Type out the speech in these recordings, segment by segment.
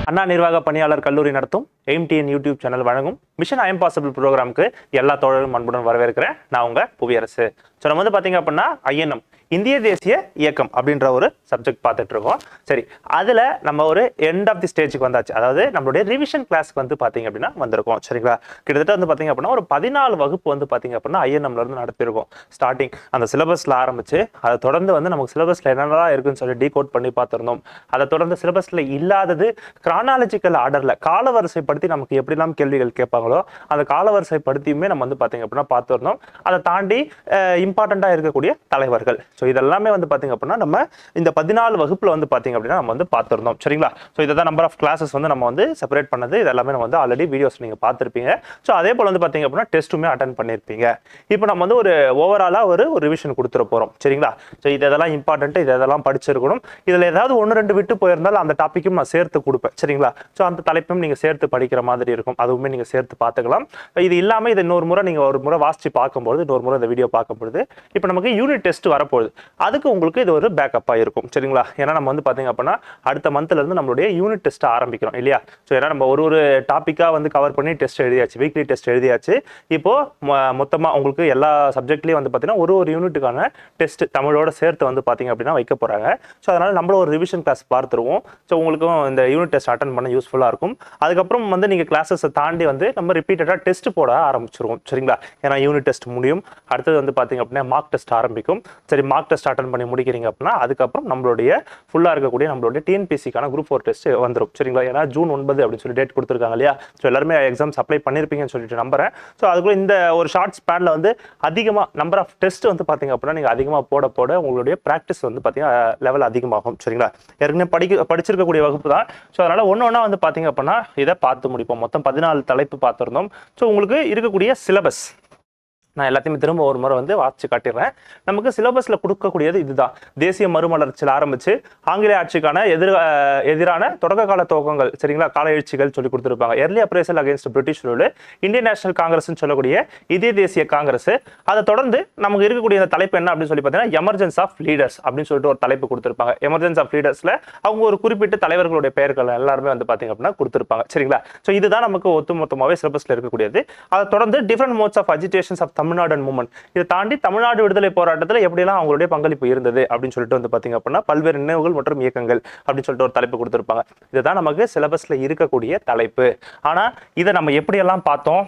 அண்ணா நிர்வாக பணியாளர் கல்லூரி நடத்தும் எய்ம்டிஎன் யூடியூப் சேனல் வழங்கும் மிஷன் ஐஎம் பாசிபிள் ப்ரோக்ராமுக்கு எல்லா தோழரும் அன்புடன் வரவேற்கிறேன் நான் உங்க புவியரசு ஸோ நம்ம வந்து பார்த்தீங்க அப்படின்னா ஐஎன்எம் இந்திய தேசிய இயக்கம் அப்படின்ற ஒரு சப்ஜெக்ட் பார்த்துட்டு இருக்கோம் சரி அதில் நம்ம ஒரு எண்ட் ஆஃப் தி ஸ்டேஜுக்கு வந்தாச்சு அதாவது நம்மளுடைய ரிவிஷன் கிளாஸ்க்கு வந்து பார்த்தீங்க அப்படின்னா வந்திருக்கோம் சரிங்களா கிட்டத்தட்ட வந்து பார்த்தீங்க அப்படின்னா ஒரு பதினாலு வகுப்பு வந்து பார்த்தீங்க அப்படின்னா ஐஎன்எம்ல இருந்து நடத்திருக்கோம் ஸ்டார்டிங் அந்த சிலபஸ்ல ஆரம்பிச்சு அதை தொடர்ந்து வந்து நமக்கு சிலபஸ்ல என்னென்னலாம் இருக்குன்னு சொல்லி டீகோட் பண்ணி பார்த்துருந்தோம் அதை தொடர்ந்து சிலபஸ்ல இல்லாதது கிரானாலஜிக்கல் ஆர்டர்ல காலவரிசைப்படுத்தி நமக்கு எப்படிலாம் கேள்விகள் கேட்பாங்களோ அந்த காலவரிசைப்படுத்தியுமே நம்ம வந்து பார்த்தீங்க அப்படின்னா பார்த்துருந்தோம் அதை தாண்டி இம்பார்ட்டண்ட்டாக இருக்கக்கூடிய தலைவர்கள் ஸோ இதெல்லாமே வந்து பார்த்தீங்க அப்படின்னா நம்ம இந்த பதினாலு வகுப்புல வந்து பார்த்தீங்க அப்படின்னா நம்ம வந்து பார்த்துருந்தோம் சரிங்களா ஸோ இதை தான் நம்பர் ஆஃப் கிளாஸஸ் வந்து நம்ம வந்து செப்பரேட் பண்ணது இதெல்லாமே நம்ம வந்து ஆல்ரெடி வீடியோஸ் நீங்கள் பார்த்துருப்பீங்க ஸோ அதே போல் வந்து பார்த்தீங்க அப்படின்னா டெஸ்ட்டுமே அட்டன் பண்ணியிருப்பீங்க இப்போ நம்ம வந்து ஒரு ஓவராலாக ஒரு ஒரு ரிவிஷன் கொடுத்துட போகிறோம் சரிங்களா ஸோ இது இதெல்லாம் இம்பார்ட்டன்ட் இது இதெல்லாம் படிச்சிருக்கணும் இதில் ஏதாவது ஒன்று ரெண்டு விட்டு போயிருந்தாலும் அந்த டாப்பிக்கும் நான் சேர்த்து கொடுப்பேன் சரிங்களா ஸோ அந்த தலைப்பையும் நீங்கள் சேர்த்து படிக்கிற மாதிரி இருக்கும் அதுவுமே நீங்கள் சேர்த்து பார்த்துக்கலாம் இது இல்லாமல் இது இன்னொரு முறை நீங்கள் ஒரு முறை வாசித்து பார்க்கும்போது இன்னொரு முறை இந்த வீடியோ பார்க்கும்பொழுது இப்போ நமக்கு யூனிட் டெஸ்ட் வரப்போகுது அதுக்கு உங்களுக்கு இது ஒரு பேக்கப்பாக இருக்கும் சரிங்களா ஏன்னா நம்ம வந்து பார்த்தீங்க அப்படின்னா அடுத்த மந்த்ல இருந்து நம்மளுடைய யூனிட் டெஸ்ட் ஆரம்பிக்கிறோம் இல்லையா ஸோ ஏன்னா நம்ம ஒரு ஒரு டாப்பிக்காக வந்து கவர் பண்ணி டெஸ்ட் எழுதியாச்சு வீக்லி டெஸ்ட் எழுதியாச்சு இப்போ மொத்தமாக உங்களுக்கு எல்லா சப்ஜெக்ட்லேயும் வந்து பார்த்தீங்கன்னா ஒரு ஒரு யூனிட்டுக்கான டெஸ்ட் தமிழோட சேர்த்து வந்து பார்த்தீங்க அப்படின்னா வைக்க போகிறாங்க ஸோ அதனால் நம்மளும் ஒரு ரிவிஷன் கிளாஸ் பார்த்துருவோம் ஸோ உங்களுக்கும் இந்த யூனிட் டெஸ்ட் அட்டன் பண்ண யூஸ்ஃபுல்லாக இருக்கும் அதுக்கப்புறம் வந்து நீங்கள் கிளாஸஸை தாண்டி வந்து நம்ம ரிப்பீட்டடாக டெஸ்ட் போட ஆரம்பிச்சிருவோம் சரிங்களா ஏன்னா யூனிட் டெஸ்ட் முடியும் அடுத்தது வந்து பார்த்தீங்க அப்படின்னா மார்க் டெஸ்ட் ஆரம்பிக்கும் சரி மார்க் டெஸ்ட் அட்டன் பண்ணி முடிக்கிறீங்க அப்படின்னா அதுக்கப்புறம் நம்மளுடைய ஃபுல்லாக இருக்கக்கூடிய நம்மளுடைய டிஎன்பிசிக்கான குரூப் ஃபோர் டெஸ்ட் வந்துடும் சரிங்களா ஏன்னா ஜூன் ஒன்பது அப்படின்னு சொல்லி டேட் கொடுத்துருக்காங்க இல்லையா ஸோ எல்லாருமே எக்ஸாம்ஸ் அப்ளை பண்ணியிருப்பீங்கன்னு சொல்லிட்டு நம்புறேன் ஸோ அதுக்குள்ள இந்த ஒரு ஷார்ட் ஸ்பேனில் வந்து அதிகமாக நம்பர் ஆஃப் டெஸ்ட் வந்து பார்த்தீங்க அப்படின்னா நீங்கள் அதிகமாக போட போட உங்களுடைய ப்ராக்டிஸ் வந்து பார்த்தீங்கன்னா லெவல் அதிகமாகும் சரிங்களா ஏற்கனவே படிக்க படிச்சிருக்கக்கூடிய வகுப்பு தான் ஸோ அதனால் ஒன்று ஒன்றா வந்து பார்த்தீங்க அப்படின்னா இதை பார்த்து முடிப்போம் மொத்தம் பதினாலு தலைப்பு பார்த்துருந்தோம் ஸோ உங்களுக்கு இருக்கக்கூடிய சிலபஸ் நான் எல்லாத்தையுமே திரும்ப ஒரு முறை வந்து வாசிச்சு காட்டிடுறேன் நமக்கு சிலபஸ்ல கொடுக்கக்கூடியது இதுதான் தேசிய மறுமலர்ச்சியில் ஆரம்பிச்சு ஆங்கிலேய ஆட்சிக்கான எதிர் அஹ் எதிரான தொடக்க கால துவக்கங்கள் சரிங்களா கால எழுச்சிகள் சொல்லி கொடுத்துருப்பாங்க early appraisal against British rule Indian national காங்கிரஸ்னு சொல்லக்கூடிய இதே தேசிய காங்கிரஸ் அதை தொடர்ந்து நமக்கு இருக்கக்கூடிய இந்த தலைப்பு என்ன அப்படின்னு சொல்லி பார்த்தீங்கன்னா எமர்ஜென்ஸ் ஆஃப் லீடர்ஸ் அப்படின்னு சொல்லிட்டு ஒரு தலைப்பு கொடுத்துருப்பாங்க எமர்ஜென்ஸ் ஆஃப் லீடர்ஸ்ல அவங்க ஒரு குறிப்பிட்ட தலைவர்களுடைய பெயர்கள் எல்லாருமே வந்து பார்த்தீங்க அப்படின்னா கொடுத்துருப்பாங்க சரிங்களா ஸோ இதுதான் நமக்கு ஒட்டுமொத்தமாகவே சிலபஸ்ல இருக்கக்கூடியது அதை தொடர்ந்து different modes of agitations of Tamil Nadu and movement இதை தாண்டி தமிழ்நாடு விடுதலை போராட்டத்தில் எப்படிலாம் அவங்களுடைய பங்களிப்பு இருந்தது அப்படின்னு சொல்லிட்டு வந்து பார்த்தீங்க அப்படின்னா பல்வேறு நினைவுகள் மற்றும் இயக்கங்கள் அப்படின்னு சொல்லிட்டு ஒரு தலைப்பு கொடுத்துருப்பாங்க இதுதான் நமக்கு சிலபஸ்ல இருக்கக்கூடிய தலைப்பு ஆனா இதை நம்ம எப்படியெல்லாம் பார்த்தோம்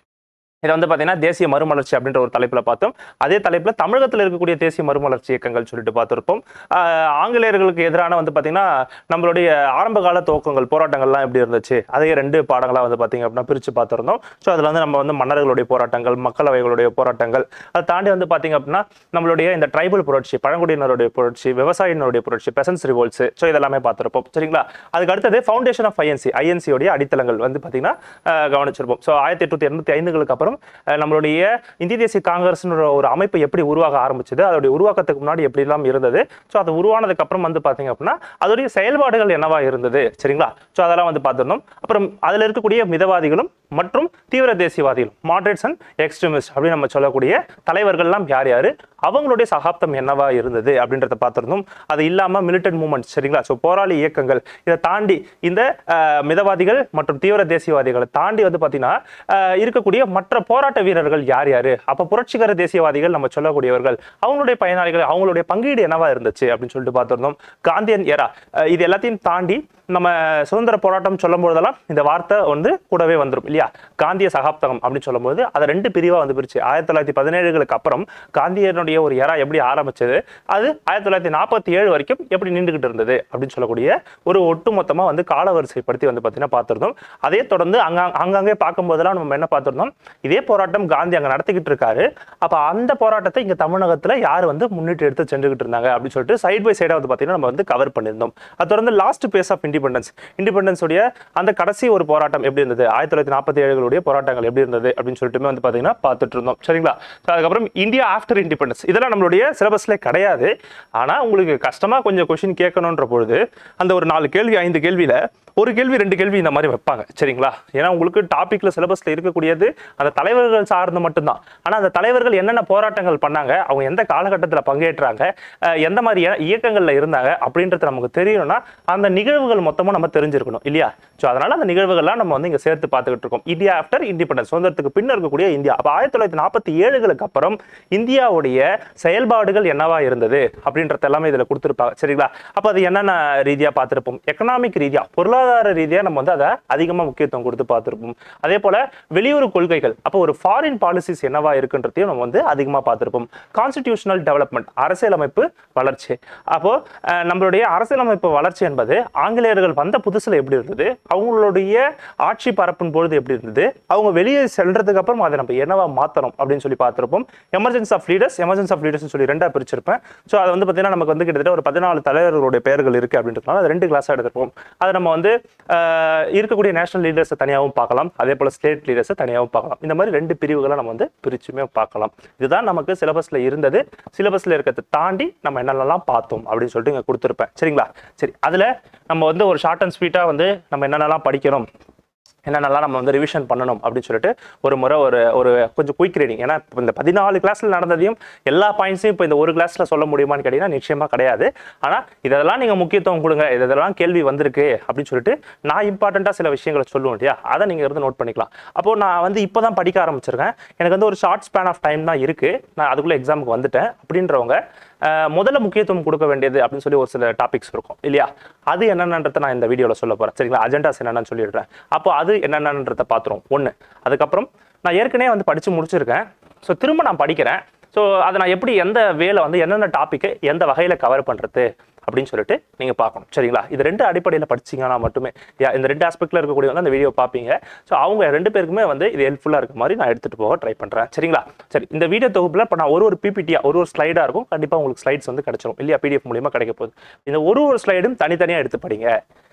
இதை வந்து பார்த்தீங்கன்னா தேசிய மறுமலர்ச்சி அப்படின்ற ஒரு தலைப்பில் பார்த்தோம் அதே தலைப்பில் தமிழகத்தில் இருக்கக்கூடிய தேசிய மறுமலர்ச்சி இயக்கங்கள் சொல்லிட்டு பார்த்துருப்போம் ஆஹ் ஆங்கிலேயர்களுக்கு எதிரான வந்து பார்த்தீங்கன்னா நம்மளுடைய ஆரம்ப கால துவக்கங்கள் போராட்டங்கள்லாம் எப்படி இருந்துச்சு அதே ரெண்டு பாடங்களாக வந்து பார்த்தீங்க அப்படின்னா பிரித்து பார்த்துருந்தோம் ஸோ அதில் வந்து நம்ம வந்து மன்னர்களுடைய போராட்டங்கள் மக்களவைகளுடைய போராட்டங்கள் அதை தாண்டி வந்து பார்த்தீங்க அப்படின்னா நம்மளுடைய இந்த ட்ரைபல் புரட்சி பழங்குடியினருடைய புரட்சி விவசாயினருடைய புரட்சி பெசன்ஸ் ரிவோல்ட்ஸ் ஸோ இதெல்லாமே பார்த்துருப்போம் சரிங்களா அதுக்கு அடுத்தது ஃபவுண்டேஷன் ஆஃப் ஐஎன்சி ஐஎன்சியோடைய அடித்தளங்கள் வந்து பார்த்தீங்கன்னா ஆஹ் கவனிச்சிருப்போம் ஸோ ஆயிரத்தி எட்நூத்தி எண்பத்தி ஐந்துகளுக்கு அப்புறம் அஹ் நம்மளுடைய இந்திய தேசிய காங்கிரஸ்ன்ற ஒரு அமைப்பு எப்படி உருவாக ஆரம்பிச்சது அதோடைய உருவாக்கத்துக்கு முன்னாடி எப்படிலாம் இருந்தது ஸோ அது உருவானதுக்கு அப்புறம் வந்து பார்த்தீங்க அப்படின்னா அதோடைய செயல்பாடுகள் என்னவா இருந்தது சரிங்களா ஸோ அதெல்லாம் வந்து பார்த்துருந்தோம் அப்புறம் அதில் இருக்கக்கூடிய மிதவாதிகளும் மற்றும் தீவிர தேசியவாதிகளும் மாட்ரேட்ஸ் அண்ட் எக்ஸ்ட்ரீமிஸ்ட் அப்படின்னு நம்ம சொல்லக்கூடிய தலைவர்கள்லாம் யார் யாரு அவங்களுடைய சகாப்தம் என்னவா இருந்தது அப்படின்றத பார்த்துருந்தோம் அது இல்லாமல் மிலிட்டன்ட் மூமெண்ட் சரிங்களா ஸோ போராளி இயக்கங்கள் இதை தாண்டி இந்த அஹ், மிதவாதிகள் மற்றும் தீவிர தேசியவாதிகளை தாண்டி வந்து பார்த்தீங்கன்னா அஹ், இருக்கக்கூடிய மற்ற போராட்ட வீரர்கள் யார் யாரு அப்போ புரட்சிகர தேசியவாதிகள் நம்ம சொல்லக்கூடியவர்கள் அவங்களுடைய பயனாளிகள் அவங்களுடைய பங்கீடு என்னவா இருந்துச்சு அப்படின்னு சொல்லிட்டு பார்த்துருந்தோம் காந்தியன் எரா அஹ், இது எல்லாத்தையும் தாண்டி நம்ம சுதந்திர போராட்டம் சொல்லும் போதெல்லாம் இந்த வார்த்தை வந்து கூடவே வந்துடும் இல்லையா காந்திய சகாப்தகம் அப்படின்னு சொல்லும்போது அதை ரெண்டு பிரிவா வந்து பிரிச்சு ஆயிரத்தி தொள்ளாயிரத்தி பதினேழுகளுக்கு அப்புறம் காந்தியனுடைய ஒரு எரா எப்படி ஆரம்பிச்சது அது ஆயிரத்தி தொள்ளாயிரத்தி நாற்பத்தி ஏழு வரைக்கும் எப்படி நின்றுகிட்டு இருந்தது அப்படின்னு சொல்லக்கூடிய ஒரு ஒட்டுமொத்தமா வந்து காலவரிசைப்படுத்தி வந்து பார்த்தீங்கன்னா பார்த்திருந்தோம் அதே தொடர்ந்து அங்க அங்கங்கே பார்க்கும்போதெல்லாம் நம்ம என்ன பார்த்திருந்தோம் இதே போராட்டம் காந்தி அங்க நடத்திக்கிட்டு இருக்காரு அப்ப அந்த போராட்டத்தை இங்க தமிழகத்துல யார் வந்து முன்னிட்டு எடுத்து சென்றுகிட்டு இருந்தாங்க அப்படின்னு சொல்லிட்டு சைட் பை சைடா வந்து பார்த்தீங்கன்னா நம்ம வந்து கவர் பண்ணியிருந்தோம் அது தொடர்ந்து last phase of independence independence உடைய அந்த கடைசி ஒரு போராட்டம் எப்படி இருந்தது ஆயிரத்தி தொள்ளாயிரத்தி நாற்பத்தி ஏழுகளுடைய போராட்டங்கள் எப்படி இருந்தது அப்படின்னு சொல்லிட்டுமே வந்து பார்த்தீங்கன்னா பார்த்துட்டு இருந்தோம் சரிங்களா ஸோ அதுக்கப்புறம் இந்தியா ஆஃப்டர் இண்டிபெண்டன்ஸ் இதெல்லாம் நம்மளுடைய சிலபஸ்ல கிடையாது ஆனால் உங்களுக்கு கஷ்டமாக கொஞ்சம் கொஷின் கேட்கணுன்ற பொழுது அந்த ஒரு நாலு கேள்வி ஐந்து கேள்வியில் ஒரு கேள்வி ரெண்டு கேள்வி இந்த மாதிரி வைப்பாங்க சரிங்களா ஏன்னா உங்களுக்கு டாபிக்ல சிலபஸ்ல இருக்கக்கூடியது அந்த தலைவர்கள் சார்ந்து மட்டும்தான் ஆனா அந்த தலைவர்கள் என்னென்ன போராட்டங்கள் பண்ணாங்க அவங்க எந்த காலகட்டத்தில் பங்கேற்றாங்க அஹ் எந்த மாதிரி இய- இயக்கங்கள்ல இருந்தாங்க அப்படின்றது நமக்கு தெரியணும்னா அந்த நிகழ்வுகள் மொத்தமா நம்ம தெரிஞ்சிருக்கணும் இல்லையா ஸோ அதனால அந்த நிகழ்வுகள்லாம் நம்ம வந்து இங்க சேர்த்து பார்த்துக்கிட்டு இருக்கோம் இந்தியா ஆஃப்டர் இண்டிபெண்டன்ஸ் சுதந்திரத்துக்கு பின்னர் இருக்கக்கூடிய இந்தியா அப்போ ஆயிரத்தி தொள்ளாயிரத்தி நாற்பத்தி ஏழுகளுக்கு அப்புறம் இந்தியாவுடைய செயல்பாடுகள் என்னவா இருந்தது அப்படின்றது எல்லாமே இதுல கொடுத்துருப்பாங்க சரிங்களா அப்போ அது என்னென்ன ரீதியா பார்த்திருப்போம் எக்கனாமிக் ரீதியா பொருளாதார ரீதியா நம்ம வந்து அதை அதிகமா முக்கியத்துவம் கொடுத்து பார்த்திருப்போம் அதே போல வெளியுறவு கொள்கைகள் அப்போ ஒரு ஃபாரின் பாலிசிஸ் என்னவா இருக்குன்றதையும் நம்ம வந்து அதிகமா பார்த்திருப்போம் கான்ஸ்டிடியூஷனல் டெவலப்மெண்ட் அரசியலமைப்பு வளர்ச்சி அப்போ அஹ், நம்மளுடைய அரசியலமைப்பு வளர்ச்சி என்பது ஆங்கிலேயர்கள் வந்த புதுசுல எப்படி இருந்தது அவங்களுடைய ஆட்சி பரப்பின் பொழுது எப்படி இருந்தது அவங்க வெளியே செல்றதுக்கு அப்புறம் அதை நம்ம என்னவா மாத்தணும் அப்படின்னு சொல்லி பார்த்திருப்போம் emergency of leaders emergency of leaders சொல்லி ரெண்டா பிரிச்சிருப்பேன் ஸோ அது வந்து பார்த்தீங்கன்னா நமக்கு வந்து கிட்டத்தட்ட ஒரு பதினாலு தலைவர்களுடைய பெயர்கள் இருக்கு அப்படின்றதுனால அது ரெண்டு கிளாஸாக எடுத்திருப்போம் அதை நம்ம வந்து ஆஹ், இருக்கக்கூடிய நேஷனல் லீடர்ஸை தனியாகவும் பார்க்கலாம் அதே போல ஸ்டேட் லீடர்ஸை தனியாகவும் பார்க்கலாம் இந்த மாதிரி ரெண்டு பிரிவுகளை நம்ம வந்து பிரிச்சுமே பார்க்கலாம் இதுதான் நமக்கு சிலபஸ்ல இருந்தது சிலபஸ்ல இருக்கிறத தாண்டி நம்ம என்னென்னலாம் பார்த்தோம் அப்படின்னு சொல்லிட்டு இங்க கொடுத்துருப்பேன் சரிங்களா சரி அதுல நம்ம வந்து ஒரு ஷார்ட் அண்ட் ஸ்வீட்டா வந்து நம்ம என்னென்னலாம் படிக்கணும் என்னென்னலாம் நம்ம வந்து ரிவிஷன் பண்ணணும் அப்படின்னு சொல்லிட்டு ஒரு முறை ஒரு ஒரு கொஞ்சம் குயிக் ரீடிங் ஏன்னா இப்ப இந்த பதினாலு கிளாஸ்ல நடந்ததையும் எல்லா பாயிண்ட்ஸையும் இப்போ இந்த ஒரு கிளாஸ்ல சொல்ல முடியுமான்னு கேட்டீங்கன்னா நிச்சயமா கிடையாது ஆனா இதெல்லாம் நீங்க முக்கியத்துவம் கொடுங்க இது இதெல்லாம் கேள்வி வந்திருக்கு அப்படின்னு சொல்லிட்டு நான் இம்பார்ட்டண்டா சில விஷயங்களை சொல்லுவேன் இல்லையா அதை நீங்க இருந்து நோட் பண்ணிக்கலாம் அப்போ நான் வந்து இப்போதான் படிக்க ஆரம்பிச்சிருக்கேன் எனக்கு வந்து ஒரு ஷார்ட் ஸ்பேன் ஆஃப் டைம் தான் இருக்கு நான் அதுக்குள்ள எக்ஸாமுக்கு வந்துட்டேன் அப்படின்றவங்க அஹ், முதல்ல முக்கியத்துவம் கொடுக்க வேண்டியது அப்படின்னு சொல்லி ஒரு சில டாபிக்ஸ் இருக்கும் இல்லையா அது என்னென்னன்றதை நான் இந்த வீடியோவில் சொல்ல போறேன் சரிங்களா அஜெண்டாஸ் என்னென்னு சொல்லிடுறேன் அப்போ அது என்னென்னன்றதை பார்த்துரும் ஒன்று அதுக்கப்புறம் நான் ஏற்கனவே வந்து படித்து முடிச்சிருக்கேன் ஸோ திரும்ப நான் படிக்கிறேன் ஸோ அதை நான் எப்படி எந்த வேலை வந்து என்னென்ன டாப்பிக்கு எந்த வகையில் கவர் பண்ணுறது அப்படின்னு சொல்லிட்டு நீங்கள் பார்க்கணும் சரிங்களா இது ரெண்டு அடிப்படையில் படிச்சீங்கன்னா மட்டுமே யா, இந்த ரெண்டு ஆஸ்பெக்டில் இருக்கக்கூடிய வந்து அந்த வீடியோ பார்ப்பீங்க ஸோ அவங்க ரெண்டு பேருக்குமே வந்து இது ஹெல்ப்ஃபுல்லாக இருக்க மாதிரி நான் எடுத்துகிட்டு போக ட்ரை பண்ணுறேன் சரிங்களா சரி இந்த வீடியோ தொகுப்பில் இப்போ நான் ஒரு ஒரு பிபிடியாக ஒரு ஒரு ஸ்லைடாக இருக்கும் கண்டிப்பாக உங்களுக்கு ஸ்லைட்ஸ் வந்து கிடைச்சிரும் இல்லையா பிடிஎஃப் மூலியமா கிடைக்க போகுது இந்த ஒரு ஒரு ஸ்லைடும் தனித்தனியாக எடுத்து படிங்க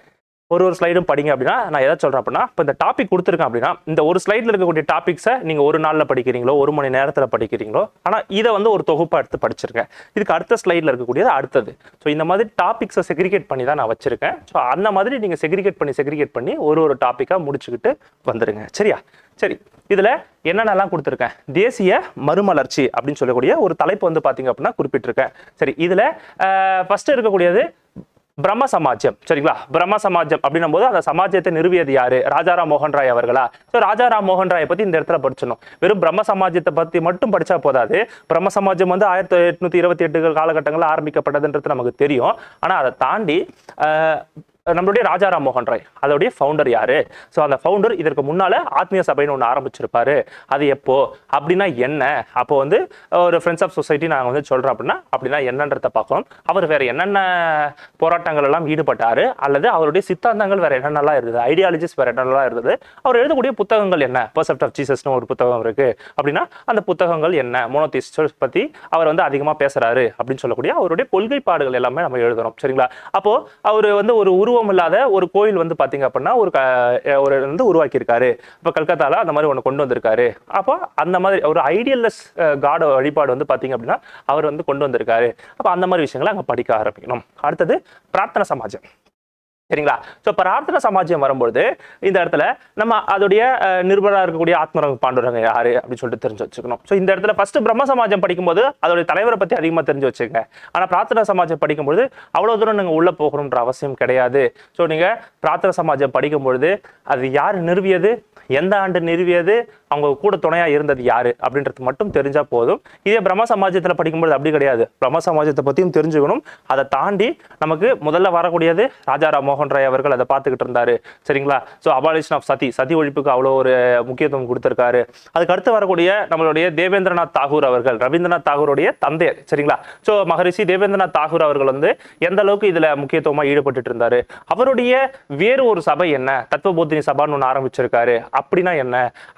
ஒரு ஒரு ஸ்லைடும் படிங்க அப்படின்னா நான் எதை சொல்றேன் அப்படின்னா இப்போ இந்த டாபிக் கொடுத்துருக்கேன் அப்படின்னா இந்த ஒரு ஸ்லைடில் இருக்கக்கூடிய டாபிக்ஸை நீங்கள் ஒரு நாளில் படிக்கிறீங்களோ ஒரு மணி நேரத்தில் படிக்கிறீங்களோ ஆனால் இதை வந்து ஒரு தொகுப்பாக எடுத்து படிச்சிருக்கேன் இதுக்கு அடுத்த ஸ்லைடில் இருக்கக்கூடியது அடுத்தது ஸோ இந்த மாதிரி டாபிக்ஸை செக்ரிகேட் பண்ணி தான் நான் வச்சிருக்கேன் ஸோ அந்த மாதிரி நீங்கள் செக்ரிகேட் பண்ணி செக்ரிகேட் பண்ணி ஒரு ஒரு டாப்பிக்காக முடிச்சுக்கிட்டு வந்துருங்க சரியா சரி இதில் என்னென்னலாம் கொடுத்துருக்கேன் தேசிய மறுமலர்ச்சி அப்படின்னு சொல்லக்கூடிய ஒரு தலைப்பு வந்து பார்த்தீங்க அப்படின்னா குறிப்பிட்டிருக்கேன் சரி இதில் ஃபர்ஸ்ட் இருக்கக்கூடியது பிரம்ம சமாஜ்யம் சரிங்களா பிரம்ம சமாஜ்யம் அப்படின்னும் போது அந்த சமாஜத்தை நிறுவியது யாரு ராஜாராம் மோகன் ராய் அவர்களா ஸோ ராஜாராம் மோகன் ராயை பத்தி இந்த இடத்துல படிச்சிடணும் வெறும் பிரம்ம சமாஜத்தை பத்தி மட்டும் படிச்சா போதாது பிரம்ம சமாஜம் வந்து ஆயிரத்தி எட்நூத்தி இருபத்தி எட்டு காலகட்டங்களில் ஆரம்பிக்கப்பட்டதுன்றது நமக்கு தெரியும் ஆனா அதை தாண்டி ஆஹ், நம்மளுடைய ராஜாராம் மோகன் ராய் அதோடைய ஃபவுண்டர் யாரு ஸோ அந்த ஃபவுண்டர் இதற்கு முன்னால ஆத்மீய சபைன்னு ஒன்று ஆரம்பிச்சிருப்பாரு அது எப்போ அப்படின்னா என்ன அப்போ வந்து ஒரு ஃப்ரெண்ட்ஸ் ஆஃப் சொசைட்டி நாங்கள் வந்து சொல்றோம் அப்படின்னா அப்படின்னா என்னன்றத பார்க்கணும் அவர் வேற என்னென்ன போராட்டங்கள் எல்லாம் ஈடுபட்டாரு அல்லது அவருடைய சித்தாந்தங்கள் வேற என்னென்னலாம் இருந்தது ஐடியாலஜிஸ் வேற என்னென்னலாம் இருந்தது அவர் எழுதக்கூடிய புத்தகங்கள் என்ன பர்செப்ட் ஆஃப் ஜீசஸ்னு ஒரு புத்தகம் இருக்கு அப்படின்னா அந்த புத்தகங்கள் என்ன மோனோதிஸ்டர்ஸ் பத்தி அவர் வந்து அதிகமா பேசுறாரு அப்படின்னு சொல்லக்கூடிய அவருடைய கொள்கைப்பாடுகள் எல்லாமே நம்ம எழுதுறோம் சரிங்களா அப்போ அவர் வந்து ஒரு உருவம் இல்லாத ஒரு கோயில் வந்து பாத்தீங்க அப்படின்னா ஒரு க- ஒரு வந்து உருவாக்கியிருக்காரு இப்போ கல்கத்தால அந்த மாதிரி ஒன்று கொண்டு வந்திருக்காரு அப்போ அந்த மாதிரி ஒரு ஐடியல்லஸ் காட் வழிபாடு வந்து பாத்தீங்க அப்படின்னா அவர் வந்து கொண்டு வந்திருக்காரு அப்போ அந்த மாதிரி விஷயங்களை அங்கே படிக்க ஆரம்பிக்கணும் அடுத்தது பிரார்த்தனை சமாஜம் சரிங்களா ஸோ பிரார்த்தனை சமாஜம் வரும்பொழுது இந்த இடத்துல நம்ம அதோடைய அஹ், நிருபரா இருக்கக்கூடிய ஆத்மரங்க பாண்டுரங்க யாரு அப்படின்னு சொல்லிட்டு தெரிஞ்சு வச்சுக்கணும் ஸோ இந்த இடத்துல ஃபர்ஸ்ட் பிரம்ம சமாஜம் படிக்கும்போது அதோடைய தலைவரை பத்தி அதிகமாக தெரிஞ்சு வச்சுக்கங்க ஆனா பிரார்த்தனை சமாஜம் படிக்கும்பொழுது அவ்வளவு தூரம் நீங்க உள்ள போகணுன்ற அவசியம் கிடையாது ஸோ நீங்க பிரார்த்தனை சமாஜம் படிக்கும் பொழுது அது யார் நிறுவியது எந்த ஆண்டு நிறுவியது அவங்க கூட துணையா இருந்தது யாரு அப்படின்றது மட்டும் தெரிஞ்சா போதும் இதே பிரம்ம சமாஜத்துல படிக்கும்போது அப்படி கிடையாது பிரம்ம சமாஜத்தை பத்தியும் தெரிஞ்சுக்கணும் அதை தாண்டி நமக்கு முதல்ல வரக்கூடியது ராஜாராம் மோகன் ராய் அவர்கள் அதை பார்த்துக்கிட்டு இருந்தாரு சரிங்களா ஸோ அபாலிஷன் ஆஃப் சதி சதி ஒழிப்புக்கு அவ்வளோ ஒரு முக்கியத்துவம் கொடுத்திருக்காரு அதுக்கு அடுத்து வரக்கூடிய நம்மளுடைய தேவேந்திரநாத் தாகூர் அவர்கள் ரவீந்திரநாத் தாகூருடைய தந்தையர் சரிங்களா ஸோ மகரிஷி தேவேந்திரநாத் தாகூர் அவர்கள் வந்து எந்த அளவுக்கு இதுல முக்கியத்துவமா ஈடுபட்டுட்டு இருந்தாரு அவருடைய வேறு ஒரு சபை என்ன தத்துவபோதினி சபான்னு ஒன்று ஆரம்பிச்சிருக்காரு அப்படின்னா என்ன அது வந்து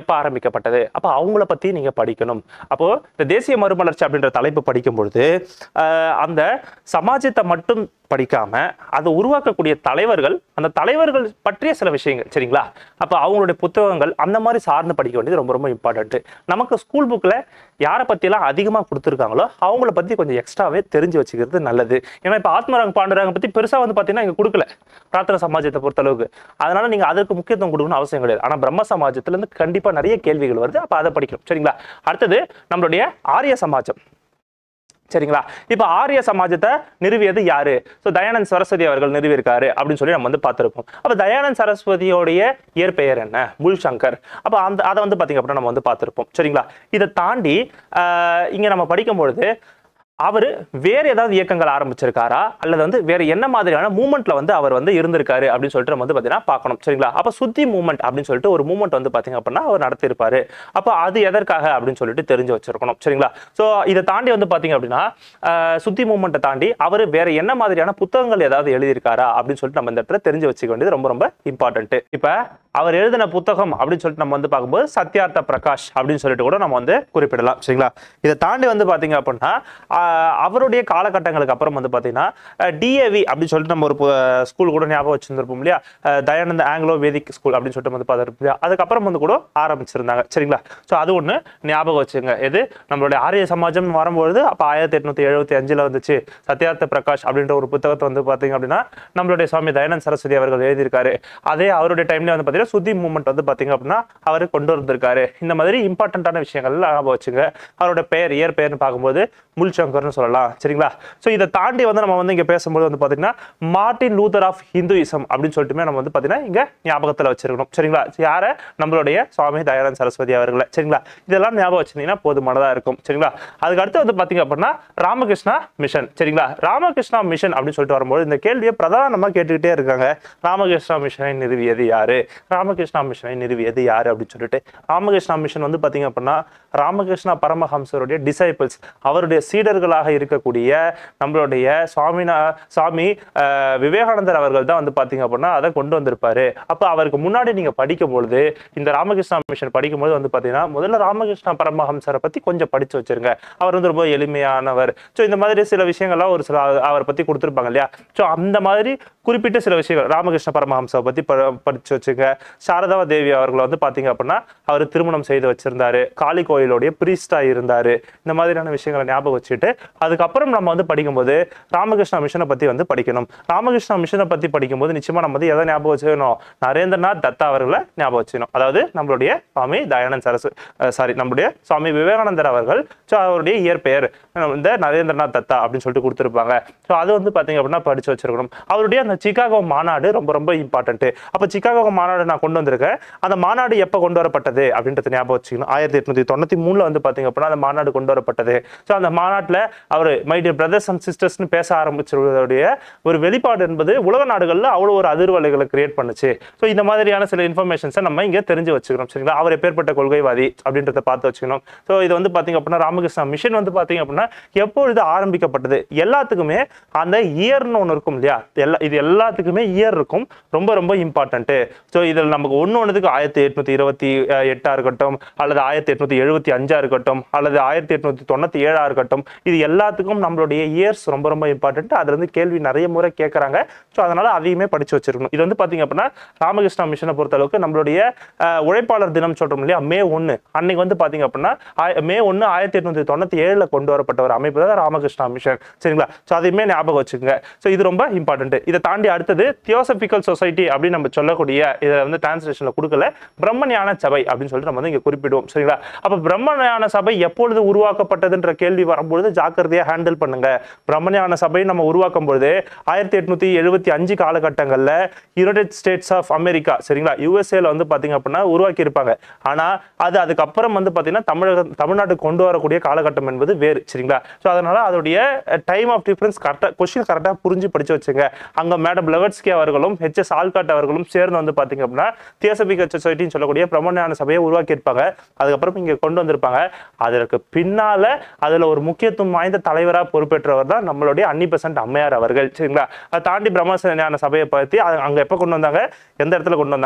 எப்ப ஆரம்பிக்கப்பட்டது அப்ப அவங்கள பத்தி நீங்க படிக்கணும் அப்போ இந்த தேசிய மறுமலர்ச்சி அப்படின்ற தலைப்பு படிக்கும் பொழுது ஆஹ், அந்த சமாஜத்தை மட்டும் படிக்காம அதை உருவாக்கக்கூடிய தலைவர்கள் அந்த தலைவர்கள் பற்றிய சில விஷயங்கள் சரிங்களா அப்ப அவங்களுடைய புத்தகங்கள் அந்த மாதிரி சார்ந்து படிக்க வேண்டியது ரொம்ப ரொம்ப இம்பார்ட்டன்ட் நமக்கு ஸ்கூல் புக்ல யாரை பத்தியெல்லாம் அதிகமா கொடுத்துருக்காங்களோ அவங்கள பத்தி கொஞ்சம் எக்ஸ்ட்ராவே தெரிஞ்சு வச்சுக்கிறது நல்லது ஏன்னா இப்ப ஆத்மராங்க பாண்டுராங்க பத்தி பெருசா வந்து பாத்தீங்கன்னா இங்க கொடுக்கல பிரார்த்தனை சமாஜத்தை பொறுத்த அளவுக்கு அதனால நீங்க அதற்கு முக்கியத்துவம் கொடுக்கணும் அவசியம் கிடையாது ஆனா பிரம்ம சமாஜத்துல இருந்து கண்டிப்பா நிறைய கேள்விகள் வருது அப்ப அதை படிக்கணும் சரிங்களா அடுத்தது நம்மளுடைய ஆரிய சமாஜம் சரிங்களா இப்ப ஆரிய சமாஜத்தை நிறுவியது யாரு ஸோ தயானந்த் சரஸ்வதி அவர்கள் நிறுவியிருக்காரு அப்படின்னு சொல்லி நம்ம வந்து பார்த்திருப்போம் அப்ப தயானந்த் சரஸ்வதியோடைய இயற்பெயர் என்ன புல் சங்கர் அப்ப அந்த அதை வந்து பாத்தீங்க அப்படின்னா நம்ம வந்து பார்த்திருப்போம் சரிங்களா இதை தாண்டி ஆஹ், இங்க நம்ம படிக்கும் பொழுது அவர் வேற ஏதாவது இயக்கங்கள் ஆரம்பிச்சிருக்காரா அல்லது வந்து வேற என்ன மாதிரியான மூமெண்ட்ல வந்து அவர் வந்து இருந்திருக்காரு அப்படின்னு சொல்லிட்டு நம்ம வந்து பாத்தீங்கன்னா பார்க்கணும் சரிங்களா அப்ப சுத்தி மூமெண்ட் அப்படின்னு சொல்லிட்டு ஒரு மூமெண்ட் வந்து பாத்தீங்க அப்படின்னா அவர் நடத்தியிருப்பாரு அப்ப அது எதற்காக அப்படின்னு சொல்லிட்டு தெரிஞ்சு வச்சிருக்கணும் சரிங்களா சோ இதை தாண்டி வந்து பாத்தீங்க அப்படின்னா ஆஹ், சுத்தி மூமெண்ட்டை தாண்டி அவர் வேற என்ன மாதிரியான புத்தகங்கள் ஏதாவது எழுதியிருக்காரா அப்படின்னு சொல்லிட்டு நம்ம இந்த இடத்துல தெரிஞ்சு வச்சுக்க வேண்டியது ரொம்ப ரொம்ப இம்பார்ட்டன்ட் இப்ப அவர் எழுதின புத்தகம் அப்படின்னு சொல்லிட்டு நம்ம வந்து பார்க்கும்போது சத்யார்த்த பிரகாஷ் அப்படின்னு சொல்லிட்டு கூட நம்ம வந்து குறிப்பிடலாம் சரிங்களா இதை தாண்டி வந்து பாத்தீங்க அப்படின்னா ஆஹ், அவருடைய காலகட்டங்களுக்கு அப்புறம் வந்து பாத்தீங்கன்னா டிஏவி அப்படின்னு சொல்லிட்டு நம்ம ஒரு ஸ்கூல் கூட ஞாபகம் வச்சிருந்திருப்போம் இல்லையா அஹ், தயானந்த ஆங்கிலோ வேதிக் ஸ்கூல் அப்படின்னு சொல்லிட்டு வந்து பார்த்துருப்போம் இல்லையா அதுக்கப்புறம் வந்து கூட ஆரம்பிச்சிருந்தாங்க சரிங்களா ஸோ அது ஒன்று ஞாபகம் வச்சுங்க எது நம்மளுடைய ஆரிய சமாஜம் வரும்பொழுது அப்போ ஆயிரத்தி எட்நூத்தி எழுபத்தி அஞ்சுல வந்துச்சு சத்யார்த்த பிரகாஷ் அப்படின்ற ஒரு புத்தகத்தை வந்து பார்த்தீங்க அப்படின்னா நம்மளுடைய சுவாமி தயானந்த் சரஸ்வதி அவர்கள் எழுதியிருக்காரு அதே அவருடைய டைம்ல வந்து பார்த்தீங்கன்னா சுத்தி மூமெண்ட் வந்து பார்த்தீங்க அப்படின்னா அவர் கொண்டு வந்திருக்காரு இந்த மாதிரி இம்பார்ட்டண்ட்டான விஷயங்கள் ஞாபகம் வச்சுங்க அவரோட பெயர் இயர் பெயர்னு பார்க்கும்போது முல் சங்கர்னு சொல்லலாம் சரிங்களா ஸோ இதை தாண்டி வந்து நம்ம வந்து இங்கே பேசும்போது வந்து பார்த்தீங்கன்னா மார்ட்டின் லூதர் ஆஃப் ஹிந்துயிசம் அப்படின்னு சொல்லிட்டுமே நம்ம வந்து பார்த்தீங்கன்னா இங்கே ஞாபகத்தில் வச்சிருக்கணும் சரிங்களா யாரை நம்மளுடைய சுவாமி தயானந்த் சரஸ்வதி அவர்களை சரிங்களா இதெல்லாம் ஞாபகம் வச்சிருந்தீங்கன்னா போதுமானதாக இருக்கும் சரிங்களா அதுக்கு அடுத்து வந்து பார்த்தீங்க அப்படின்னா ராமகிருஷ்ணா மிஷன் சரிங்களா ராமகிருஷ்ணா மிஷன் அப்படின்னு சொல்லிட்டு வரும்போது இந்த கேள்வியை பிரதானமாக கேட்டுக்கிட்டே இருக்காங்க ராமகிருஷ்ணா மிஷனை நிறுவியது யாரு ராமகிருஷ்ணா மிஷனை நிறுவியது யாரு அப்படின்னு சொல்லிட்டு ராமகிருஷ்ணா மிஷன் வந்து பார்த்தீங்க அப்படின்னா ராமகிருஷ்ணா பரமஹம்சருடைய டிசைபிள்ஸ் அவருடைய சீடர்களாக இருக்கக்கூடிய நம்மளுடைய சுவாமினா சுவாமி அஹ், விவேகானந்தர் அவர்கள் தான் வந்து பார்த்தீங்க அப்படின்னா அதை கொண்டு வந்திருப்பாரு அப்போ அவருக்கு முன்னாடி நீங்க படிக்கும் பொழுது இந்த ராமகிருஷ்ணா மிஷன் படிக்கும்போது வந்து பார்த்தீங்கன்னா முதல்ல ராமகிருஷ்ணா பரமஹம்சரை பத்தி கொஞ்சம் படிச்சு வச்சிருங்க அவர் வந்து ரொம்ப எளிமையானவர் ஸோ இந்த மாதிரி சில விஷயங்கள்லாம் ஒரு சில அவரை பத்தி கொடுத்துருப்பாங்க இல்லையா ஸோ அந்த மாதிரி குறிப்பிட்ட சில விஷயங்கள் ராமகிருஷ்ண பரமஹம்சரை பத்தி ப- படிச்சு வச்சுங்க சாரதா தேவி அவர்களை வந்து பாத்தீங்க அப்படின்னா அவர் திருமணம் செய்து வச்சிருந்தாரு காளி கோயிலுடைய பிரீஸ்டா இருந்தாரு இந்த மாதிரியான விஷயங்களை ஞாபகம் வச்சுட்டு அதுக்கப்புறம் நம்ம வந்து படிக்கும்போது ராமகிருஷ்ணா மிஷனை பத்தி வந்து படிக்கணும் ராமகிருஷ்ணா மிஷனை பத்தி படிக்கும்போது நிச்சயமா நம்ம வந்து எதை ஞாபகம் வச்சுக்கணும் நரேந்திரநாத் தத்தா அவர்களை ஞாபகம் வச்சுக்கணும் அதாவது நம்மளுடைய சுவாமி தயானந்த் சரஸ் சாரி நம்மளுடைய சுவாமி விவேகானந்தர் அவர்கள் ஸோ அவருடைய இயற்பெயர் அஹ் இந்த நரேந்திரநாத் தத்தா அப்படின்னு சொல்லிட்டு கொடுத்துருப்பாங்க ஸோ அது வந்து பாத்தீங்க அப்படின்னா படிச்சு வச்சிருக்கணும் அவருடைய அந்த சிகாகோ மாநாடு ரொம்ப ரொம்ப இம்பார்ட்டன்ட் அப்போ சிகாகோ மாநாடு நான் கொண்டு வந்திருக்கேன் அந்த மாநாடு எப்போ கொண்டு வரப்பட்டது அப்படின்றத ஞாபகம் வச்சுக்கணும் ஆயிரத்தி எட்நூத்தி தொண்ணூத்தி மூணுல வந்து பாத்தீங்க அப்படின்னா அந்த மாநாடு கொண்டு வரப்பட்டது ஸோ அந்த மாநாட்டில் அவர் மை டியர் பிரதர்ஸ் அண்ட் சிஸ்டர்ஸ்னு பேச ஆரம்பிச்சதுடைய ஒரு வெளிப்பாடு என்பது உலக நாடுகளில் அவ்வளோ ஒரு அதிர்வலைகளை கிரியேட் பண்ணுச்சு ஸோ இந்த மாதிரியான சில இன்ஃபர்மேஷன்ஸை நம்ம இங்கே தெரிஞ்சு வச்சுக்கணும் சரிங்களா அவர் எப்பேற்பட்ட கொள்கைவாதி அப்படின்றத பார்த்து வச்சுக்கணும் ஸோ இது வந்து பாத்தீங்க அப்படின்னா ராமகிருஷ்ணா மிஷன் வந்து பாத்தீங்க அப்படின்னா எப்பொழுது ஆரம்பிக்கப்பட்டது எல்லாத்துக்குமே அந்த இயர்னு ஒன்று இருக்கும் இல்லையா எல்லா இது எல்லாத்துக்குமே இயர் இருக்கும் ரொம்ப ரொம்ப இம்பார்ட்டன்ட்டு ஸோ இதில் நமக்கு ஒன்று ஒன்றுக்கு ஆயிரத்தி எட்நூத்தி இருபத்தி அஹ், எட்டா இருக்கட்டும் அல்லது ஆயிரத்தி எட்நூத்தி எழுபத்தி அஞ்சா இருக்கட்டும் அல்லது ஆயிரத்தி எட்நூத்தி தொண்ணூத்தி ஏழா இருக்கட்டும் இது எல்லாத்துக்கும் நம்மளுடைய இயர்ஸ் ரொம்ப ரொம்ப இம்பார்ட்டன்ட் அதுல இருந்து கேள்வி நிறைய முறை கேட்கறாங்க ஸோ அதனால அதையுமே படிச்சு வச்சிருக்கணும் இது வந்து பாத்தீங்க அப்படின்னா ராமகிருஷ்ணா மிஷனை பொறுத்த அளவுக்கு நம்மளுடைய அஹ், உழைப்பாளர் தினம் சொல்றோம் இல்லையா மே ஒன்று அன்னைக்கு வந்து பாத்தீங்க அப்படின்னா ஆய- மே ஒன்று ஆயிரத்தி எட்நூத்தி தொண்ணூத்தி ஏழுல கொண்டு வரப்பட்ட ஒரு அமைப்பு தான் ராமகிருஷ்ணா மிஷன் சரிங்களா ஸோ அதையுமே ஞாபகம் வச்சுக்கோங்க ஸோ இது ரொம்ப இம்பார்ட்டன்ட் இதை தாண்டி அடுத்தது தியோசபிக்கல் சொசைட்டி அப்படின்னு நம்ம சொல்லக்கூடிய இதை வந்து டிரான்ஸ்லேஷன்ல கொடுக்கல பிரம்மஞான சபை அப்படின்னு சொல்லிட்டு நம்ம வந்து இங்க குறிப்பிடுவோம் சரிங்களா அப்ப பிரம்மஞான சபை எப்பொழுது உருவாக்கப்பட்டதுன்ற கேள்வி வரும்பொழுது ஜாக்கிரதையா ஹேண்டில் பண்ணுங்க பிரம்மஞான சபை நம்ம உருவாக்கும் பொழுது ஆயிரத்தி எட்நூத்தி எழுபத்தி அஞ்சு காலகட்டங்கள்ல யுனைடெட் ஸ்டேட்ஸ் ஆஃப் அமெரிக்கா சரிங்களா யூஎஸ்ஏல வந்து பாத்தீங்க அப்படின்னா உருவாக்கி இருப்பாங்க ஆனா அது அதுக்கப்புறம் வந்து பாத்தீங்கன்னா தமிழக தமிழ்நாட்டுக்கு கொண்டு வரக்கூடிய காலகட்டம் என்பது வேறு சரிங்களா ஸோ அதனால அதோடைய டைம் ஆஃப் டிஃபரன்ஸ் கரெக்டாக கொஸ்டின் கரெக்டாக புரிஞ்சு படிச்சு வச்சுங்க அங்க மேடம் லெவட்ஸ்கி அவர்களும் ஹெச்எஸ் ஆல்காட் அவர்களும் சேர்ந்து வந்து பாத்தீங்க அப்படின்னா தியோசபிக் சொசைட்டின்னு சொல்லக்கூடிய பிரம்மஞான சபையை உருவாக்கி இருப்பாங்க அதுக்கப்புறம் இங்க கொண்டு வந்திருப்பாங்க அதற்கு பின்னால அதுல ஒரு முக்கியத்துவம் வாய்ந்த தலைவரா பொறுப்பேற்றவர் தான் நம்மளுடைய அன்னி பெசன்ட் அம்மையார் அவர்கள் சரிங்களா அதை தாண்டி பிரம்ம ஞான சபையை பத்தி அது அங்க எப்ப கொண்டு வந்தாங்க எந்த இடத்துல கொண்டு வந்தாங்க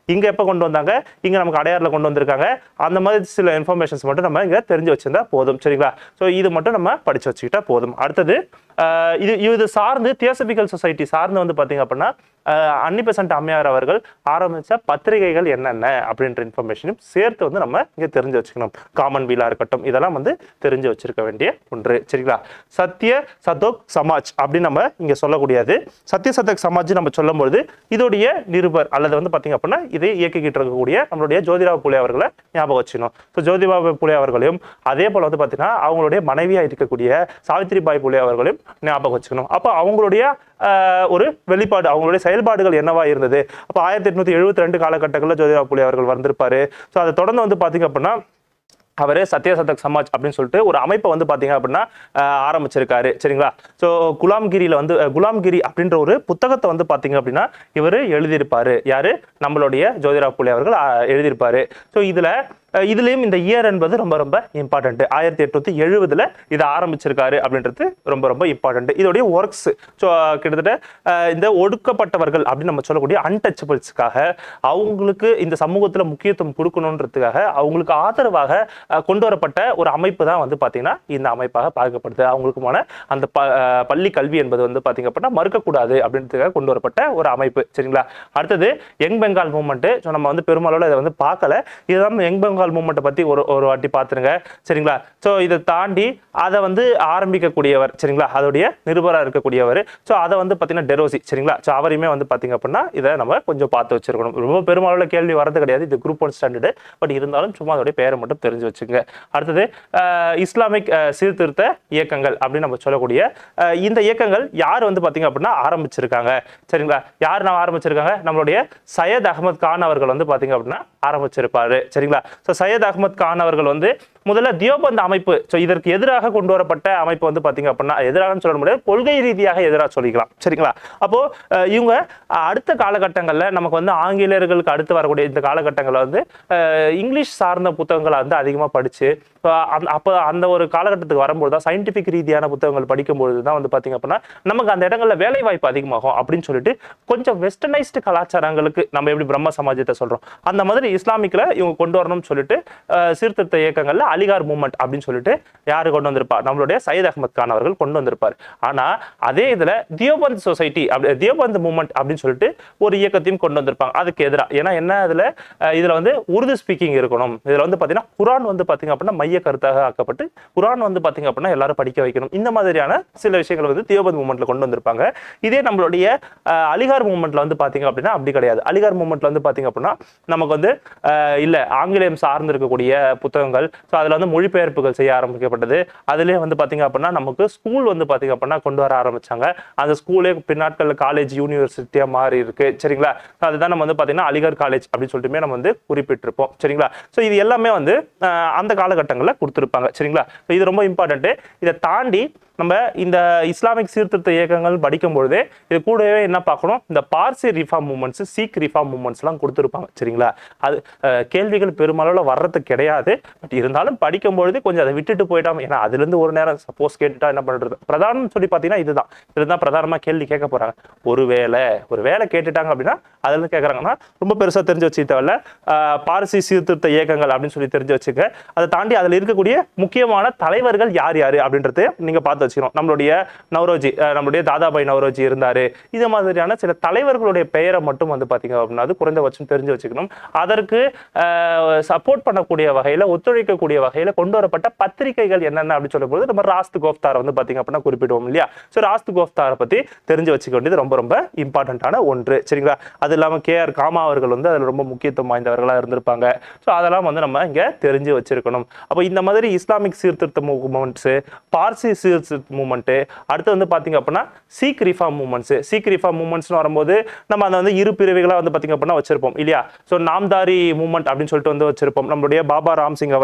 இங்க எப்ப கொண்டு வந்தாங்க இங்க நமக்கு அடையாறுல கொண்டு வந்திருக்காங்க அந்த மாதிரி சில இன்ஃபர்மேஷன்ஸ் மட்டும் நம்ம இங்க தெரிஞ்சு வச்சிருந்தா போதும் சரிங்களா ஸோ இது மட்டும் நம்ம படிச்சு வச்சுக்கிட்டா போதும் அடுத்தது ஆஹ் இது இது சார்ந்து தியோசபிக்கல் சொசைட்டி சார்ந்து வந்து பாத்தீங்க அப்படின்னா ஆஹ் அன்னி பெசன்ட் அம்மையார் அவர்கள் ஆரம்பிச்ச பத்திரிகைகள் என்னென்ன அப்படின்ற இன்ஃபர்மேஷனும் சேர்த்து வந்து நம்ம இங்க தெரிஞ்சு வச்சுக்கணும் காமன் வீலா இருக்கட்டும் இதெல்லாம் வந்து தெரிஞ்சு வச்சிருக்க வேண்டிய ஒன்று சரிங்களா சத்திய சதோக் சமாஜ் அப்படின்னு நம்ம இங்க சொல்லக்கூடியது சத்திய சதக் சமாஜ் நம்ம சொல்லும்பொழுது இதோடைய நிருபர் அல்லது வந்து பாத்தீங்க அப்படின்னா இதை இயக்கிக்கிட்டு இருக்கக்கூடிய நம்மளுடைய ஜோதிராவ் புலே அவர்களை ஞாபகம் வச்சுக்கணும் ஸோ ஜோதிராவ் புலே அவர்களையும் அதே போல வந்து பாத்தீங்கன்னா அவங்களுடைய மனைவியா இருக்கக்கூடிய சாவித்ரிபாய் புலே அவர்களையும் ஞாபகம் வச்சுக்கணும் அப்போ அவங்களுடைய ஆஹ், ஒரு வெளிப்பாடு அவங்களுடைய செயல்பாடுகள் என்னவா இருந்தது அப்போ ஆயிரத்தி எட்நூத்தி எழுபத்தி ரெண்டு காலகட்டங்களில் ஜோதிராவ் புலே அவர்கள் வந்திருப்பாரு ஸோ அதை தொடர்ந்து வந்து பாத்தீங்க அப்படின்னா அவரு சத்யசதக் சமாஜ் அப்படின்னு சொல்லிட்டு ஒரு அமைப்பை வந்து பாத்தீங்க அப்படின்னா ஆஹ், ஆரம்பிச்சிருக்காரு சரிங்களா ஸோ குலாம்கிரியில வந்து அஹ், குலாம்கிரி அப்படின்ற ஒரு புத்தகத்தை வந்து பாத்தீங்க அப்படின்னா இவர் எழுதியிருப்பாரு யாரு நம்மளுடைய ஜோதிராவ் புலே அவர்கள் ஆஹ், எழுதியிருப்பாரு ஸோ இதுல அஹ், இதுலயும் இந்த இயர் என்பது ரொம்ப ரொம்ப இம்பார்ட்டன்ட் ஆயிரத்தி எட்நூத்தி எழுபதுல இதை ஆரம்பிச்சிருக்காரு அப்படின்றது ரொம்ப ரொம்ப இம்பார்ட்டன்ட் இதோடைய ஒர்க்ஸ் ஸோ கிட்டத்தட்ட அஹ், இந்த ஒடுக்கப்பட்டவர்கள் அப்படின்னு நம்ம சொல்லக்கூடிய அன்டச்சபிள்ஸ்க்காக அவங்களுக்கு இந்த சமூகத்துல முக்கியத்துவம் கொடுக்கணுன்றதுக்காக அவங்களுக்கு ஆதரவாக அஹ், கொண்டு வரப்பட்ட ஒரு அமைப்பு தான் வந்து பாத்தீங்கன்னா இந்த அமைப்பாக பார்க்கப்படுது அவங்களுக்குமான அந்த ப அஹ், பள்ளி கல்வி என்பது வந்து பாத்தீங்க அப்படின்னா மறுக்கக்கூடாது அப்படின்றதுக்காக கொண்டு வரப்பட்ட ஒரு அமைப்பு சரிங்களா அடுத்தது யங் பெங்கால் மூவ்மெண்ட் ஸோ நம்ம வந்து பெரும்பாலும் இதை வந்து பார்க்கல இதுதான் யங் பெங்கால் மூவ்மெண்ட்டை பத்தி ஒரு ஒரு வாட்டி பார்த்துருங்க சரிங்களா ஸோ இதை தாண்டி அதை வந்து ஆரம்பிக்கக்கூடியவர் சரிங்களா அதோடைய நிருபராக இருக்கக்கூடியவர் ஸோ அதை வந்து பார்த்தீங்கன்னா டெரோசி சரிங்களா ஸோ அவரையுமே வந்து பார்த்தீங்க அப்படின்னா இதை நம்ம கொஞ்சம் பார்த்து வச்சிருக்கணும் ரொம்ப பெரும்பாலும் கேள்வி வரது கிடையாது இது குரூப் ஒன் ஸ்டாண்டர்டு பட் இருந்தாலும் சும்மா அதோடைய பேரை மட்டும் தெரிஞ்சு வச்சுங்க அடுத்தது அஹ், இஸ்லாமிக் அஹ், சீர்திருத்த இயக்கங்கள் அப்படின்னு நம்ம சொல்லக்கூடிய அஹ், இந்த இயக்கங்கள் யார் வந்து பார்த்தீங்க அப்படின்னா ஆரம்பிச்சிருக்காங்க சரிங்களா யார் நான் ஆரம்பிச்சிருக்காங்க நம்மளுடைய சையத் அகமது கான் அவர்கள் வந்து பார்த்தீங்க அப்படின்னா ஆரம்பிச்சிருப்பாரு சரிங்களா ஸோ சையத் அகமது கான் அவர்கள் வந்து முதல்ல தியோபந்த் அமைப்பு ஸோ இதற்கு எதிராக கொண்டு வரப்பட்ட அமைப்பு வந்து பார்த்தீங்க அப்படின்னா எதிராகன்னு சொல்ல முடியாது கொள்கை ரீதியாக எதிராக சொல்லிக்கலாம் சரிங்களா அப்போ அஹ், இவங்க அஹ், அடுத்த காலகட்டங்களில் நமக்கு வந்து ஆங்கிலேயர்களுக்கு அடுத்து வரக்கூடிய இந்த காலகட்டங்களில் வந்து அஹ், இங்கிலீஷ் சார்ந்த புத்தகங்களை வந்து அதிகமாக படிச்சு அப்போ அந்த ஒரு காலகட்டத்துக்கு வரும்போது தான் சயின்டிஃபிக் ரீதியான புத்தகங்கள் படிக்கும்பொழுது தான் வந்து பார்த்தீங்க அப்படின்னா நமக்கு அந்த இடங்கள்ல வேலை வாய்ப்பு அதிகமாகும் அப்படின்னு சொல்லிட்டு கொஞ்சம் வெஸ்டர்னைஸ்டு கலாச்சாரங்களுக்கு நம்ம எப்படி பிரம்ம சமாஜத்தை சொல்றோம் அந்த மாதிரி இஸ்லாமிக்ல இவங்க கொண்டு வரணும்னு சொல்லிட்டு அஹ், சீர்திருத்த இயக்கங்கள்ல அலிகார் மூமெண்ட் அப்படின்னு சொல்லிட்டு யாரு கொண்டு வந்திருப்பா நம்மளுடைய சையத் அகமது கான் அவர்கள் கொண்டு வந்திருப்பார் ஆனா அதே இதுல தியோபந்த் சொசைட்டி அப்படி தியோபந்த் மூமெண்ட் அப்படின்னு சொல்லிட்டு ஒரு இயக்கத்தையும் கொண்டு வந்திருப்பாங்க அதுக்கு எதிராக ஏன்னா என்ன இதுல அஹ், இதுல வந்து உருது ஸ்பீக்கிங் இருக்கணும் இதுல வந்து பாத்தீங்கன்னா குரான் வந்து பாத்தீங்க அப்படின்னா மைய கருத்தாக ஆக்கப்பட்டு குரான் வந்து பாத்தீங்க அப்படின்னா எல்லாரும் படிக்க வைக்கணும் இந்த மாதிரியான சில விஷயங்கள் வந்து தியோபந்த் மூமெண்ட்ல கொண்டு வந்திருப்பாங்க இதே நம்மளுடைய அஹ், அலிகார் மூமெண்ட்ல வந்து பாத்தீங்க அப்படின்னா அப்படி கிடையாது அலிகார் மூமெண்ட்ல வந்து பாத்தீங்க அப்படின்னா நமக்கு வந்து அஹ், இல்ல ஆங்கிலேயம் சார்ந்து இருக்கக்கூடிய புத்தகங்கள் ஸோ அதுல வந்து மொழிபெயர்ப்புகள் செய்ய ஆரம்பிக்கப்பட்டது அதுலயே வந்து பாத்தீங்க அப்படின்னா நமக்கு ஸ்கூல் வந்து பாத்தீங்க அப்படின்னா கொண்டு வர ஆரம்பிச்சாங்க அந்த ஸ்கூலே பின்னாட்கள்ல காலேஜ் யூனிவர்சிட்டியா மாறி இருக்கு சரிங்களா அதுதான் நம்ம வந்து பாத்தீங்கன்னா அலிகர் காலேஜ் அப்படின்னு சொல்லிட்டுமே நம்ம வந்து குறிப்பிட்டிருப்போம் சரிங்களா ஸோ இது எல்லாமே வந்து அஹ், அந்த காலகட்டங்களில் கொடுத்துருப்பாங்க சரிங்களா So இது ரொம்ப இம்பார்ட்டன்ட் இதை தாண்டி நம்ம இந்த இஸ்லாமிக் சீர்திருத்த இயக்கங்கள் படிக்கும் பொழுதே இது கூடவே என்ன பார்க்கணும் இந்த Parsi reform movements Sikh reform மூமெண்ட்ஸ்லாம் கொடுத்துருப்பாங்க சரிங்களா அது அஹ், கேள்விகள் பெருமளவில் வர்றது கிடையாது பட் இருந்தாலும் படிக்கும் பொழுது கொஞ்சம் அதை விட்டுட்டு போயிட்டாம ஏன்னா அதுலேருந்து ஒரு நேரம் சப்போஸ் கேட்டுட்டா என்ன பண்ணுறது பிரதானம் சொல்லி பார்த்தீங்கன்னா இதுதான் இதுதான் பிரதானமாக கேள்வி கேட்க போகிறாங்க ஒருவேளை ஒரு வேலை கேட்டுட்டாங்க அப்படின்னா அதுலேருந்து கேட்குறாங்கன்னா ரொம்ப பெருசாக தெரிஞ்சு வச்சுக்க தேவையில்ல அஹ், பார்சி சீர்திருத்த இயக்கங்கள் அப்படின்னு சொல்லி தெரிஞ்சு வச்சுக்க அதை தாண்டி அதில் இருக்கக்கூடிய முக்கியமான தலைவர்கள் யார் யார் அப்படின்றது நீங்கள் பார்த்து வச்சுக்கணும் நம்மளுடைய நவரோஜி அஹ், நம்மளுடைய தாதாபாய் நவரோஜி இருந்தாரு இது மாதிரியான சில தலைவர்களுடைய பெயரை மட்டும் வந்து பார்த்தீங்க அப்படின்னா அது குறைந்தபட்சம் தெரிஞ்சு வச்சுக்கணும் அதற்கு சப்போர்ட் பண்ணக்கூடிய வகையில் ஒத்துழைக்கக்கூடிய வகையில் கொண்டு வரப்பட்ட பத்திரிகைகள் என்னென்ன அப்படின்னு சொல்லும்போது நம்ம ராஸ்து கோஃப்தாரை வந்து பார்த்தீங்க அப்படின்னா குறிப்பிடுவோம் இல்லையா ஸோ ராஸ்து கோஃப்தாரை பற்றி தெரிஞ்சு வச்சுக்க வேண்டியது ரொம்ப ரொம்ப இம்பார்ட்டண்ட்டான ஒன்று சரிங்களா அது இல்லாமல் கேஆர் காமா அவர்கள் வந்து அதில் ரொம்ப முக்கியத்துவம் வாய்ந்தவர்களாக இருந்திருப்பாங்க ஸோ அதெல்லாம் வந்து நம்ம இங்கே தெரிஞ்சு வச்சிருக்கணும் அப்போ இந்த மாதிரி இஸ்லாமிக் சீர்திருத்த மூமெண்ட்ஸு பார்சி சீர்திருத்த மூமெண்ட்டு அடுத்து வந்து பார்த்தீங்க அப்படின்னா Sikh reform movements Sikh reform மூமெண்ட்ஸ்னு வரும்போது நம்ம அதை வந்து இரு பிரிவுகளாக வந்து பார்த்தீங்க அப்படின்னா வச்சிருப்போம் இல்லையா ஸோ நாம்தாரி மூமெண்ட் அப்படின்னு சொல்லிட்டு வந்து வச்சிருப்போம் நம்மளுடைய பாபா ராம் சிங் அவர்கள் வந்து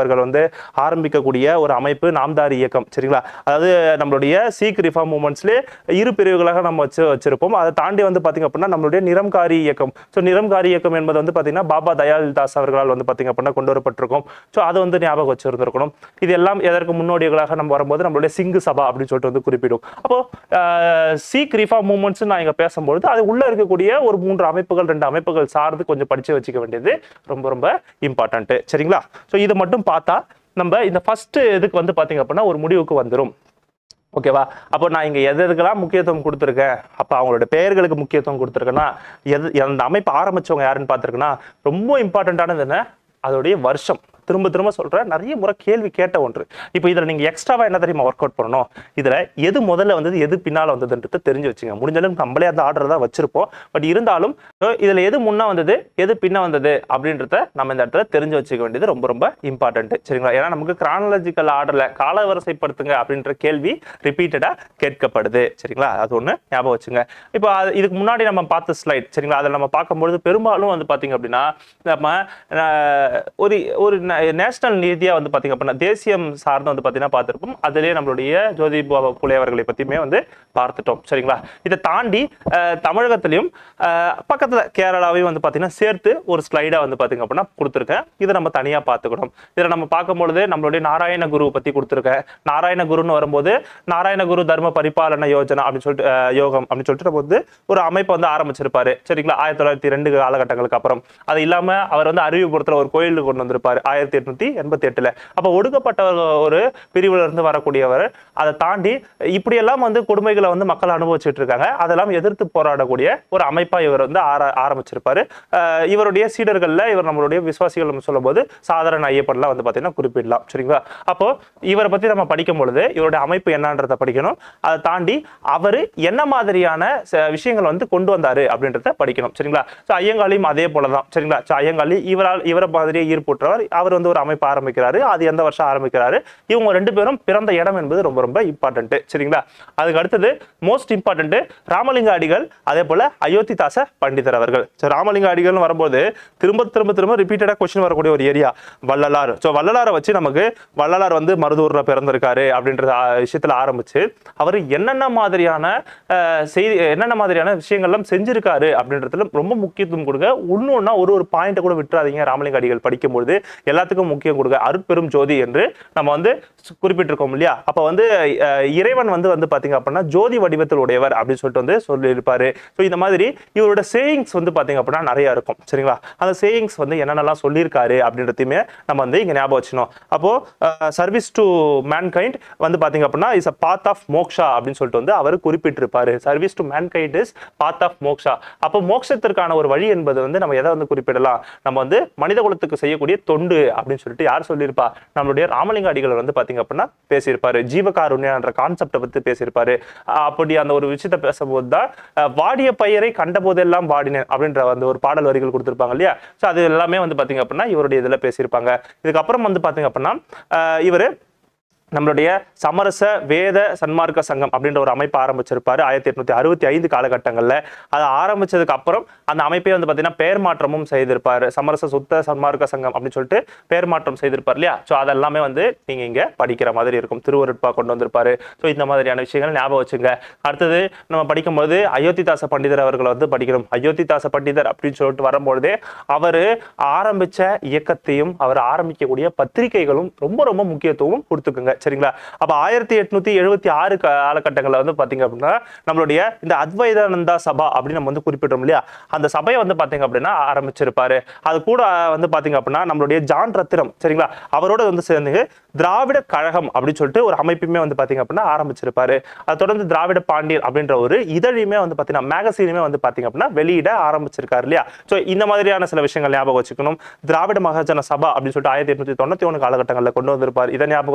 ஆரம்பிக்கக்கூடிய ஒரு அமைப்பு நாம்தாரி இயக்கம் சரிங்களா அதாவது நம்மளுடைய சீக் ரிஃபார்ம் மூமெண்ட்ஸ்லேயே இரு பிரிவுகளாக நம்ம வச்சு வச்சிருப்போம் அதை தாண்டி வந்து பார்த்தீங்க அப்படின்னா நம்மளுடைய நிரம்காரி இயக்கம் ஸோ நிரம்காரி இயக்கம் என்பது வந்து பார்த்தீங்கன்னா பாபா தயாள் தாஸ் அவர்களால் வந்து பார்த்தீங்க அப்படின்னா கொண்டு வரப்பட்டிருக்கும் ஸோ அதை வந்து ஞாபகம் வச்சிருந்திருக்கணும் இது எல்லாம் எதற்கு முன்னோடிகளாக நம்ம வரும்போது நம்மளுடைய சிங்கு சபா அப்படின்னு சொல்லிட்டு வந்து குறிப்பிடும் அப்போ ஆஹ், சீக் ரிஃபார்ம் மூமெண்ட்ஸ் நான் இங்க பேசும்பொழுது அது உள்ள இருக்கக்கூடிய ஒரு மூன்று அமைப்புகள் ரெண்டு அமைப்புகள் சார்ந்து கொஞ்சம் படிச்சு வச்சுக்க வேண்டியது ரொம்ப ரொம்ப இம்பார்ட்டன்ட் சரிங்களா ஸோ இதை மட்டும் பார்த்தா நம்ம இந்த ஃபர்ஸ்ட் இதுக்கு வந்து பார்த்தீங்க அப்படின்னா ஒரு முடிவுக்கு வந்துரும் ஓகேவா அப்போ நான் இங்க எது எதுக்கெல்லாம் முக்கியத்துவம் கொடுத்துருக்கேன் அப்போ அவங்களோட பெயர்களுக்கு முக்கியத்துவம் கொடுத்துருக்கேன்னா எது அந்த அமைப்பு ஆரம்பிச்சவங்க யாருன்னு பார்த்துருக்கேன்னா ரொம்ப இம்பார்ட்டண்ட்டானது என்ன அதோடைய வருஷம் திரும்ப திரும்ப சொல்றேன் நிறைய முறை கேள்வி கேட்ட ஒன்று இப்போ இதுல நீங்க எக்ஸ்ட்ராவா என்ன தெரியுமா ஒர்க் அவுட் பண்ணணும் இதுல எது முதல்ல வந்தது எது பின்னால வந்ததுன்றது தெரிஞ்சு வச்சுங்க முடிஞ்ச அளவுக்கு நம்மளே அந்த ஆர்டர் தான் வச்சிருப்போம் பட் இருந்தாலும் so இதுல எது முன்ன வந்தது எது பின்ன வந்தது அப்படின்றத நம்ம இந்த இடத்துல தெரிஞ்சு வச்சுக்க வேண்டியது ரொம்ப ரொம்ப இம்பார்ட்டன்ட் சரிங்களா ஏன்னா நமக்கு கிரானலாஜிக்கல் ஆர்டர்ல காலவரிசைப்படுத்துங்க அப்படின்ற கேள்வி ரிப்பீட்டடா கேட்கப்படுது சரிங்களா அது ஒண்ணு ஞாபகம் வச்சுங்க இப்போ அது- இதுக்கு முன்னாடி நம்ம பார்த்த ஸ்லைட் சரிங்களா அதில் நம்ம பார்க்கும்பொழுது பெரும்பாலும் வந்து பார்த்தீங்க அப்படின்னா நம்ம அஹ், ஒரு ஒரு நேஷனல் ரீதியா வந்து பார்த்தீங்க அப்படின்னா தேசியம் சார்ந்து வந்து பார்த்தீங்கன்னா பார்த்துருப்போம் அதிலே நம்மளுடைய ஜோதி பாபா புலே அவர்களை பற்றியுமே வந்து பார்த்துட்டோம் சரிங்களா இதை தாண்டி அஹ், தமிழகத்திலையும் அஹ், பக்கத்துல கேரளாவையும் வந்து பார்த்தீங்கன்னா சேர்த்து ஒரு ஸ்லைடா வந்து பார்த்தீங்க அப்படின்னா கொடுத்துருக்கேன் இதை நம்ம தனியா பார்த்துக்கணும் இதில் நம்ம பார்க்கும்பொழுது நம்மளுடைய நாராயண குரு பத்தி கொடுத்துருக்கேன் நாராயண குருன்னு வரும்போது நாராயண குரு தர்ம பரிபாலன யோஜனா அப்படின்னு சொல்லிட்டு அஹ், யோகம் அப்படின்னு சொல்லிட்டு நம்ம வந்து ஒரு அமைப்பை வந்து ஆரம்பிச்சிருப்பாரு சரிங்களா ஆயிரத்தி தொள்ளாயிரத்தி ரெண்டு காலகட்டங்களுக்கு அப்புறம் அது இல்லாம அவர் வந்து அறிவுபுரத்துல ஒரு கோயிலுக்கு கொண்டு வந்திருப்பாரு ஆயிரத்தி எட்நூத்தி எண்பத்தி எட்டுல அப்ப ஒடுக்கப்பட்ட ஒரு- ஒரு பிரிவுல இருந்து வரக்கூடியவர் அதை தாண்டி இப்படியெல்லாம் வந்து கொடுமைகளை வந்து மக்கள் அனுபவிச்சுட்டு இருக்காங்க அதெல்லாம் எதிர்த்து போராடக்கூடிய ஒரு அமைப்பா இவர் வந்து ஆர- ஆரம்பிச்சிருப்பாரு அஹ் இவருடைய சீடர்கள்ல இவர் நம்மளுடைய விசுவாசிகள் நம்ம சொல்லும்போது சாதாரண ஐயப்பன்லாம் வந்து பாத்தீங்கன்னா குறிப்பிடலாம் சரிங்களா அப்போ இவரை பத்தி நம்ம படிக்கும் பொழுது இவருடைய அமைப்பு என்னன்றதை படிக்கணும் அதை தாண்டி அவரு என்ன மாதிரியான ச- விஷயங்கள் வந்து கொண்டு வந்தாரு அப்படின்றத படிக்கணும் சரிங்களா ஸோ ஐயங்காளியும் அதே போலதான் சரிங்களா ஸோ ஐயங்காளி இவரால் இவரை மாதிரியே ஈர்ப்புற்றவர் அவர் வந்து ஒரு அமைப்பு ஆரம்பிக்கிறாரு அது எந்த வருஷம் ஆரம்பிக்கிறாரு இவங்க ரெண்டு பேரும் பிறந்த இடம் என்பது ரொம்ப ரொம்ப இம்பார்ட்டன்ட் சரிங்களா அதுக்கு அடுத்தது மோஸ்ட் இம்பார்ட்டன்ட் ராமலிங்க அடிகள் அதே போல அயோத்திதாச பண்டிதர் அவர்கள் ஸோ ராமலிங்க அடிகள்னு வரும்போது திரும்ப திரும்ப திரும்ப ரிப்பீட்டடா கொஸ்டின் வரக்கூடிய ஒரு ஏரியா வள்ளலார் ஸோ வள்ளலாரை வச்சு நமக்கு வள்ளலார் வந்து மருதூர்ல பிறந்திருக்காரு அப்படின்ற ஆ, விஷயத்துல ஆரம்பிச்சு அவர் என்னென்ன மாதிரியான அஹ், செய்தி என்னென்ன மாதிரியான விஷயங்கள்லாம் செஞ்சிருக்காரு அப்படின்றதுல ரொம்ப முக்கியத்துவம் கொடுங்க ஒன்னொன்னா ஒரு ஒரு பாயிண்ட்டை கூட விட்டுறாதீங்க ராமலிங்க அடிகள் படிக்கும்பொழுது எல்லாத்துக்கும் முக்கியம் கொடுங்க அருட்பெரும் ஜோதி என்று நம்ம வந்து சு- குறிப்பிட்டிருக்கோம் இல்லையா அப்ப வந்து அஹ், இறைவன் வந்து வந்து பாத்தீங்க அப்படின்னா ஜோதி வடிவத்தில் உடையவர் அப்படின்னு சொல்லிட்டு வந்து சொல்லியிருப்பாரு ஸோ இந்த மாதிரி இவரோட சேயிங்ஸ் வந்து பாத்தீங்க அப்படின்னா நிறைய இருக்கும் சரிங்களா அந்த சேயிங்ஸ் வந்து என்னென்னலாம் சொல்லியிருக்காரு அப்படின்றதையுமே நம்ம வந்து இங்க ஞாபகம் வச்சுக்கணும் அப்போ சர்வீஸ் டு மேன்கைண்ட் வந்து பாத்தீங்க அப்படின்னா is a path of moksha அப்படின்னு சொல்லிட்டு வந்து அவர் குறிப்பிட்டிருப்பாரு service to mankind is path of moksha அப்போ மோட்சத்திற்கான ஒரு வழி என்பது வந்து நம்ம எதை வந்து குறிப்பிடலாம் நம்ம வந்து மனித குலத்துக்கு செய்யக்கூடிய தொண்டு அப்படின்னு சொல்லிட்டு யார் சொல்லியிருப்பா நம்மளுடைய ராமலிங்க அடிகள் வந்து பாத்தீங்க அப்படின்னா பேசியிருப்பாரு ஜீவகாருண்யன்ற கான்செப்டை பத்தி பேசியிருப்பாரு அஹ் அப்படி அந்த ஒரு விஷயத்தை பேசும்போது தான் அஹ் வாடிய பயிரை கண்ட போதெல்லாம் வாடினேன் அப்படின்ற அந்த ஒரு பாடல் வரிகள் கொடுத்திருப்பாங்க இல்லையா ஸோ அது எல்லாமே வந்து பாத்தீங்க அப்படின்னா இவருடைய இதுல பேசியிருப்பாங்க இதுக்கப்புறம் வந்து பாத்தீங்க அப்படின்னா அஹ் இவரு நம்மளுடைய சமரச வேத சன்மார்க்க சங்கம் அப்படின்ற ஒரு அமைப்பு ஆரம்பிச்சிருப்பாரு ஆயிரத்தி எட்நூத்தி அறுபத்தி ஐந்து காலகட்டங்கள்ல அதை ஆரம்பிச்சதுக்கு அப்புறம் அந்த அமைப்பை வந்து பாத்தீங்கன்னா பெயர் மாற்றமும் செய்திருப்பாரு சமரச சுத்த சன்மார்க்க சங்கம் அப்படின்னு சொல்லிட்டு பெயர் மாற்றம் செய்திருப்பார் இல்லையா ஸோ அதெல்லாமே வந்து நீங்க இங்க படிக்கிற மாதிரி இருக்கும் திருவருட்பா கொண்டு வந்திருப்பாரு ஸோ இந்த மாதிரியான விஷயங்கள் ஞாபகம் வச்சுங்க அடுத்தது நம்ம படிக்கும்போது அயோத்திதாச பண்டிதர் அவர்களை வந்து படிக்கணும் அயோத்திதாச பண்டிதர் அப்படின்னு சொல்லிட்டு வரும்பொழுதே அவரு ஆரம்பிச்ச இயக்கத்தையும் அவர் ஆரம்பிக்கக்கூடிய பத்திரிகைகளும் ரொம்ப ரொம்ப முக்கியத்துவம் கொடுத்துக்குங்க சரிங்களா அப்ப ஆயிரத்தி எட்நூத்தி எழுபத்தி ஆறு காலகட்டங்களில் வந்து பாத்தீங்க அப்படின்னா நம்மளுடைய இந்த அத்வைதானந்தா சபா அப்படின்னு நம்ம வந்து குறிப்பிட்டோம் இல்லையா அந்த சபையை வந்து பாத்தீங்க அப்படின்னா ஆரம்பிச்சிருப்பாரு அது கூட வந்து பாத்தீங்க அப்படின்னா நம்மளுடைய ஜான் ரத்தினம் சரிங்களா அவரோட வந்து சேர்ந்து திராவிட கழகம் அப்படின்னு சொல்லிட்டு ஒரு அமைப்புமே வந்து பாத்தீங்க அப்படின்னா ஆரம்பிச்சிருப்பாரு அதை தொடர்ந்து திராவிட பாண்டியன் அப்படின்ற ஒரு இதழையுமே வந்து பாத்தீங்கன்னா மேகசீனுமே வந்து பாத்தீங்க அப்படின்னா வெளியிட ஆரம்பிச்சிருக்காரு இல்லையா ஸோ இந்த மாதிரியான சில விஷயங்கள் ஞாபகம் வச்சுக்கணும் திராவிட மகாஜன சபா அப்படின்னு சொல்லிட்டு ஆயிரத்தி எட்நூத்தி தொண்ணூத்தி ஒன்று காலகட்டங்களில் கொண்டு வந்திருப்பார் இதை ஞாபகம் வச்சுக்கணும்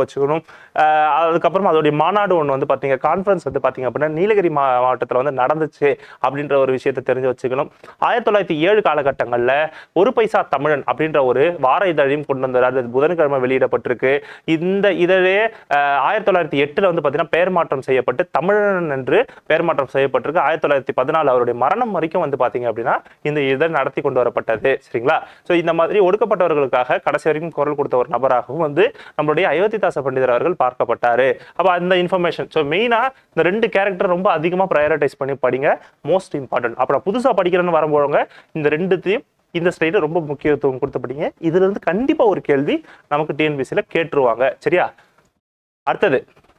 அஹ் அதுக்கப்புறம் அதோடைய மாநாடு ஒன்று வந்து பார்த்தீங்க கான்ஃபரன்ஸ் வந்து பார்த்தீங்க அப்படின்னா நீலகிரி மா மாவட்டத்தில் வந்து நடந்துச்சு அப்படின்ற ஒரு விஷயத்தை தெரிஞ்சு வச்சுக்கணும் ஆயிரத்தி தொள்ளாயிரத்தி ஏழு காலகட்டங்களில் ஒரு பைசா தமிழன் அப்படின்ற ஒரு வார இதழையும் கொண்டு வந்தார் அது புதன்கிழமை வெளியிடப்பட்டிருக்கு இந்த இதழே அஹ், ஆயிரத்தி தொள்ளாயிரத்தி எட்டில் வந்து பார்த்தீங்கன்னா பெயர் மாற்றம் செய்யப்பட்டு தமிழன் என்று பெயர் மாற்றம் செய்யப்பட்டிருக்கு ஆயிரத்தி தொள்ளாயிரத்தி பதினாலு அவருடைய மரணம் வரைக்கும் வந்து பார்த்தீங்க அப்படின்னா இந்த இதழ் நடத்தி கொண்டு வரப்பட்டது சரிங்களா ஸோ இந்த மாதிரி ஒடுக்கப்பட்டவர்களுக்காக கடைசி வரைக்கும் குரல் கொடுத்த ஒரு நபராகவும் வந்து நம்மளுடைய அயோத்திதாச பண்டிதர் அவர்கள் பார்க்கப்பட்டாரு அப்போ அந்த இன்ஃபர்மேஷன் ஸோ மெயினாக இந்த ரெண்டு கேரக்டர் ரொம்ப அதிகமாக ப்ரையாரிட்டைஸ் பண்ணி படிங்க மோஸ்ட் இம்பார்ட்டன்ட் அப்புறம் புதுசாக படிக்கிறேன்னு வரும்போது இந்த ரெண்டுத்தையும் இந்த ஸ்டைல ரொம்ப முக்கியத்துவம் கொடுத்து படிங்க இதுல இருந்து கண்டிப்பா ஒரு கேள்வி நமக்கு டிஎன்பிசியில் கேட்டுருவாங்க சரியா அடுத்தது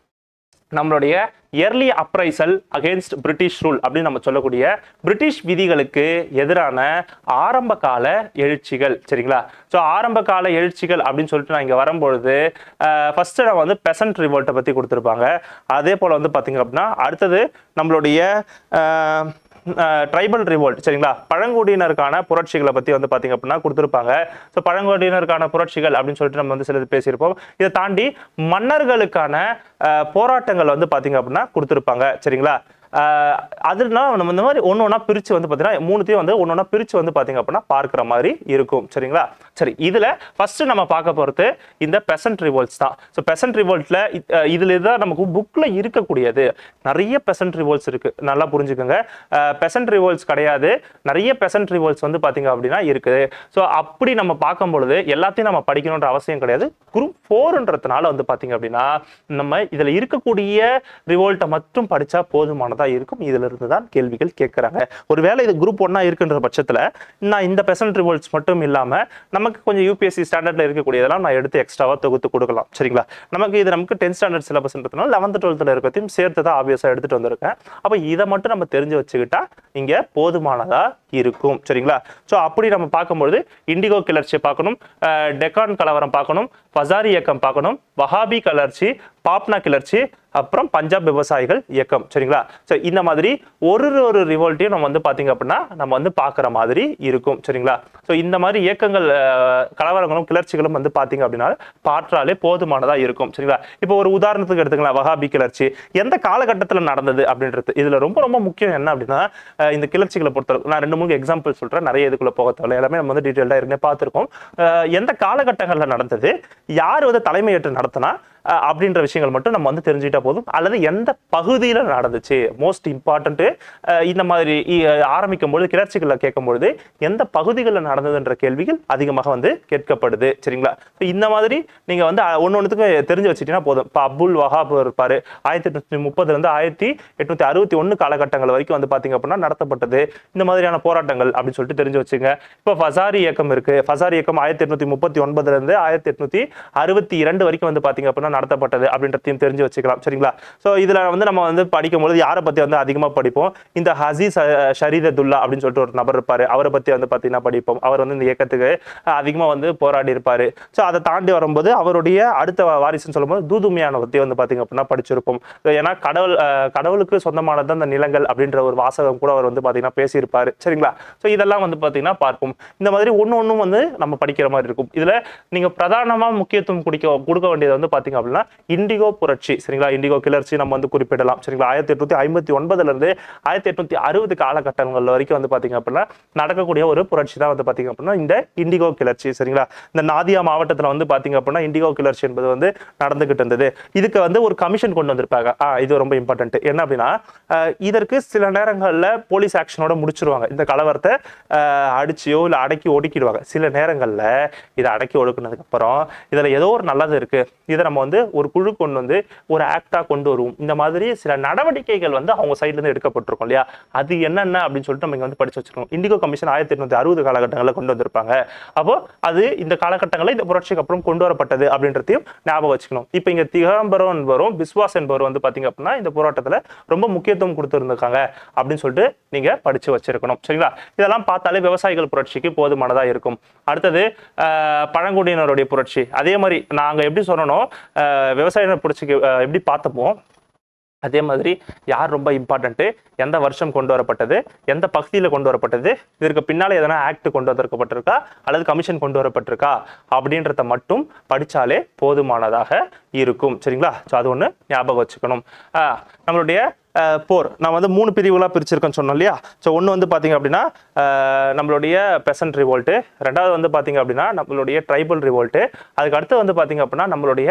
நம்மளுடைய early appraisal against British rule அப்படின்னு நம்ம சொல்லக்கூடிய பிரிட்டிஷ் விதிகளுக்கு எதிரான ஆரம்ப கால எழுச்சிகள் சரிங்களா ஸோ ஆரம்ப கால எழுச்சிகள் அப்படின்னு சொல்லிட்டு நான் இங்கே வரும்பொழுது ஃபர்ஸ்ட் நான் வந்து பெசன்ட் ரிவோல்ட்டை பற்றி கொடுத்துருப்பாங்க அதே போல் வந்து பார்த்தீங்க அப்படின்னா அடுத்தது நம்மளுடைய அஹ், ட்ரைபல் ரிவோல்ட் சரிங்களா பழங்குடியினருக்கான புரட்சிகளை பத்தி வந்து பாத்தீங்க அப்படின்னா கொடுத்துருப்பாங்க ஸோ பழங்குடியினருக்கான புரட்சிகள் அப்படின்னு சொல்லிட்டு நம்ம வந்து சிலது பேசியிருப்போம் இதை தாண்டி மன்னர்களுக்கான அஹ், போராட்டங்கள் வந்து பாத்தீங்க அப்படின்னா கொடுத்துருப்பாங்க சரிங்களா அஹ், அதுனா நம்ம இந்த மாதிரி ஒன்று ஒன்றா பிரித்து வந்து பார்த்தீங்கன்னா மூணுத்தையும் வந்து ஒன்று ஒன்றா பிரித்து வந்து பார்த்தீங்க அப்படின்னா பார்க்குற மாதிரி இருக்கும் சரிங்களா சரி இதில் ஃபர்ஸ்ட் நம்ம பார்க்க போகிறது இந்த பெசன்ட் ரிவோல்ட்ஸ் தான் ஸோ பெசன்ட் ரிவோல்ட்டில் இதில் தான் நமக்கு புக்கில் இருக்கக்கூடியது நிறைய பெசன்ட் ரிவோல்ட்ஸ் இருக்குது நல்லா புரிஞ்சுக்கோங்க பெசன்ட் ரிவோல்ட்ஸ் கிடையாது நிறைய பெசன்ட் ரிவோல்ட்ஸ் வந்து பார்த்தீங்க அப்படின்னா இருக்குது ஸோ அப்படி நம்ம பார்க்கும் பொழுது எல்லாத்தையும் நம்ம படிக்கணுன்ற அவசியம் கிடையாது குரூப் ஃபோர்ன்றதுனால வந்து பார்த்தீங்க அப்படின்னா நம்ம இதில் இருக்கக்கூடிய ரிவோல்ட்டை மட்டும் படித்தா போதுமானதாக இருக்கும் இதில் இருந்து தான் கேள்விகள் கேட்குறாங்க ஒருவேளை இது குரூப் ஒன்றா இருக்குன்ற பட்சத்தில் நான் இந்த பெசன்ட் ரிவோல்ட்ஸ் மட்டும் இல்லாமல் நமக்கு கொஞ்சம் யூபிஎஸ்சி ஸ்டாண்டர்டில் இருக்கக்கூடியதெல்லாம் நான் எடுத்து எக்ஸ்ட்ராவாக தொகுத்து கொடுக்கலாம் சரிங்களா நமக்கு இது நமக்கு டென்த் ஸ்டாண்டர்ட் சிலபஸ்ன்றதுனால லெவன்த் டுவெல்த்தில் இருக்கிறதையும் சேர்த்து தான் ஆப்வியஸாக எடுத்துகிட்டு வந்திருக்கேன் அப்போ இதை மட்டும் நம்ம தெரிஞ்சு வச்சுக்கிட்டா இங்கே போதுமானதாக இருக்கும் சரிங்களா ஸோ அப்படி நம்ம பார்க்கும்பொழுது இண்டிகோ கிளர்ச்சியை பார்க்கணும் அஹ் டெக்கான் கலவரம் பார்க்கணும் பசாரி இயக்கம் பார்க்கணும் வஹாபி கிளர்ச்சி பாப்னா கிளர்ச்சி அப்புறம் பஞ்சாப் விவசாயிகள் இயக்கம் சரிங்களா ஸோ இந்த மாதிரி ஒரு ஒரு ரிவோல்ட்டையும் நம்ம வந்து பார்த்தீங்க அப்படின்னா நம்ம வந்து பார்க்குற மாதிரி இருக்கும் சரிங்களா ஸோ இந்த மாதிரி இயக்கங்கள் அஹ், கலவரங்களும் கிளர்ச்சிகளும் வந்து பார்த்தீங்க அப்படின்னா பாற்றாலே போதுமானதாக இருக்கும் சரிங்களா இப்போ ஒரு உதாரணத்துக்கு எடுத்துக்கலாம் வஹாபி கிளர்ச்சி எந்த காலகட்டத்தில் நடந்தது அப்படின்றது இதில் ரொம்ப ரொம்ப முக்கியம் என்ன அப்படின்னா அஹ், இந்த கிளர்ச்சிகளை பொறுத்தவரை நான் ரெண்டு மூணு எக்ஸாம்பிள் சொல்கிறேன் நிறைய இதுக்குள்ள போக தேவையில்ல எல்லாமே நம்ம வந்து டீட்டெயிலாக ஏற்கனவே பார்த்துருக்கோம் அஹ், எந்த காலகட்டங்களில் நடந்தது யார் வந்து தலைமையேற்று நடத்தினா அஹ் அப்படின்ற விஷயங்கள் மட்டும் நம்ம வந்து தெரிஞ்சுக்கிட்டா போதும் அல்லது எந்த பகுதியில் நடந்துச்சு மோஸ்ட் இம்பார்ட்டன்ட்டு இந்த மாதிரி இ- ஆரம்பிக்கும் பொழுது கிளர்ச்சிகளில் கேட்கும்பொழுது எந்த பகுதிகளில் நடந்ததுன்ற கேள்விகள் அதிகமாக வந்து கேட்கப்படுது சரிங்களா So இந்த மாதிரி நீங்கள் வந்து ஒன்று ஒன்றுத்துக்கும் தெரிஞ்சு வச்சுட்டீங்கன்னா போதும் இப்போ அப்துல் வஹாப் இருப்பார் ஆயிரத்தி எட்நூத்தி முப்பதுலேருந்து ஆயிரத்தி எட்நூத்தி அறுபத்தி ஒன்று காலகட்டங்கள் வரைக்கும் வந்து பார்த்தீங்க அப்படின்னா நடத்தப்பட்டது இந்த மாதிரியான போராட்டங்கள் அப்படின்னு சொல்லிட்டு தெரிஞ்சு வச்சுங்க இப்போ ஃபசாரி இயக்கம் இருக்கு ஃபசாரி இயக்கம் ஆயிரத்தி எட்நூத்தி முப்பத்தி ஒன்பதுலேருந்து ஆயிரத்தி எட்நூத்தி அறுபத்தி இரண்டு வரைக்கும் வந்து பார்த்தீங்க அப்படின்னா நடத்தப்பட்டது அப்படின்றதையும் தெரிஞ்சு வச்சுக்கலாம் சரிங்களா ஸோ இதில் வந்து நம்ம வந்து படிக்கும்போது யாரை பற்றி வந்து அதிகமாக படிப்போம் இந்த ஹசீஸ் ஷரீதத்துல்லா அப்படின்னு சொல்லிட்டு ஒரு நபர் இருப்பார் அவரை பற்றி வந்து பார்த்தீங்கன்னா படிப்போம் அவர் வந்து இந்த இயக்கத்துக்கு அதிகமாக வந்து போராடி இருப்பார் ஸோ அதை தாண்டி வரும்போது அவருடைய அடுத்த வாரிசுன்னு சொல்லும்போது தூதுமையான பற்றி வந்து பார்த்தீங்க அப்படின்னா படிச்சிருப்போம் So, ஏன்னா கடவுள் அஹ், கடவுளுக்கு சொந்தமானது அந்த நிலங்கள் அப்படின்ற ஒரு வாசகம் கூட அவர் வந்து பார்த்தீங்கன்னா பேசியிருப்பாரு சரிங்களா ஸோ இதெல்லாம் வந்து பார்த்தீங்கன்னா பார்ப்போம் இந்த மாதிரி ஒன்று ஒன்றும் வந்து நம்ம படிக்கிற மாதிரி இருக்கும் இதில் நீங்கள் பிரதானமாக முக்கியத்துவம் குடிக்க கொடுக்க வேண்டியது வந்து பார்த்தீங்க அப்படின்னா இண்டிகோ புரட்சி சரிங்களா இண்டிகோ கிளர்ச்சி நம்ம வந்து குறிப்பிடலாம் சரிங்களா ஆயிரத்தி எட்நூத்தி ஐம்பத்தி ஒன்பதுலேருந்து ஆயிரத்தி எட்நூத்தி அறுபது காலகட்டங்கள் வரைக்கும் வந்து பார்த்தீங்க அப்படின்னா நடக்கக்கூடிய ஒரு புரட்சி தான் வந்து பார்த்தீங்க அப்படின்னா இந்த இண்டிகோ கிளர்ச்சி சரிங்களா இந்த நாதியா மாவட்டத்தில் வந்து பார்த்தீங்க அப்படின்னா இண்டிகோ கிளர்ச்சி என்பது வந்து நடந்துகிட்டு இருந்தது இதுக்கு வந்து ஒரு கமிஷன் கொண்டு வந்திருப்பாங்க ஆ இது ரொம்ப இம்பார்ட்டன்ட் என்ன அப்படின்னா அஹ், இதற்கு சில நேரங்களில் போலீஸ் ஆக்ஷனோட முடிச்சிருவாங்க இந்த கலவரத்தை அஹ், அடிச்சியோ இல்லை அடக்கி ஒடுக்கிடுவாங்க சில நேரங்களில் இதை அடக்கி ஒடுக்குனதுக்கு அப்புறம் இதில் ஏதோ ஒரு நல்லது இருக்கு இதை நம்ம வந்து ஒரு குழு கொண்டு வந்து ஒரு ஆக்டா கொண்டு வருவோம் இந்த மாதிரி சில நடவடிக்கைகள் வந்து அவங்க சைட்ல இருந்து எடுக்கப்பட்டிருக்கும் இல்லையா அது என்னென்ன அப்படின்னு சொல்லிட்டு நம்ம இங்க வந்து படிச்சு வச்சிருக்கோம் இண்டிகோ கமிஷன் ஆயிரத்தி எட்நூத்தி அறுபது காலகட்டங்களில் கொண்டு வந்திருப்பாங்க அப்போ அது இந்த காலகட்டங்களில் இந்த புரட்சிக்கு அப்புறம் கொண்டு வரப்பட்டது அப்படின்றதையும் ஞாபகம் வச்சுக்கணும் இப்போ இங்க திகம்பரம் என்பவரும் பிஸ்வாஸ் என்பவர் வந்து பாத்தீங்க அப்படின்னா இந்த போராட்டத்துல ரொம்ப முக்கியத்துவம் கொடுத்துருந்துருக்காங்க அப்படின்னு சொல்லிட்டு நீங்க படிச்சு வச்சிருக்கணும் சரிங்களா இதெல்லாம் பார்த்தாலே விவசாயிகள் புரட்சிக்கு போதுமானதா இருக்கும் அடுத்தது ஆஹ், பழங்குடியினருடைய புரட்சி அதே மாதிரி நாங்க எப்படி சொல்லணும் ஆஹ், விவசாயினர் புரட்சிக்கு ஆஹ், எப்படி பார்த்தோமோ அதே மாதிரி யார் ரொம்ப இம்பார்ட்டன்ட்டு எந்த வருஷம் கொண்டு வரப்பட்டது எந்த பகுதியில் கொண்டு வரப்பட்டது இதற்கு பின்னால எதனா ஆக்ட் கொண்டு வந்திருக்கப்பட்டிருக்கா அல்லது கமிஷன் கொண்டு வரப்பட்டிருக்கா அப்படின்றத மட்டும் படிச்சாலே போதுமானதாக இருக்கும் சரிங்களா ஸோ அது ஒன்று ஞாபகம் வச்சுக்கணும் ஆஹ் நம்மளுடைய ஆஹ் போர் நான் வந்து மூணு பிரிவுகளாக பிரிச்சிருக்கேன்னு சொன்னோம் இல்லையா ஸோ ஒன்று வந்து பார்த்தீங்க அப்படின்னா ஆஹ் நம்மளுடைய பெசன்ட் ரிவோல்ட்டு ரெண்டாவது வந்து பார்த்தீங்க அப்படின்னா நம்மளுடைய ட்ரைபல் ரிவோல்ட்டு அதுக்கு அடுத்து வந்து பார்த்தீங்க அப்படின்னா நம்மளுடைய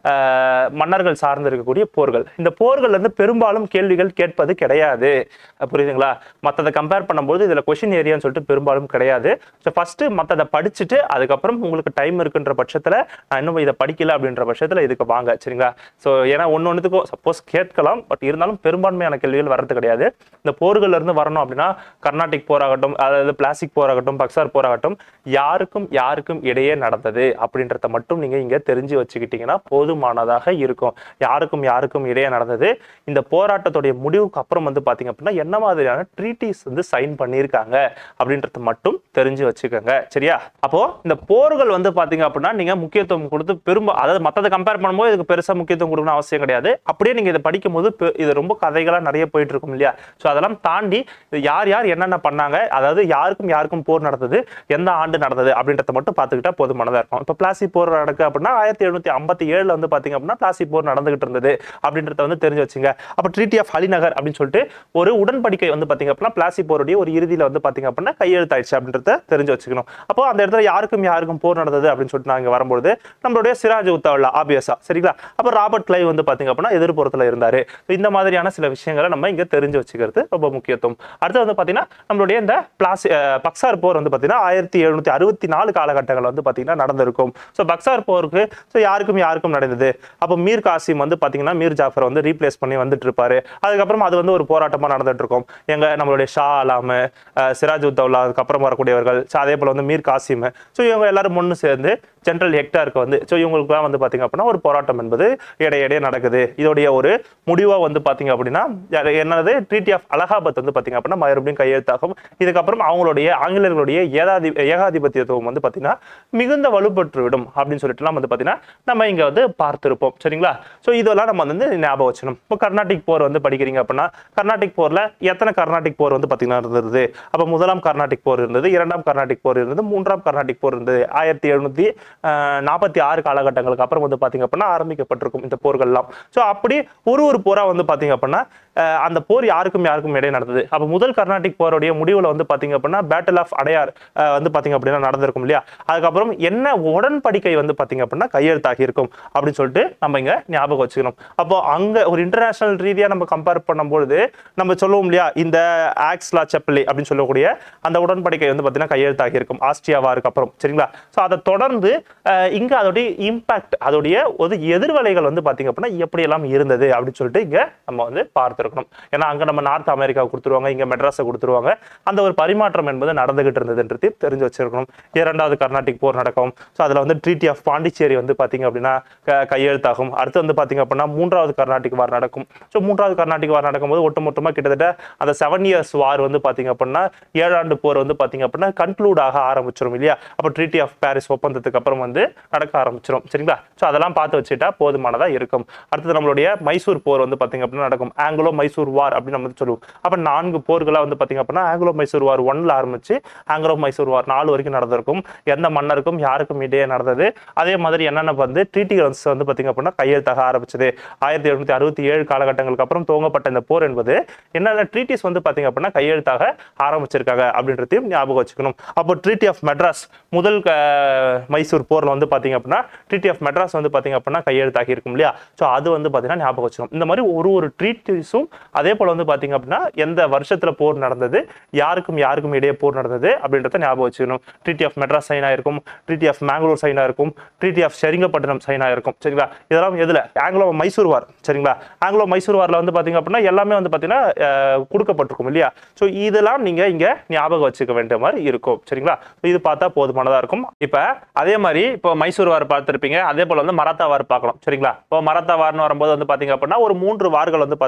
ஆஹ் மன்னர்கள் சார்ந்து இருக்கக்கூடிய போர்கள் இந்த போர்கள் வந்து பெரும்பாலும் கேள்விகள் கேட்பது கிடையாது அஹ் புரியுதுங்களா மற்றதை கம்பேர் பண்ணும்போது இதில் கொஷின் ஏரியான்னு சொல்லிட்டு பெரும்பாலும் கிடையாது ஸோ ஃபஸ்ட்டு மற்றதை படிச்சுட்டு அதுக்கப்புறம் உங்களுக்கு டைம் இருக்குன்ற பட்சத்தில் நான் இன்னும் இதை படிக்கல அப்படின்ற பட்சத்தில் இதுக்கு வாங்க சரிங்களா ஸோ ஏன்னா ஒன்று ஒன்றுத்துக்கும் சப்போஸ் கேட்கலாம் பட் இருந்தாலும் பெரும்பான்மையான கேள்விகள் வர்றது கிடையாது இந்த போர்கள்ல இருந்து வரணும் அப்படின்னா கர்நாடிக் போராகட்டும் அதாவது பிளாஸ்டிக் போராகட்டும் பக்சார் போராகட்டும் யாருக்கும் யாருக்கும் இடையே நடந்தது அப்படின்றத மட்டும் நீங்க இங்க தெரிஞ்சு வச்சுக்கிட்டீங்கன்னா போதுமானதாக இருக்கும் யாருக்கும் யாருக்கும் இடையே நடந்தது இந்த போராட்டத்துடைய முடிவுக்கு அப்புறம் வந்து பாத்தீங்க அப்படின்னா என்ன மாதிரியான ட்ரீட்டிஸ் வந்து சைன் பண்ணியிருக்காங்க அப்படின்றத மட்டும் தெரிஞ்சு வச்சுக்கோங்க சரியா அப்போ இந்த போர்கள் வந்து பாத்தீங்க அப்படின்னா நீங்க முக்கியத்துவம் கொடுத்து பெரும்ப அதாவது மத்ததை கம்பேர் பண்ணும்போது இதுக்கு பெருசா முக்கியத்துவம் கொடுக்கணும் அவசியம் கிடையாது அப்படியே நீங்க இதை படிக்கும்போது பெ- இது ரொம்ப கதைகளா நிறைய போயிட்டு இருக்கும் இல்லையா ஸோ அதெல்லாம் தாண்டி இது யார் யார் என்னென்ன பண்ணாங்க அதாவது யாருக்கும் யாருக்கும் போர் நடந்தது எந்த ஆண்டு நடந்தது அப்படின்றத மட்டும் பார்த்துக்கிட்டா போதுமானதா இருக்கும் இப்போ பிளாசி போர் நடக்கு அப்படின்னா ஆயிரத்தி எழுநூத்தி ஐம்பத்தி ஏழுல வந்து பாத்தீங்க அப்படின்னா பிளாசி போர் நடந்துகிட்டு இருந்தது அப்படின்றத வந்து தெரிஞ்சு வச்சுங்க அப்போ ட்ரீட்டி ஆஃப் அலிநகர் அப்படின்னு சொல்லிட்டு ஒரு உடன்படிக்கை வந்து பாத்தீங்க அப்படின்னா பிளாசி போருடைய ஒரு இறுதியில வந்து பாத்தீங்க அப்படின்னா கையெழுத்தாயிடுச்சு அப்படின்றத தெரிஞ்சு வச்சுக்கணும் அப்போ அந்த இடத்துல யாருக்கும் யாருக்கும் போர் நடந்தது அப்படின்னு சொல்லிட்டு நாங்க வரும்போது நம்மளுடைய சிராஜ் உத்தாவுல்லா ஆபியஸா சரிங்களா அப்போ ராபர்ட் கிளைவ் வந்து பாத்தீங்க அப்படின்னா எதிர்ப்புறத்துல இருந்தாரு So இந்த மாதிரியான சில விஷயங்களை நம்ம இங்க தெரிஞ்சு வச்சுக்கிறது ரொம்ப முக்கியத்துவம் அடுத்து வந்து பாத்தீங்கன்னா நம்மளுடைய இந்த பிளாசி அஹ் பக்சார் போர் வந்து பாத்தீங்கன்னா ஆயிரத்தி எழுநூத்தி அறுபத்தி நாலு காலகட்டங்கள் வந்து பாத்தீங்கன்னா நடந்திருக்கும் ஸோ பக்சார் போருக்கு ஸோ யாருக்கும் யாருக்கும் நடந்தது அப்போ மீர் காசிம் வந்து பாத்தீங்கன்னா மீர் ஜாஃபர் வந்து ரீப்ளேஸ் பண்ணி வந்துட்டு இருப்பாரு அதுக்கப்புறம் அது வந்து ஒரு போராட்டமா நடந்துட்டு இருக்கும் எங்க நம்மளுடைய ஷா அலாமு அஹ் சிராஜ் உத்தவுல்லா அதுக்கப்புறம் வரக்கூடியவர்கள் so அதே போல வந்து மீர் காசிம் ஸோ இவங்க எல்லாரும் ஒன்று சேர்ந்து ஜென்ரல் ஹெக்டாருக்கு வந்து ஸோ இவங்களுக்குலாம் வந்து பாத்தீங்க அப்படின்னா ஒரு போராட்டம் என்பது இடையிடையே நடக்குது இதோடைய ஒரு முடிவா வந்து பாத்தீங்க அப்படின்னா யாரு- என்னது ட்ரீட்டி ஆஃப் அலகாபாத் வந்து பாத்தீங்க அப்படின்னா மறுபடியும் கையெழுத்தாகும் இதுக்கப்புறம் அவங்களுடைய ஆங்கிலேயர்களுடைய ஏகாதி ஏகாதிபத்தியத்துவம் வந்து பாத்தீங்கன்னா மிகுந்த வலுப்பெற்று விடும் அப்படின்னு சொல்லிட்டுலாம் வந்து பாத்தீங்கன்னா நம்ம இங்க வந்து பார்த்திருப்போம் சரிங்களா ஸோ இதெல்லாம் நம்ம வந்து ஞாபகம் வச்சுக்கணும் இப்போ கர்நாடிக் போர் வந்து படிக்கிறீங்க அப்படின்னா கர்நாடிக் போர்ல எத்தனை கர்நாடிக் போர் வந்து பாத்தீங்கன்னா இருந்தது அப்போ முதலாம் கர்நாடிக் போர் இருந்தது இரண்டாம் கர்நாடிக் போர் இருந்தது மூன்றாம் கர்நாடிக் போர் இருந்தது ஆயிரத்தி எழுநூத்தி நாற்பத்தி ஆறு காலகட்டங்களுக்கு அப்புறம் வந்து பாத்தீங்க அப்படின்னா ஆரம்பிக்கப்பட்டிருக்கும் இந்த போர்கள்லாம் ஸோ அப்படி ஒரு ஒரு போரா வந்து பாத்தீங்க அப்படின்னா அஹ், அந்த போர் யாருக்கும் யாருக்கும் இடையே நடந்தது அப்போ முதல் கர்நாடிக் போருடைய முடிவுல வந்து பாத்தீங்க அப்படின்னா பேட்டில் ஆஃப் அடையார் அஹ், வந்து பாத்தீங்க அப்படின்னா நடந்திருக்கும் இல்லையா அதுக்கப்புறம் என்ன உடன்படிக்கை வந்து பாத்தீங்க அப்படின்னா கையெழுத்தாகி இருக்கும் அப்படின்னு சொல்லிட்டு நம்ம இங்க ஞாபகம் வச்சுக்கணும் அப்போ அங்க ஒரு இன்டர்நேஷனல் ரீதியா நம்ம கம்பேர் பண்ணும்பொழுது நம்ம சொல்லுவோம் இல்லையா இந்த ஆக்ஸ்லா செப்பலி அப்படின்னு சொல்லக்கூடிய அந்த உடன்படிக்கை வந்து பாத்தீங்கன்னா கையெழுத்தாகி இருக்கும் ஆஸ்திரியாவாருக்கு அப்புறம் சரிங்களா ஸோ அதை தொடர்ந்து அஹ், இங்க அதோடைய இம்பாக்ட் அதோடைய ஒரு எதிர்வலைகள் வந்து பாத்தீங்க அப்படின்னா எப்படியெல்லாம் இருந்தது அப்படின்னு சொல்லிட்டு இங்க நம்ம வந்து பார்த்துருக்கணும் ஏன்னா அங்க நம்ம நார்த் அமெரிக்கா கொடுத்துருவாங்க இங்க மெட்ராஸை கொடுத்துருவாங்க அந்த ஒரு பரிமாற்றம் என்பது நடந்துகிட்டு இருந்ததுன்றது தெரிஞ்சு வச்சிருக்கணும் இரண்டாவது கர்நாடிக் போர் நடக்கும் ஸோ அதுல வந்து ட்ரீட்டி ஆஃப் பாண்டிச்சேரி வந்து பாத்தீங்க அப்படின்னா க- கையெழுத்தாகும் அடுத்து வந்து பாத்தீங்க அப்படின்னா மூன்றாவது கர்நாடிக் வார் நடக்கும் ஸோ மூன்றாவது கர்நாடிக் வார் நடக்கும்போது ஒட்டுமொத்தமா கிட்டத்தட்ட அந்த செவன் இயர்ஸ் வார் வந்து பாத்தீங்க அப்படின்னா ஏழாண்டு போர் வந்து பாத்தீங்க அப்படின்னா கன்க்ளூட் ஆக ஆரம்பிச்சிரும் இல்லையா அப்போ ட்ரீட்டி ஆஃப் பாரிஸ் ஒப்பந்தத்துக்கு அப்புறம் வந்து நடக்க ஆரம்பிச்சிரும் சரிங்களா ஸோ அதெல்லாம் பார்த்து வச்சுட்டா போதுமானதா இருக்கும் அடுத்தது நம்மளுடைய மைசூர் போர் வந்து பாத்தீங்க அப்படின்னா நடக்கும் ஆங்கிலோ மைசூர் வார் அப்படின்னு நம்ம வந்து சொல்லுவோம் அப்ப நான்கு போர்களா வந்து பாத்தீங்க அப்படின்னா ஆங்கிலோ மைசூர் வார் ஒன்ல ஆரம்பிச்சு ஆங்கிலோ மைசூர் வார் நாலு வரைக்கும் நடந்திருக்கும் எந்த மன்னருக்கும் யாருக்கும் இடையே நடந்தது அதே மாதிரி என்னென்ன வந்து ட்ரீட்டிகள்ஸ் வந்து பாத்தீங்க அப்படின்னா கையெழுத்தாக ஆரம்பிச்சது ஆயிரத்தி எழுநூத்தி அறுபத்தி ஏழு காலகட்டங்களுக்கு அப்புறம் துவங்கப்பட்ட இந்த போர் என்பது என்னென்ன ட்ரீட்டிஸ் வந்து பாத்தீங்க அப்படின்னா கையெழுத்தாக ஆரம்பிச்சிருக்காங்க அப்படின்றதையும் ஞாபகம் வச்சுக்கணும் அப்போ ட்ரீட்டி ஆஃப் மெட்ராஸ் முதல் க- மைசூர் போர்ல வந்து பாத்தீங்க அப்படின்னா ட்ரீட்டி ஆஃப் மெட்ராஸ் வந்து பாத்தீங்க அப்படின்னா கையெழுத்தாகி இருக்கும் இல்லையா ஸோ அது வந்து பாத்தீங்கன்னா ஞாபகம் வச்சுக்கணும் இந்த மாதிரி ஒரு ஒரு ட்ரீட்டிஸும் அதே போல வந்து பாத்தீங்க அப்படின்னா எந்த வருஷத்துல போர் நடந்தது யாருக்கும் யாருக்கும் இடையே போர் நடந்தது அப்படின்றத ஞாபகம் வச்சுக்கணும் ட்ரீட்டி ஆஃப் மெட்ராஸ் சைனா இருக்கும் ட்ரீட்டி ஆஃப் மேங்களூர் சைனா இருக்கும் ட்ரீட்டி ஆஃப் செரிங்கப்பட்டினம் சைனா இருக்கும் சரிங்களா இதெல்லாம் எதுல ஆங்கிலோ மைசூர் வார் சரிங்களா ஆங்கிலோ மைசூர் வார்ல வந்து பாத்தீங்க அப்படின்னா எல்லாமே வந்து பாத்தீங்கன்னா அஹ், கொடுக்கப்பட்டிருக்கும் இல்லையா ஸோ இதெல்லாம் நீங்க இங்க ஞாபகம் வச்சுக்க வேண்டிய மாதிரி இருக்கும் சரிங்களா So இது பார்த்தா போதுமானதா இருக்கும் இப்ப அதே மாதிரி இப்போ மைசூர் வார் பார்த்திருப்பீங்க அதே போல வந்து மராத்தா வார் பார்க்கலாம் சரிங்களா இப்போ மராத்தா வார்னு வரும்போது வந்து பாத்தீங்க அப்படின்னா ஒரு மூன்று வார்கள் வந்து பாத்தீங்க அப்படின்னா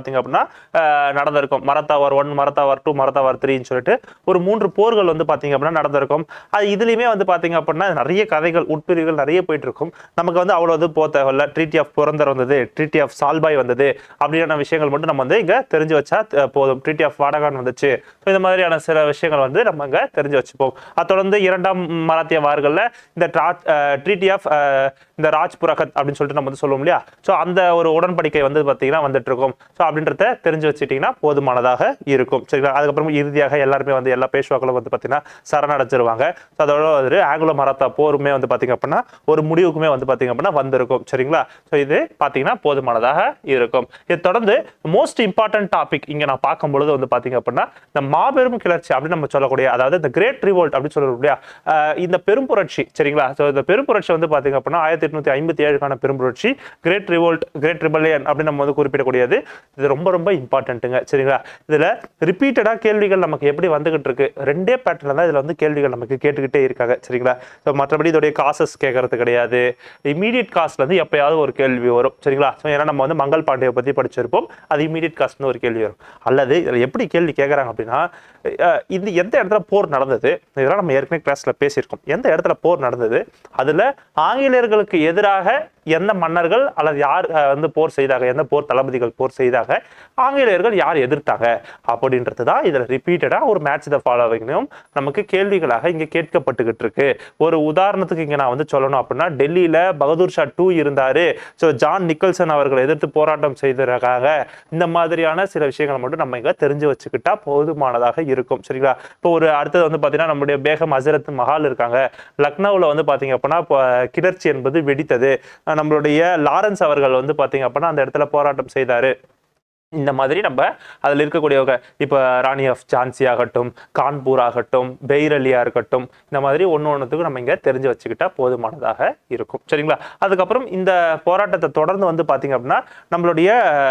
அஹ், நடந்திருக்கும் மரத்தாவர் ஒன் மரத்தாவர் டூ மரத்தாவர் த்ரீன்னு சொல்லிட்டு ஒரு மூன்று போர்கள் வந்து பாத்தீங்க அப்படின்னா நடந்திருக்கும் அது இதுலயுமே வந்து பாத்தீங்க அப்படின்னா நிறைய கதைகள் உட்பிரிவுகள் நிறைய போயிட்டு இருக்கும் நமக்கு வந்து அவ்வளவு இது போக தேவையில்ல ட்ரீட்டி ஆஃப் புரந்தர் வந்தது ட்ரீட்டி ஆஃப் சால்பாய் வந்தது அப்படியான விஷயங்கள் மட்டும் நம்ம வந்து இங்க தெரிஞ்சு வச்சா அஹ், போதும் ட்ரீட்டி ஆஃப் வாடகான் வந்துச்சு So, இந்த மாதிரியான சில விஷயங்கள் வந்து நம்ம இங்க தெரிஞ்சு வச்சுப்போம் அது தொடர்ந்து இரண்டாம் மராத்திய வார்கள்ல இந்த ட்ரீட்டி ஆஃப் இந்த ராஜ்புரகத் அப்படின்னு சொல்லிட்டு நம்ம வந்து சொல்லுவோம் இல்லையா ஸோ அந்த ஒரு உடன்படிக்கை வந்து பார்த்தீங்கன்னா வந்துட்டு இருக்கும் ஸோ அப்படின்றத தெரிஞ்சு வச்சுட்டீங்கன்னா போதுமானதாக இருக்கும் சரிங்களா அதுக்கப்புறம் இறுதியாக எல்லாருமே வந்து எல்லா பேஷ்வாக்களும் வந்து பார்த்தீங்கன்னா சரணடைஞ்சிருவாங்க ஸோ அதோட ஒரு ஆங்குலோ மராத்தா போருமே வந்து பார்த்தீங்க அப்படின்னா ஒரு முடிவுக்குமே வந்து பார்த்தீங்க அப்படின்னா வந்திருக்கும் சரிங்களா ஸோ இது பார்த்தீங்கன்னா போதுமானதாக இருக்கும் இது தொடர்ந்து மோஸ்ட் இம்பார்ட்டன்ட் டாபிக் இங்க நான் பார்க்கும் பொழுது வந்து பார்த்தீங்க அப்படின்னா இந்த மாபெரும் கிளர்ச்சி அப்படின்னு நம்ம சொல்லக்கூடிய அதாவது இந்த கிரேட் ரிவோல்ட் அப்படின்னு சொல்றோம் இல்லையா அஹ் இந்த பெரும் புரட்சி சரிங்களா ஸோ இந்த பெரும் புரட்சி வந்து பார்த்தீங்க அப்படின்னா ஆயிரத்தி எட்நூத்தி ஐம்பத்தி ஏழுக்கான பெரும் புரட்சி கிரேட் ரிவோல்ட் கிரேட் ரிபல்லியன் அப்படின்னு நம்ம வந்து குறிப்பிடக்கூடியது இது ரொம்ப ரொம்ப இம்பார்ட்டன்ட்டுங்க சரிங்களா இதுல ரிப்பீட்டடா கேள்விகள் நமக்கு எப்படி வந்துகிட்டு இருக்கு ரெண்டே பேட்டர்ல தான் இதுல வந்து கேள்விகள் நமக்கு கேட்டுக்கிட்டே இருக்காங்க சரிங்களா ஸோ மற்றபடி இதோடைய காசஸ் கேட்கறது கிடையாது இமீடியட் காஸ்ட்ல இருந்து எப்பயாவது ஒரு கேள்வி வரும் சரிங்களா ஸோ ஏன்னா நம்ம வந்து மங்கள் பாண்டியை பத்தி படிச்சிருப்போம் அது இமீடியட் காஸ்ட்னு ஒரு கேள்வி வரும் அல்லது இதுல எப்படி கேள்வி கேட்கறாங்க அப்படின்னா அஹ் இது எந்த இடத்துல போர் நடந்தது இதெல்லாம் நம்ம ஏற்கனவே கிளாஸ்ல பேசியிருக்கோம் எந்த இடத்துல போர் நடந்தது அதுல ஆங்கிலேயர்களுக்கு எதிராக எந்த மன்னர்கள் அல்லது யார் அஹ், வந்து போர் செய்தாங்க எந்த போர் தளபதிகள் போர் செய்தாங்க ஆங்கிலேயர்கள் யார் எதிர்த்தாங்க அப்படின்றது தான் இதுல ரிப்பீட்டடா ஒரு மேட்ச் த ஃபாலோவிங்கும் நமக்கு கேள்விகளாக இங்க கேட்கப்பட்டுக்கிட்டு இருக்கு ஒரு உதாரணத்துக்கு இங்க நான் வந்து சொல்லணும் அப்படின்னா டெல்லியில பகதூர் ஷா டூ இருந்தாரு ஸோ ஜான் நிக்கல்சன் அவர்களை எதிர்த்து போராட்டம் செய்ததற்காக இந்த மாதிரியான சில விஷயங்களை மட்டும் நம்ம இங்க தெரிஞ்சு வச்சுக்கிட்டா போதுமானதாக இருக்கும் சரிங்களா இப்போ ஒரு அடுத்தது வந்து பாத்தீங்கன்னா நம்முடைய பேகம் ஹசரத் மஹால் இருக்காங்க லக்னோவில் வந்து பாத்தீங்க அப்படின்னா இப்போ கிளர்ச்சி என்பது வெடித்தது அஹ் நம்மளுடைய லாரன்ஸ் அவர்கள் வந்து பாத்தீங்க அப்படின்னா அந்த இடத்துல போராட்டம் செய்தாரு இந்த மாதிரி நம்ம அதில் இருக்கக்கூடியவங்க இப்போ ராணி ஆஃப் ஜான்சி ஆகட்டும் கான்பூர் ஆகட்டும் பெய்ரலியா இருக்கட்டும் இந்த மாதிரி ஒன்று ஒன்றுத்துக்கும் நம்ம இங்கே தெரிஞ்சு வச்சுக்கிட்டா போதுமானதாக இருக்கும் சரிங்களா அதுக்கப்புறம் இந்த போராட்டத்தை தொடர்ந்து வந்து பார்த்தீங்க அப்படின்னா நம்மளுடைய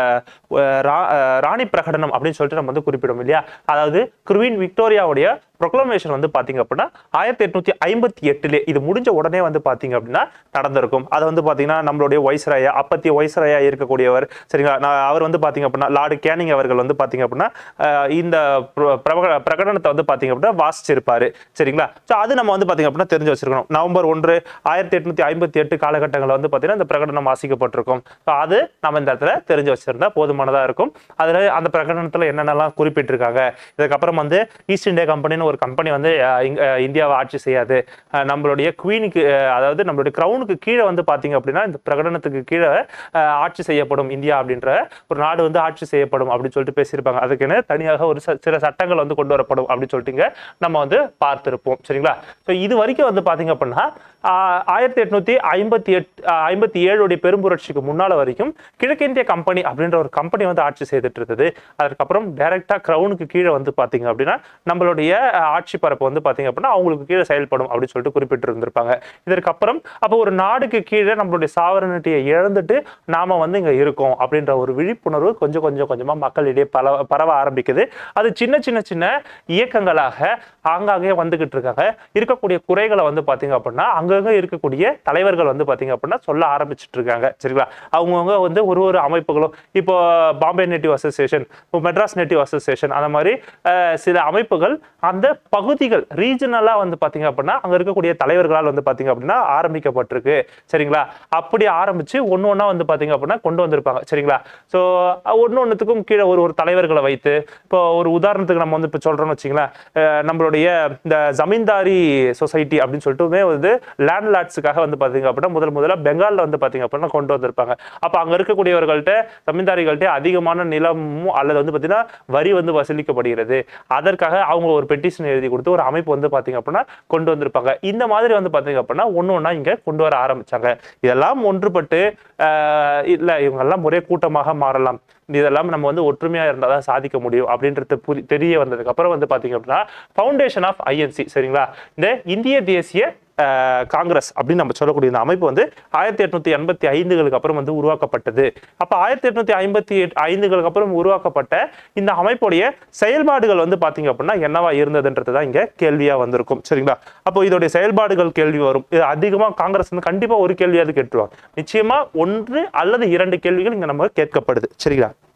அஹ், ரா- அஹ், ராணி பிரகடனம் அப்படின்னு சொல்லிட்டு நம்ம வந்து குறிப்பிடும் இல்லையா அதாவது குருவின் விக்டோரியாவுடைய ப்ரொக்ளமேஷன் வந்து பார்த்தீங்க அப்படின்னா ஆயிரத்தி எட்நூத்தி ஐம்பத்தி எட்டுலே இது முடிஞ்ச உடனே வந்து பார்த்தீங்க அப்படின்னா நடந்திருக்கும் அது வந்து பார்த்தீங்கன்னா நம்மளுடைய வைஸ்ராயா அப்பத்திய வைஸ்ராயா இருக்கக்கூடியவர் சரிங்களா நான் அவர் வந்து பார்த்தீங்க அப்படின்னா லார்டு கேனிங் அவர்கள் வந்து பார்த்தீங்க அப்படின்னா அஹ், இந்த பிர- பிரக- பிரகடனத்தை வந்து பார்த்தீங்க அப்படின்னா வாசிச்சிருப்பாரு சரிங்களா ஸோ அது நம்ம வந்து பார்த்தீங்க அப்படின்னா தெரிஞ்சு வச்சிருக்கணும் நவம்பர் ஒன்று ஆயிரத்தி எட்நூத்தி ஐம்பத்தி எட்டு காலகட்டங்களில் வந்து பார்த்தீங்கன்னா இந்த பிரகடனம் வாசிக்கப்பட்டிருக்கும் ஸோ அது நம்ம இந்த இடத்துல தெரிஞ்சு வச்சிருந்தா போதுமானதாக இருக்கும் அதில் அந்த பிரகடனத்தில் என்னென்னலாம் குறிப்பிட்டிருக்காங்க இதுக்கப்புறம் வந்து ஈஸ்ட் இந்தியா கம்பெனின்னு ஒரு கம்பெனி வந்து அஹ், இங்க- அஹ், இந்தியாவை ஆட்சி செய்யாது அஹ், நம்மளுடைய குவீனுக்கு அதாவது நம்மளுடைய க்ரௌனுக்கு கீழே வந்து பார்த்தீங்க அப்படின்னா இந்த பிரகடனத்துக்கு கீழே அஹ், ஆட்சி செய்யப்படும் இந்தியா அப்படின்ற ஒரு நாடு வந்து ஆட்சி செய்யப்படும் அப்படின்னு சொல்லிட்டு பேசியிருப்பாங்க அதுக்குன்னு தனியாக ஒரு ச- சில சட்டங்கள் வந்து கொண்டு வரப்படும் அப்படின்னு சொல்லிட்டு இங்க நம்ம வந்து பார்த்திருப்போம் சரிங்களா ஸோ இது வரைக்கும் வந்து பார்த்தீங்க அப்படின்னா ஆஹ், ஆயிரத்தி எட்நூத்தி ஐம்பத்தி எட்டு ஐம்பத்தி ஏழுடைய பெரும்புரட்சிக்கு முன்னால வரைக்கும் கிழக்கிந்திய கம்பெனி அப்படின்ற ஒரு கம்பெனி வந்து ஆட்சி செய்துட்டு இருந்தது அதுக்கப்புறம் டைரக்டா கிரவுனுக்கு கீழே வந்து பார்த்தீங்க அப்படின்னா நம்மளுடைய அஹ், ஆட்சி பரப்பு வந்து பார்த்தீங்க அப்படின்னா அவங்களுக்கு கீழே செயல்படும் அப்படின்னு சொல்லிட்டு குறிப்பிட்டு இருந்திருப்பாங்க இதற்கப்புறம் அப்போ ஒரு நாடுக்கு கீழே நம்மளுடைய சாவரனிட்டியை இழந்துட்டு நாம வந்து இங்க இருக்கோம் அப்படின்ற ஒரு விழிப்புணர்வு கொஞ்சம் கொஞ்சம் கொஞ்சமா மக்களிடையே பல பரவ ஆரம்பிக்குது அது சின்ன சின்ன சின்ன இயக்கங்களாக ஆங்காங்கே வந்துகிட்டு இருக்காங்க இருக்கக்கூடிய குறைகளை வந்து பாத்தீங்க அப்படின்னா அங்கங்க இருக்கக்கூடிய தலைவர்கள் வந்து பாத்தீங்க அப்படின்னா சொல்ல ஆரம்பிச்சிட்டு இருக்காங்க சரிங்களா அவங்கவுங்க வந்து ஒரு ஒரு அமைப்புகளும் இப்போ பாம்பே நேட்டிவ் அசோசியேஷன் இப்போ மெட்ராஸ் நேட்டிவ் அசோசியேஷன் அந்த மாதிரி அஹ், சில அமைப்புகள் அந்த பகுதிகள் ரீஜனலா வந்து பாத்தீங்க அப்படின்னா அங்க இருக்கக்கூடிய தலைவர்களால் வந்து பாத்தீங்க அப்படின்னா ஆரம்பிக்கப்பட்டிருக்கு சரிங்களா அப்படி ஆரம்பிச்சு ஒண்ணு ஒண்ணா வந்து பாத்தீங்க அப்படின்னா கொண்டு வந்திருப்பாங்க சரிங்களா ஸோ ஒண்ணு ஒண்ணுத்துக்கும் கீழே ஒரு ஒரு தலைவர்களை வைத்து இப்போ ஒரு உதாரணத்துக்கு நம்ம வந்து இப்போ சொல்றோம்னு வச்சுங்களேன் அஹ் நம்மளுடைய இந்த ஜமீன்தாரி சொசைட்டி அப்படின்னு சொல்லிட்டுமே வந்து லேண்ட் லாட்ஸுக்காக வந்து பாத்தீங்க அப்படின்னா முதல் முதல்ல பெங்கால்ல வந்து பாத்தீங்க அப்படின்னா கொண்டு வந்திருப்பாங்க அப்ப அங்க இருக்கக்கூடியவர்கள்ட்ட ஜமீன்தாரிகள்ட்ட அதிகமான நிலமும் அல்லது வந்து பாத்தீங்கன்னா வரி வந்து வசூலிக்கப்படுகிறது அதற்காக அவங்க ஒரு பெட்டிஷன் எழுதி கொடுத்து ஒரு அமைப்பு வந்து பாத்தீங்க அப்படின்னா கொண்டு வந்திருப்பாங்க இந்த மாதிரி வந்து பாத்தீங்க அப்படின்னா ஒண்ணு ஒண்ணா இங்க கொண்டு வர ஆரம்பிச்சாங்க இதெல்லாம் ஒன்றுபட்டு ஆஹ் இல்ல இவங்க எல்லாம் ஒரே கூட்டமாக மாறலாம் இதெல்லாம் நம்ம வந்து ஒற்றுமையா இருந்தால் தான் சாதிக்க முடியும் அப்படின்றது புரி தெரிய வந்ததுக்கு அப்புறம் வந்து பாத்தீங்க அப்படின்னா ஃபவுண்டேஷன் ஆஃப் ஐஎன்சி சரிங்களா இந்த இந்திய தேசிய ஆஹ், காங்கிரஸ் அப்படின்னு நம்ம சொல்லக்கூடிய இந்த அமைப்பு வந்து ஆயிரத்தி எட்நூத்தி எண்பத்தி ஐந்துகளுக்கு அப்புறம் வந்து உருவாக்கப்பட்டது அப்ப ஆயிரத்தி எட்நூத்தி ஐம்பத்தி ஐந்துகளுக்கு அப்புறம் உருவாக்கப்பட்ட இந்த அமைப்புடைய செயல்பாடுகள் வந்து பாத்தீங்க அப்படின்னா என்னவா இருந்ததுன்றது தான் இங்க கேள்வியா வந்திருக்கும் சரிங்களா அப்போ இதோடைய செயல்பாடுகள் கேள்வி வரும் இது அதிகமா காங்கிரஸ் வந்து கண்டிப்பா ஒரு கேள்வியாவது கேட்டுருவாங்க நிச்சயமா ஒன்று அல்லது இரண்டு கேள்விகள் இங்க நம்ம கேட்கப்படுது சரிங்களா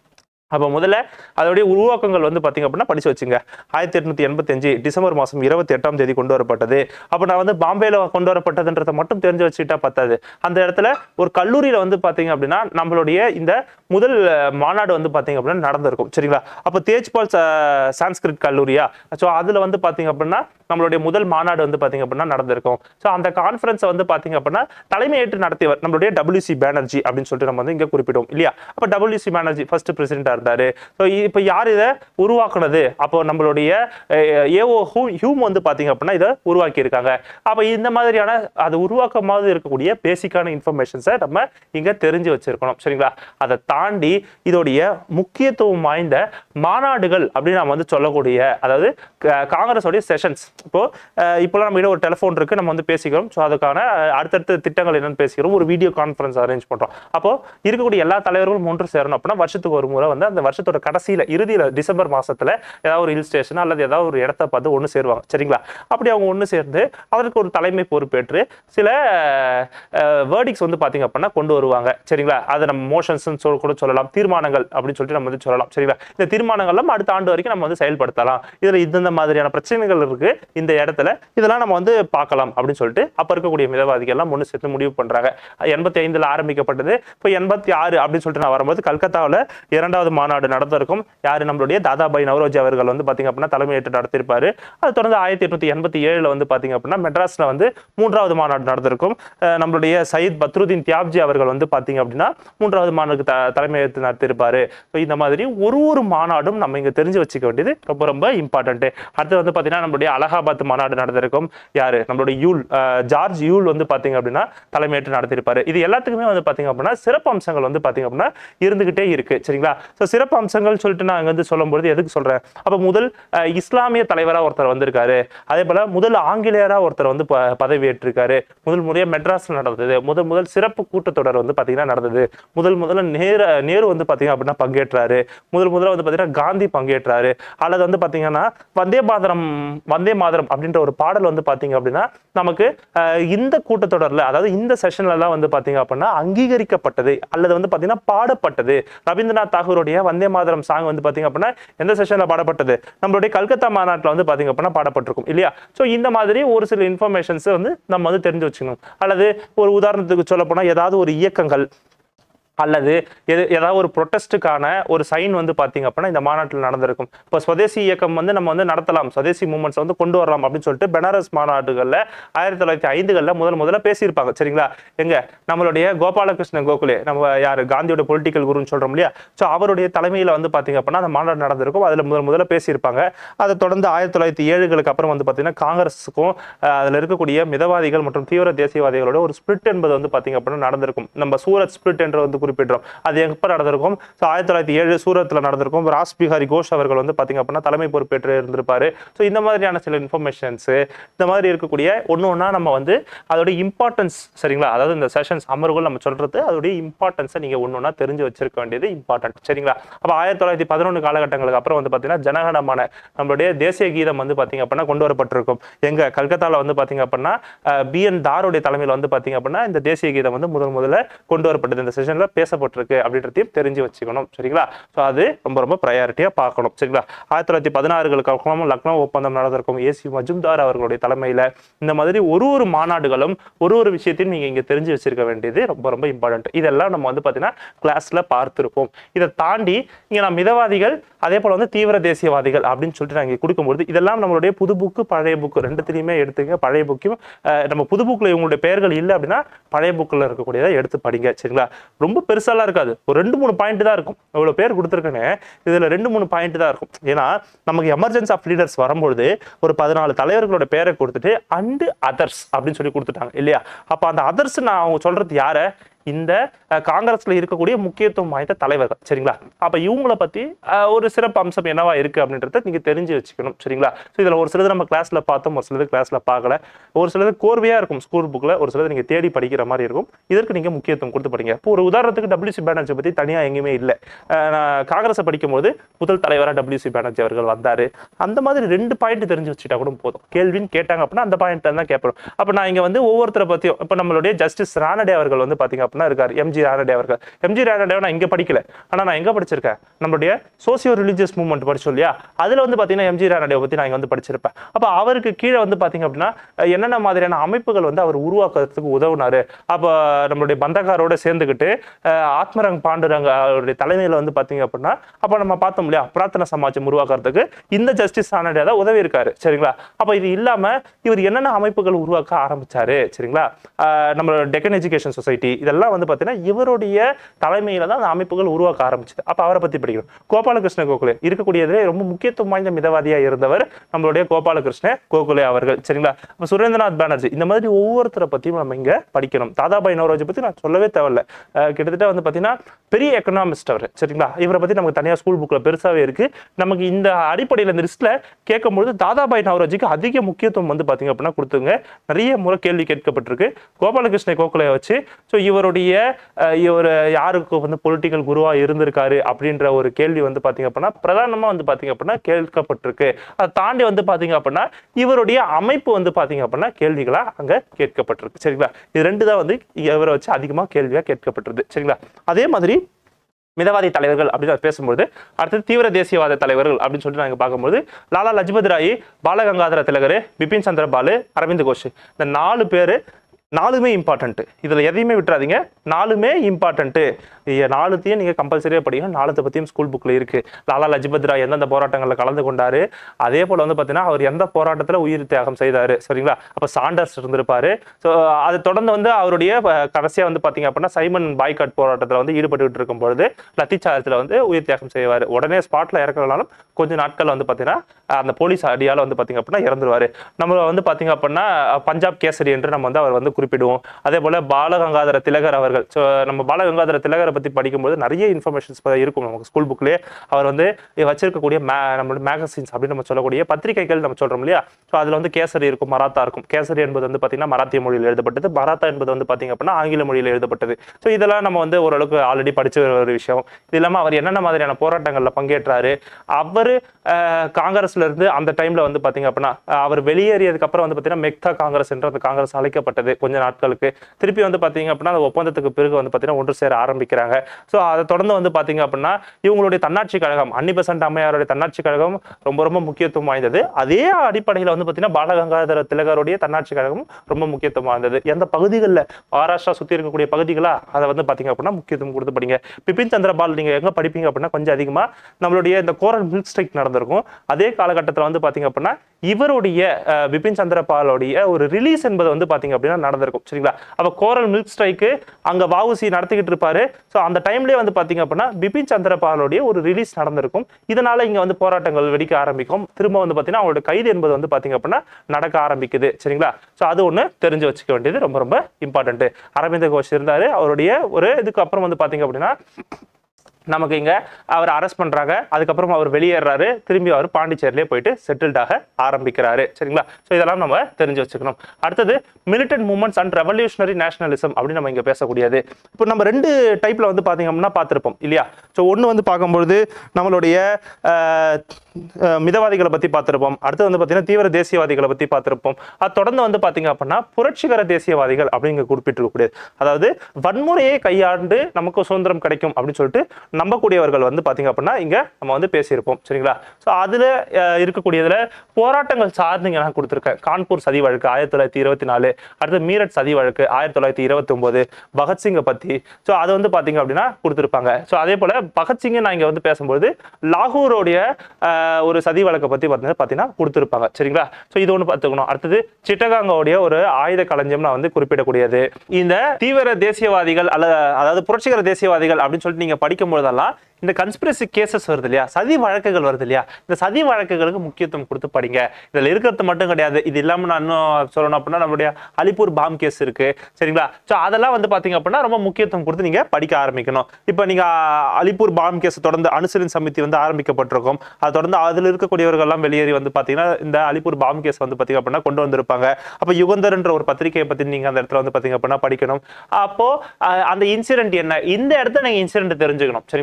அப்போ முதல்ல அதோடைய உருவாக்கங்கள் வந்து பார்த்தீங்க அப்படின்னா படிச்சு வச்சுங்க ஆயிரத்தி எட்நூத்தி எண்பத்தஞ்சு டிசம்பர் மாதம் இருபத்தி எட்டாம் தேதி கொண்டு வரப்பட்டது அப்போ நான் வந்து பாம்பேல கொண்டு வரப்பட்டதுன்றதை மட்டும் தெரிஞ்சு வச்சுக்கிட்டா பத்தாது அந்த இடத்துல ஒரு கல்லூரியில வந்து பார்த்தீங்க அப்படின்னா நம்மளுடைய இந்த முதல் அஹ், மாநாடு வந்து பார்த்தீங்க அப்படின்னா நடந்திருக்கும் சரிங்களா அப்போ தேஜ்பால் ச- சான்ஸ்கிரிட் கல்லூரியா ஸோ அதில் வந்து பார்த்தீங்க அப்படின்னா நம்மளுடைய முதல் மாநாடு வந்து பார்த்தீங்க அப்படின்னா நடந்திருக்கும் ஸோ அந்த கான்ஃபரன்ஸை வந்து பார்த்தீங்க அப்படின்னா தலைமையேற்று நடத்தியவர் நம்மளுடைய டபிள்யூசி பேனர்ஜி அப்படின்னு சொல்லிட்டு நம்ம வந்து இங்கே குறிப்பிடுவோம் இல்லையா அப்போ டபிள்யூசி பேனர்ஜி ஃபர்ஸ்ட் பிரசிடென்ட்டாக இருந்தாரு ஸோ இப்போ யார் இதை உருவாக்குனது அப்போ நம்மளுடைய ஏஓ ஹியூம் வந்து பார்த்தீங்க அப்படின்னா இதை உருவாக்கி இருக்காங்க அப்போ இந்த மாதிரியான அது உருவாக்கமாக இருக்கக்கூடிய பேசிக்கான இன்ஃபர்மேஷன்ஸை நம்ம இங்கே தெரிஞ்சு வச்சிருக்கணும் சரிங்களா அதை தாண்டி இதோடைய முக்கியத்துவம் வாய்ந்த மாநாடுகள் அப்படின்னு நம்ம வந்து சொல்லக்கூடிய அதாவது க- காங்கிரஸோடைய செஷன்ஸ் இப்போ அஹ், இப்போலாம் நம்ம கிட்ட ஒரு டெலிஃபோன் இருக்கு நம்ம வந்து பேசிக்கிறோம் ஸோ அதுக்கான அஹ், அடுத்தடுத்த திட்டங்கள் என்னன்னு பேசிக்கிறோம் ஒரு வீடியோ கான்ஃபரன்ஸ் அரேஞ்ச் பண்றோம் அப்போ இருக்கக்கூடிய எல்லா தலைவர்களும் ஒன்று சேரணும் அப்படின்னா வருஷத்துக்கு ஒரு முறை வந்து அந்த வருஷத்தோட கடைசியில இறுதியில டிசம்பர் மாசத்துல ஏதாவது ஒரு ஹில் ஸ்டேஷன் அல்லது ஏதாவது ஒரு இடத்த பார்த்து ஒன்று சேருவாங்க சரிங்களா அப்படி அவங்க ஒன்று சேர்ந்து அதற்கு ஒரு தலைமை பொறுப்பேற்று சில வேர்டிக்ஸ் வந்து பாத்தீங்க அப்படின்னா கொண்டு வருவாங்க சரிங்களா அதை நம்ம மோஷன்ஸ் சொல் கூட சொல்லலாம் தீர்மானங்கள் அப்படின்னு சொல்லிட்டு நம்ம வந்து சொல்லலாம் சரிங்களா இந்த தீர்மானங்கள்லாம் அடுத்த ஆண்டு வரைக்கும் நம்ம வந்து செயல்படுத்தலாம் இதுல இந்தந்த மாதிரியான பிரச்சனைகள் இருக்கு இந்த இடத்துல இதெல்லாம் நம்ம வந்து பார்க்கலாம் அப்படின்னு சொல்லிட்டு அப்ப இருக்கக்கூடிய மிதவாதிகள் எல்லாம் ஒன்று சேர்த்து முடிவு பண்றாங்க எண்பத்தி ஐந்துல ஆரம்பிக்கப்பட்டது இப்போ எண்பத்தி ஆறு அப்படின்னு சொல்லிட்டு நான் வரும்போது கல்கத்தாவில் இரண்டாவது மாநாடு நடந்திருக்கும் யாரு நம்மளுடைய தாதாபாய் நவரோஜி அவர்கள் வந்து பாத்தீங்க அப்படின்னா தலைமையேற்று நடத்திருப்பாரு அது தொடர்ந்து ஆயிரத்தி எட்நூத்தி எண்பத்தி ஏழுல வந்து பாத்தீங்க அப்படின்னா மெட்ராஸ்ல வந்து மூன்றாவது மாநாடு நடந்திருக்கும் அஹ் நம்மளுடைய சயீத் பத்ருதீன் தியாப்ஜி அவர்கள் வந்து பாத்தீங்க அப்படின்னா மூன்றாவது மாநாடுக்கு த தலைமையேற்று நடத்திருப்பாரு ஸோ இந்த மாதிரி ஒரு ஒரு மாநாடும் நம்ம இங்க தெரிஞ்சு வச்சுக்க வேண்டியது ரொம்ப ரொம்ப இம்பார்ட்டன்ட் அடுத்து வந்து பாத்தீங்கன்னா நம்மளுடைய அலகாபாத் மாநாடு நடந்திருக்கும் யாரு நம்மளுடைய யூல் அஹ் ஜார்ஜ் யூல் வந்து பாத்தீங்க அப்படின்னா தலைமையேற்று நடத்திருப்பாரு இது எல்லாத்துக்குமே வந்து பாத்தீங்க அப்படின்னா சிறப்பு அம்சங்கள் வந்து பாத்தீங்க அப்படின்னா இருந்துகிட்டே இருக்கு சரிங்களா ஸோ சிறப்பு அம்சங்கள் சொல்லிட்டு நான் இங்க வந்து சொல்லும்போது எதுக்கு சொல்றேன் அப்ப முதல் அஹ், இஸ்லாமிய தலைவரா ஒருத்தர் வந்திருக்காரு அதே போல முதல் ஆங்கிலேயரா ஒருத்தர் வந்து ப- பதவியேற்றிருக்காரு முதல் முறையா மெட்ராஸ்ல நடந்தது முதல் முதல் சிறப்பு கூட்டத்தொடர் வந்து பாத்தீங்கன்னா நடந்தது முதல் முதல்ல நேரு நேரு வந்து பாத்தீங்க அப்படின்னா பங்கேற்றாரு முதல் முதல்ல வந்து பாத்தீங்கன்னா காந்தி பங்கேற்றாரு அல்லது வந்து பாத்தீங்கன்னா வந்தே மாதரம் வந்தே மாதரம் அப்படின்ற ஒரு பாடல் வந்து பாத்தீங்க அப்படின்னா நமக்கு அஹ், இந்த கூட்டத்தொடர்ல அதாவது இந்த செஷன்ல எல்லாம் வந்து பாத்தீங்க அப்படின்னா அங்கீகரிக்கப்பட்டது அல்லது வந்து பாத்தீங்கன்னா பாடப்பட்டது ரவீந்திரநாத் தாகூருடைய வந்தே மாதரம் சாங் வந்து பாத்தீங்க அப்படின்னா எந்த செஷன்ல பாடப்பட்டது நம்மளுடைய கல்கத்தா மாநாட்டில் வந்து பாத்தீங்க அப்படின்னா பாடப்பட்டிருக்கும் இல்லையா ஸோ இந்த மாதிரி ஒரு சில இன்ஃபர்மேஷன்ஸ் வந்து நம்ம வந்து தெரிஞ்சு வச்சுக்கணும் அல்லது ஒரு உதாரணத்துக்கு சொல்ல போனா ஏதாவது ஒரு இயக்கங்கள் அல்லது எது ஏதாவது ஒரு ப்ரொட்டஸ்ட்டுக்கான ஒரு சைன் வந்து பார்த்தீங்க அப்படின்னா இந்த மாநாட்டில் நடந்திருக்கும் இப்போ சுதேசி இயக்கம் வந்து நம்ம வந்து நடத்தலாம் சுதேசி மூமெண்ட்ஸ் வந்து கொண்டு வரலாம் அப்படின்னு சொல்லிட்டு பெனாரஸ் மாநாடுகளில் ஆயிரத்தி தொள்ளாயிரத்தி ஐந்துகளில் முதல் முதல்ல பேசியிருப்பாங்க சரிங்களா எங்க நம்மளுடைய கோபாலகிருஷ்ண கோகுலே நம்ம யார் காந்தியோட பொலிட்டிக்கல் குருன்னு சொல்றோம் இல்லையா ஸோ அவருடைய தலைமையில் வந்து பார்த்தீங்க அப்படின்னா அந்த மாநாடு நடந்திருக்கும் அதில் முதல் முதல்ல பேசியிருப்பாங்க அதை தொடர்ந்து ஆயிரத்தி தொள்ளாயிரத்தி ஏழுகளுக்கு அப்புறம் வந்து பார்த்தீங்கன்னா காங்கிரஸுக்கும் அஹ், அதில் இருக்கக்கூடிய மிதவாதிகள் மற்றும் தீவிர தேசியவாதிகளோட ஒரு ஸ்பிரிட் என்பது வந்து பார்த்தீங்க அப்படின்னா நடந்திருக்கும் நம்ம சூரத் ஸ்பிரிட் என்று வந்து குறிப்பிடுறோம் அது எப்போ நடந்திருக்கும் ஸோ ஆயிரத்தி தொள்ளாயிரத்தி ஏழு சூரத்தில் நடந்திருக்கும் ராஸ் பிஹாரி கோஷ் அவர்கள் வந்து பார்த்தீங்க அப்படின்னா தலைமை பொறுப்பேற்று இருந்திருப்பாரு ஸோ இந்த மாதிரியான சில இன்ஃபர்மேஷன்ஸ் இந்த மாதிரி இருக்கக்கூடிய ஒன்று ஒன்றா நம்ம வந்து அதோட இம்பார்ட்டன்ஸ் சரிங்களா அதாவது இந்த செஷன்ஸ் அமர்வுகள் நம்ம சொல்றது அதோடைய இம்பார்ட்டன்ஸை நீங்கள் ஒன்று ஒன்றா தெரிஞ்சு வச்சிருக்க வேண்டியது இம்பார்ட்டன்ட் சரிங்களா அப்போ ஆயிரத்தி தொள்ளாயிரத்தி பதினொன்று காலகட்டங்களுக்கு அப்புறம் வந்து பார்த்தீங்கன்னா ஜனகணமான நம்மளுடைய தேசிய கீதம் வந்து பார்த்தீங்க அப்படின்னா கொண்டு வரப்பட்டிருக்கும் எங்க கல்கத்தாவில் வந்து பார்த்தீங்க அப்படின்னா பி என் தாருடைய தலைமையில் வந்து பார்த்தீங்க அப்படின்னா இந்த தேசிய கீதம் வந்து முதல் முதல்ல கொண்டு வரப்பட்டது இந்த செஷன்ல பேசப்பட்டிருக்கு அப்படின்றதையும் தெரிஞ்சு வச்சுக்கணும் சரிங்களா ஸோ அது ரொம்ப ரொம்ப ப்ரையாரிட்டியாக பார்க்கணும் சரிங்களா ஆயிரத்தி தொள்ளாயிரத்தி பதினாறுகளுக்கு அப்புறம் லக்னோ ஒப்பந்தம் நடந்திருக்கும் ஏசி மஜும்தார் அவர்களுடைய தலைமையில் இந்த மாதிரி ஒரு ஒரு மாநாடுகளும் ஒரு ஒரு விஷயத்தையும் நீங்கள் இங்கே தெரிஞ்சு வச்சிருக்க வேண்டியது ரொம்ப ரொம்ப இம்பார்ட்டன்ட் இதெல்லாம் நம்ம வந்து பார்த்தீங்கன்னா கிளாஸில் பார்த்துருப்போம் இதை தாண்டி இங்கே நான் மிதவாதிகள் அதே போல் வந்து தீவிர தேசியவாதிகள் அப்படின்னு சொல்லிட்டு நான் இங்கே கொடுக்கும்போது இதெல்லாம் நம்மளுடைய புது புக்கு பழைய புக்கு ரெண்டுத்திலையுமே எடுத்துங்க பழைய புக்கையும் அஹ், நம்ம புது புக்கில் இவங்களுடைய பெயர்கள் இல்லை அப்படின்னா பழைய புக்கில் இருக்கக்கூடியதை எடுத்து படிங்க சரிங்களா ரொம்ப பெருசாலாம் இருக்காது ஒரு ரெண்டு மூணு பாயிண்ட் தான் இருக்கும் இவ்வளோ பேர் கொடுத்துருக்கேன்னு இதில் ரெண்டு மூணு பாயிண்ட் தான் இருக்கும் ஏன்னா நமக்கு எமர்ஜென்சி ஆஃப் லீடர்ஸ் வரும்பொழுது ஒரு பதினாலு தலைவர்களோட பேரை கொடுத்துட்டு அண்டு அதர்ஸ் அப்படின்னு சொல்லி கொடுத்துட்டாங்க இல்லையா அப்போ அந்த அதர்ஸ் நான் அவங்க சொல்றது யாரை இந்த அஹ், காங்கிரஸ்ல இருக்கக்கூடிய முக்கியத்துவம் வாய்ந்த தலைவர்கள் சரிங்களா அப்ப இவங்கள பத்தி அஹ், ஒரு சிறப்பு அம்சம் என்னவா இருக்கு அப்படின்றத நீங்க தெரிஞ்சு வச்சுக்கணும் சரிங்களா ஸோ இதுல ஒரு சிலது நம்ம கிளாஸ்ல பார்த்தோம் ஒரு சிலது கிளாஸ்ல பார்க்கல ஒரு சிலது கோர்வையா இருக்கும் ஸ்கூல் புக்ல ஒரு சிலது நீங்க தேடி படிக்கிற மாதிரி இருக்கும் இதற்கு நீங்க முக்கியத்துவம் கொடுத்து படிங்க இப்போ ஒரு உதாரணத்துக்கு டபிள்யூசி பேனர்ஜி பத்தி தனியா எங்கேயுமே இல்லை நான் காங்கிரஸை படிக்கும்போது முதல் தலைவரா டபிள்யூசி பேனர்ஜி அவர்கள் வந்தாரு அந்த மாதிரி ரெண்டு பாயிண்ட் தெரிஞ்சு வச்சுட்டா கூட போதும் கேள்வின்னு கேட்டாங்க அப்படின்னா அந்த பாயிண்ட் தான் கேட்போம் அப்ப நான் இங்க வந்து ஒவ்வொருத்தரை பத்தியும் இப்போ நம்மளுடைய ஜஸ்டிஸ் ராணடே அவர்கள் வந்து பாத்தீங்க அப்படின்னா இருக்காரு எம்ஜி ரானடே அவர்கள் எம்ஜி ரானடே நான் இங்க படிக்கல ஆனா நான் எங்க படிச்சிருக்கேன் நம்மளுடைய சோசியோ ரிலீஜியஸ் மூவ்மெண்ட் படிச்சோம் இல்லையா அதுல வந்து பாத்தீங்கன்னா எம்ஜி ரானடேவை பத்தி நான் இங்க வந்து படிச்சிருப்பேன் அப்ப அவருக்கு கீழே வந்து பாத்தீங்க அப்படின்னா அஹ் என்னென்ன மாதிரியான அமைப்புகள் வந்து அவர் உருவாக்குறதுக்கு உதவுனாரு அப்ப நம்மளுடைய பந்தக்காரோட சேர்ந்துக்கிட்டு அஹ் ஆத்மரங் பாண்டுரங்க அவருடைய தலைமையில வந்து பாத்தீங்க அப்படின்னா அப்ப நம்ம பார்த்தோம் இல்லையா பிரார்த்தனை சமாஜம் உருவாக்குறதுக்கு இந்த ஜஸ்டிஸ் ரானடே தான் உதவி இருக்காரு சரிங்களா அப்ப இது இல்லாம இவர் என்னென்ன அமைப்புகள் உருவாக்க ஆரம்பிச்சாரு சரிங்களா ஆஹ் நம்ம டெக்கன் எஜுகேஷன் சொசைட்டி இதெல்லாம் வந்து பாத்தீங்கன்னா இவருடைய தலைமையில தான் அந்த அமைப்புகள் உருவாக்க ஆரம்பிச்சது அப்ப அவரை பத்தி படிக்கணும் கோபாலகிருஷ்ண கோகுலே இருக்கக்கூடியதுலே ரொம்ப முக்கியத்துவம் வாய்ந்த மிதவாதியா இருந்தவர் நம்மளுடைய கோபாலகிருஷ்ண கோகுலே அவர்கள் சரிங்களா அப்ப சுரேந்திரநாத் பானர்ஜி இந்த மாதிரி ஒவ்வொருத்தரை பத்தியும் நம்ம இங்க படிக்கணும் தாதாபாய் நவரோஜி பத்தி நான் சொல்லவே தேவையில்ல ஆஹ் கிட்டத்தட்ட வந்து பாத்தீங்கன்னா பெரிய எக்கனாமிஸ்ட் அவர் சரிங்களா இவரை பத்தி நமக்கு தனியா ஸ்கூல் புக்ல பெருசாவே இருக்கு நமக்கு இந்த அடிப்படையில் இந்த லிஸ்ட்ல கேட்கும்பொழுது தாதாபாய் நவரோஜிக்கு அதிக முக்கியத்துவம் வந்து பாத்தீங்க அப்படின்னா கொடுத்துங்க நிறைய முறை கேள்வி கேட்கப்பட்டிருக்கு கோபாலகிருஷ்ண கோகுலையை வச்சு ஸோ இவருடைய அஹ், இவர் யாருக்கு வந்து பொலிட்டிக்கல் குருவா இருந்திருக்காரு அப்படின்ற ஒரு கேள்வி வந்து பாத்தீங்க அப்படின்னா பிரதானமா வந்து பாத்தீங்க அப்படின்னா கேட்கப்பட்டிருக்கு அதை தாண்டி வந்து பாத்தீங்க அப்படின்னா இவருடைய அமைப்பு வந்து பாத்தீங்க அப்படின்னா கேள்விகளா அங்க கேட்கப்பட்டிருக்கு சரிங்களா இது ரெண்டு தான் வந்து இவரை வச்சு அதிகமா கேள்வியா கேட்கப்பட்டிருக்கு சரிங்களா அதே மாதிரி மிதவாதி தலைவர்கள் அப்படின்னு பேசும்போது அடுத்தது தீவிர தேசியவாத தலைவர்கள் அப்படின்னு சொல்லிட்டு நாங்கள் பார்க்கும்போது லாலா லஜ்பத் ராய் பாலகங்காதர திலகர் பிபின் சந்திர பாலு அரவிந்த் கோஷ் இந்த நாலு பேர் நாலுமே இம்பார்ட்டன்ட் இதில் எதையுமே விட்டுறாதீங்க நாலுமே இம்பார்ட்டன்ட்டு நாலுத்தையும் நீங்கள் கம்பல்சரியாக படிக்கணும் நாலுத்தை பற்றியும் ஸ்கூல் புக்கில் இருக்குது லாலா லஜ்பத் ராய் எந்தெந்த போராட்டங்களில் கலந்து கொண்டாரு அதே போல் வந்து பார்த்தீங்கன்னா அவர் எந்த போராட்டத்தில் உயிர் தியாகம் செய்தார் சரிங்களா அப்போ சாண்டர்ஸ் இருந்திருப்பாரு ஸோ அதை தொடர்ந்து வந்து அவருடைய கடைசியாக வந்து பார்த்தீங்க அப்படின்னா சைமன் பாய்காட் போராட்டத்தில் வந்து ஈடுபட்டுக்கிட்டு இருக்கும் பொழுது லத்திச்சாரத்தில் வந்து உயிர் தியாகம் செய்வார் உடனே ஸ்பாட்டில் இறக்கலனாலும் கொஞ்ச நாட்கள் வந்து பார்த்தீங்கன்னா அந்த போலீஸ் அடியால் வந்து பார்த்தீங்க அப்படின்னா இறந்துருவாரு நம்ம வந்து பார்த்தீங்க அப்படின்னா பஞ்சாப் கேசரி என்று நம்ம வந்து அவர் வந்து குறிப்பிடுவோம் அதே போல பாலகங்காதர திலகர் அவர்கள் ஸோ நம்ம பாலகங்காதர திலகரை பத்தி படிக்கும்போது நிறைய இன்ஃபர்மேஷன்ஸ் இருக்கும் நமக்கு ஸ்கூல் புக்லேயே அவர் வந்து வச்சிருக்கக்கூடிய மே நம்மளோட மேகசின்ஸ் அப்படின்னு நம்ம சொல்லக்கூடிய பத்திரிகைகள் நம்ம சொல்றோம் இல்லையா ஸோ அதுல வந்து கேசரி இருக்கும் மராத்தா இருக்கும் கேசரி என்பது வந்து பார்த்தீங்கன்னா மராத்திய மொழியில் எழுதப்பட்டது மராத்தா என்பது வந்து பார்த்தீங்க அப்படின்னா ஆங்கில மொழியில் எழுதப்பட்டது ஸோ இதெல்லாம் நம்ம வந்து ஓரளவுக்கு ஆல்ரெடி படிச்ச ஒரு விஷயம் இது இல்லாமல் அவர் என்னென்ன மாதிரியான போராட்டங்களில் பங்கேற்றாரு அவர் காங்கிரஸ்ல இருந்து அந்த டைம்ல வந்து பாத்தீங்க அப்படின்னா அஹ், அவர் வெளியேறியதுக்கு அப்புறம் வந்து பாத்தீங்கன்னா மெக்தா காங்கிரஸ் என்ற அந்த காங்கிரஸ் அழைக்கப்பட்டது கொஞ்ச நாட்களுக்கு திருப்பி வந்து பாத்தீங்க அப்படின்னா அந்த ஒப்பந்தத்துக்கு பிறகு வந்து பாத்தீங்கன்னா ஒன்று சேர ஆரம்பிக்கிறாங்க ஸோ அதை தொடர்ந்து வந்து பாத்தீங்க அப்படின்னா இவங்களுடைய தன்னாட்சி கழகம் அன்னி பெசன்ட் அம்மையாருடைய தன்னாட்சி கழகம் ரொம்ப ரொம்ப முக்கியத்துவம் வாய்ந்தது அதே அடிப்படையில் வந்து பாத்தீங்கன்னா பாலகங்காதர திலகருடைய தன்னாட்சி கழகம் ரொம்ப முக்கியத்துவம் வாய்ந்தது எந்த பகுதிகளில் மகாராஷ்டிரா சுத்தி இருக்கக்கூடிய பகுதிகளா அதை வந்து பாத்தீங்க அப்படின்னா முக்கியத்துவம் கொடுத்து படிங்க பிபின் சந்திரபால் நீங்க எங்க படிப்பீங்க அப்படின்னா கொஞ்சம் அதிகமா நம்மளுடைய இந்த கோரல் மில்க் ஸ்ட்ரைக் நடந்திருக்கும் அதே காலகட்டத்தில் வந்து பாத்தீங்க அப்படின்னா இவருடைய அஹ், பிபின் சந்திரபாலுடைய ஒரு ரிலீஸ் என்பது வந்து பாத்தீங்க அப்படின்னா நடந்திருக்கும் சரிங்களா அப்ப கோரல் மில்க் ஸ்ட்ரைக்கு அங்க வாவுசி நடத்திக்கிட்டு இருப்பாரு ஸோ அந்த டைம்லயே வந்து பாத்தீங்க அப்படின்னா பிபின் சந்திரபாலுடைய ஒரு ரிலீஸ் நடந்திருக்கும் இதனால இங்க வந்து போராட்டங்கள் வெடிக்க ஆரம்பிக்கும் திரும்ப வந்து பாத்தீங்கன்னா அவரோட கைது என்பது வந்து பாத்தீங்க அப்படின்னா நடக்க ஆரம்பிக்குது சரிங்களா ஸோ அது ஒண்ணு தெரிஞ்சு வச்சுக்க வேண்டியது ரொம்ப ரொம்ப இம்பார்ட்டன்ட் அரவிந்த கோஷ் இருந்தாரு அவருடைய ஒரு இதுக்கு அப்புறம் வந்து பாத்தீங்க அப்படின்னா நமக்கு இங்க அவர் அரெஸ்ட் பண்றாங்க அதுக்கப்புறம் அவர் வெளியேறாரு திரும்பி அவர் பாண்டிச்சேரியிலே போயிட்டு செட்டில்ட் ஆக ஆரம்பிக்கிறாரு சரிங்களா ஸோ இதெல்லாம் நம்ம தெரிஞ்சு வச்சுக்கணும் அடுத்தது militant movements and revolutionary nationalism அப்படின்னு நம்ம இங்க பேசக்கூடியது இப்போ நம்ம ரெண்டு டைப்ல வந்து பாத்தீங்க அப்படின்னா பார்த்திருப்போம் இல்லையா ஸோ ஒன்று வந்து பார்க்கும்பொழுது நம்மளுடைய அஹ், அஹ், மிதவாதிகளை பத்தி பார்த்திருப்போம் அடுத்து வந்து பார்த்தீங்கன்னா தீவிர தேசியவாதிகளை பத்தி பார்த்திருப்போம் அது தொடர்ந்து வந்து பாத்தீங்க அப்படின்னா புரட்சிகர தேசியவாதிகள் அப்படிங்க குறிப்பிட்டிருக்கக்கூடியது அதாவது வன்முறையை கையாண்டு நமக்கு சுதந்திரம் கிடைக்கும் அப்படின்னு சொல்லிட்டு நம்பக்கூடியவர்கள் வந்து பாத்தீங்க அப்படின்னா இங்க நம்ம வந்து பேசியிருப்போம் சரிங்களா ஸோ அதுல அஹ், இருக்கக்கூடியதுல போராட்டங்கள் சார்ந்து இங்க நான் கொடுத்துருக்கேன் கான்பூர் சதி வழக்கு ஆயிரத்தி தொள்ளாயிரத்தி இருபத்தி நாலு அடுத்து மீரட் சதி வழக்கு ஆயிரத்தி தொள்ளாயிரத்தி இருபத்தி ஒன்பது பகத்சிங்கை பத்தி ஸோ அது வந்து பாத்தீங்க அப்படின்னா கொடுத்துருப்பாங்க ஸோ அதே போல பகத்சிங்கை நான் இங்க வந்து பேசும்போது லாகூரோடைய அஹ், ஒரு சதி வழக்கை பத்தி பார்த்தீங்கன்னா பார்த்தீங்கன்னா கொடுத்துருப்பாங்க சரிங்களா ஸோ இது ஒன்று பார்த்துக்கணும் அடுத்தது சிட்டகாங்கோடைய ஒரு ஆயுத களஞ்சியம் நான் வந்து குறிப்பிடக்கூடியது இந்த தீவிர தேசியவாதிகள் அல்ல அதாவது புரட்சிகர தேசியவாதிகள் அப்படின்னு சொல்லிட்டு நீங்க படிக்கும் பொழுதெல்லாம் இந்த கன்ஸ்பிரசி கேசஸ் வருது இல்லையா சதி வழக்குகள் வருது இல்லையா இந்த சதி வழக்குகளுக்கு முக்கியத்துவம் கொடுத்து படிங்க இதுல இருக்கிறது மட்டும் கிடையாது இது இல்லாம நான் இன்னும் சொல்லணும் அப்படின்னா நம்மளுடைய அலிப்பூர் பாம் கேஸ் இருக்கு சரிங்களா ஸோ அதெல்லாம் வந்து பாத்தீங்க அப்படின்னா ரொம்ப முக்கியத்துவம் கொடுத்து நீங்க படிக்க ஆரம்பிக்கணும் இப்போ நீங்க அஹ், அலிப்பூர் பாம் கேஸ் தொடர்ந்து அனுசரின் சமிதி வந்து ஆரம்பிக்கப்பட்டிருக்கும் அது தொடர்ந்து அதுல இருக்கக்கூடியவர்கள் எல்லாம் வெளியேறி வந்து பாத்தீங்கன்னா இந்த அலிப்பூர் பாம் கேஸ் வந்து பாத்தீங்க அப்படின்னா கொண்டு வந்திருப்பாங்க அப்ப யுகந்தர்ன்ற ஒரு பத்திரிகையை பத்தி நீங்க அந்த இடத்துல வந்து பாத்தீங்க அப்படின்னா படிக்கணும் அப்போ அஹ், அந்த இன்சிடென்ட் என்ன இந்த இடத்துல நீங்க இன்சிடென்ட் தெரிஞ்சுக்கணும் சரிங்களா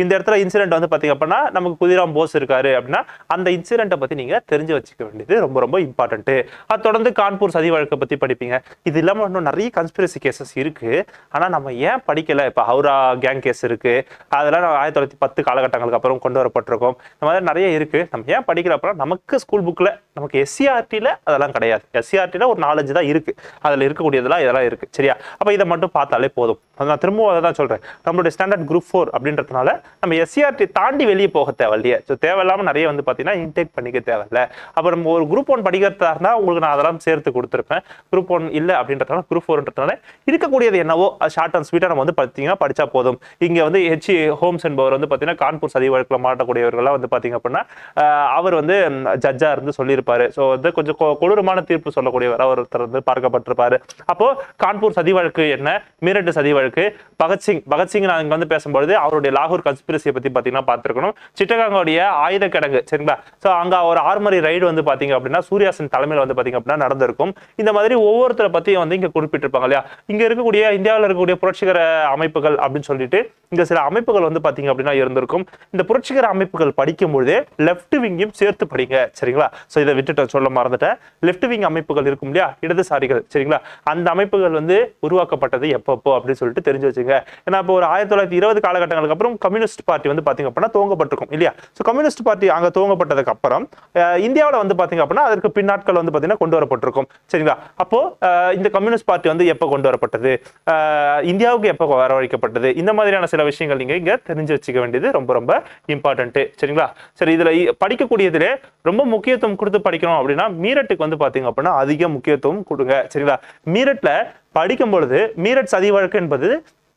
இந்த இடத்துல இன்சிடென்ட் வந்து பாத்தீங்க அப்படின்னா நமக்கு குதிராம் போஸ் இருக்காரு அப்படின்னா அந்த இன்சிடென்ட்டை பத்தி நீங்க தெரிஞ்சு வச்சுக்க வேண்டியது ரொம்ப ரொம்ப இம்பார்ட்டன்ட் அது தொடர்ந்து கான்பூர் சதி வழக்கை பத்தி படிப்பீங்க இது இல்லாம இன்னும் நிறைய கன்ஸ்பிரசி கேசஸ் இருக்கு ஆனா நம்ம ஏன் படிக்கல இப்ப ஹவுரா கேங் கேஸ் இருக்கு அதெல்லாம் நம்ம ஆயிரத்தி தொள்ளாயிரத்தி பத்து காலகட்டங்களுக்கு அப்புறம் கொண்டு வரப்பட்டிருக்கோம் இந்த மாதிரி நிறைய இருக்கு நம்ம ஏன் படிக்கல அப்புறம் நமக்கு ஸ்கூல் புக்ல நமக்கு எஸ்சிஆர்டில அதெல்லாம் கிடையாது எஸ்சிஆர்டில ஒரு நாலஞ்சு தான் இருக்கு அதுல இருக்கக்கூடியதெல்லாம் இதெல்லாம் இருக்கு சரியா அப்ப இதை மட்டும் பார்த்தாலே போதும் அது நான் திரும்பவும் அதை தான் சொல்றேன் நம்மளுடைய ஸ்டாண்டர்ட் குரூப் ஃபோர் அப்படின்றதுனால நம்ம எஸ்சிஆர்டி தாண்டி வெளியே போக தேவையில்லையே ஸோ தேவையில்லாம நிறைய வந்து பாத்தீங்கன்னா இன்டேக் பண்ணிக்க தேவையில்ல அப்ப நம்ம ஒரு குரூப் ஒன் படிக்கிறதா இருந்தா உங்களுக்கு நான் அதெல்லாம் சேர்த்து கொடுத்துருப்பேன் குரூப் ஒன் இல்ல அப்படின்றதுனால குரூப் ஃபோர்ன்றதுனால இருக்கக்கூடியது என்னவோ ஷார்ட் அண்ட் ஸ்வீட்டா நம்ம வந்து பார்த்தீங்கன்னா படிச்சா போதும் இங்க வந்து ஹெச் ஹோம்ஸ் என்பவர் வந்து பாத்தீங்கன்னா கான்பூர் சதி வழக்கில் மாட்டக்கூடியவர்கள்லாம் வந்து பாத்தீங்க அப்படின்னா ஆஹ் அவர் வந்து ஜட்ஜா இருந்து சொல்லியிருப்பாரு ஸோ வந்து கொஞ்சம் கொ- கொடூரமான தீர்ப்பு சொல்லக்கூடியவர் ஒருத்தர் வந்து பார்க்கப்பட்டிருப்பாரு அப்போ கான்பூர் சதி வழக்கு என்ன மீரட்டு சதி வழக்கு பகத்சிங் பகத்சிங் நான் இங்க வந்து பேசும்பொழுது அவருடைய லாகூர் கன்ஸ்பிரசியை பத்தி பாத்தீங்கன்னா பார்த்திருக்கணும் சிட்டகாங்கோடைய ஆயுத கிடங்கு சரிங்களா ஸோ அங்க ஒரு ஆர்மரி ரைடு வந்து பாத்தீங்க அப்படின்னா சூர்யாசன் தலைமையில் வந்து பாத்தீங்க அப்படின்னா நடந்திருக்கும் இந்த மாதிரி ஒவ்வொருத்தரை பத்தியும் வந்து இங்க குறிப்பிட்டிருப்பாங்க இல்லையா இங்க இருக்கக்கூடிய இந்தியாவில் இருக்கக்கூடிய புரட்சிகர அமைப்புகள் அப்படின்னு சொல்லிட்டு இங்க சில அமைப்புகள் வந்து பாத்தீங்க அப்படின்னா இருந்திருக்கும் இந்த புரட்சிகர அமைப்புகள் படிக்கும் பொழுதே லெஃப்ட் விங்கையும் சேர்த்து படிங்க சரிங்களா ஸோ இதை விட்டுட்டு சொல்ல மறந்துட்டேன் லெஃப்ட் விங் அமைப்புகள் இருக்கும் இல்லையா இடதுசாரிகள் சரிங்களா அந்த அமைப்புகள் வந்து உருவாக்கப்பட்டது எப்பப்போ அப்படின்னு சொல்லிட்டு தெரிஞ்சு வச்சுங்க ஏன்னா இப்போ ஒரு ஆயிரத்தி தொள்ளாயிரத்தி இருபது காலகட்டங்களுக்கு அப்புறம் கம்யூனிஸ்ட் பார்ட்டி வந்து பாத்தீங்க அப்படின்னா துவங்கப்பட்டிருக்கும் இல்லையா ஸோ கம்யூனிஸ்ட் பார்ட்டி அங்க துவங்கப்பட்டதுக்கு அப்புறம் அஹ், இந்தியாவுல வந்து பாத்தீங்க அப்படின்னா அதற்கு பின்னாட்கள் வந்து பாத்தீங்கன்னா கொண்டு வரப்பட்டிருக்கும் சரிங்களா அப்போ அஹ், இந்த கம்யூனிஸ்ட் பார்ட்டி வந்து எப்போ கொண்டு வரப்பட்டது அஹ், இந்தியாவுக்கு எப்போ வரவழைக்கப்பட்டது இந்த மாதிரியான சில விஷயங்கள் நீங்க இங்க தெரிஞ்சு வச்சுக்க வேண்டியது ரொம்ப ரொம்ப இம்பார்ட்டன்ட் சரிங்களா சரி இதுல இ- படிக்கக்கூடியதுல ரொம்ப முக்கியத்துவம் கொடுத்து படிக்கணும் அப்படின்னா மீரட்டுக்கு வந்து பாத்தீங்க அப்படின்னா அதிக முக்கியத்துவம் கொடுங்க சரிங்களா மீரட்ல படிக்கும் பொழுது மீரட் சதி வழக்கு என்பது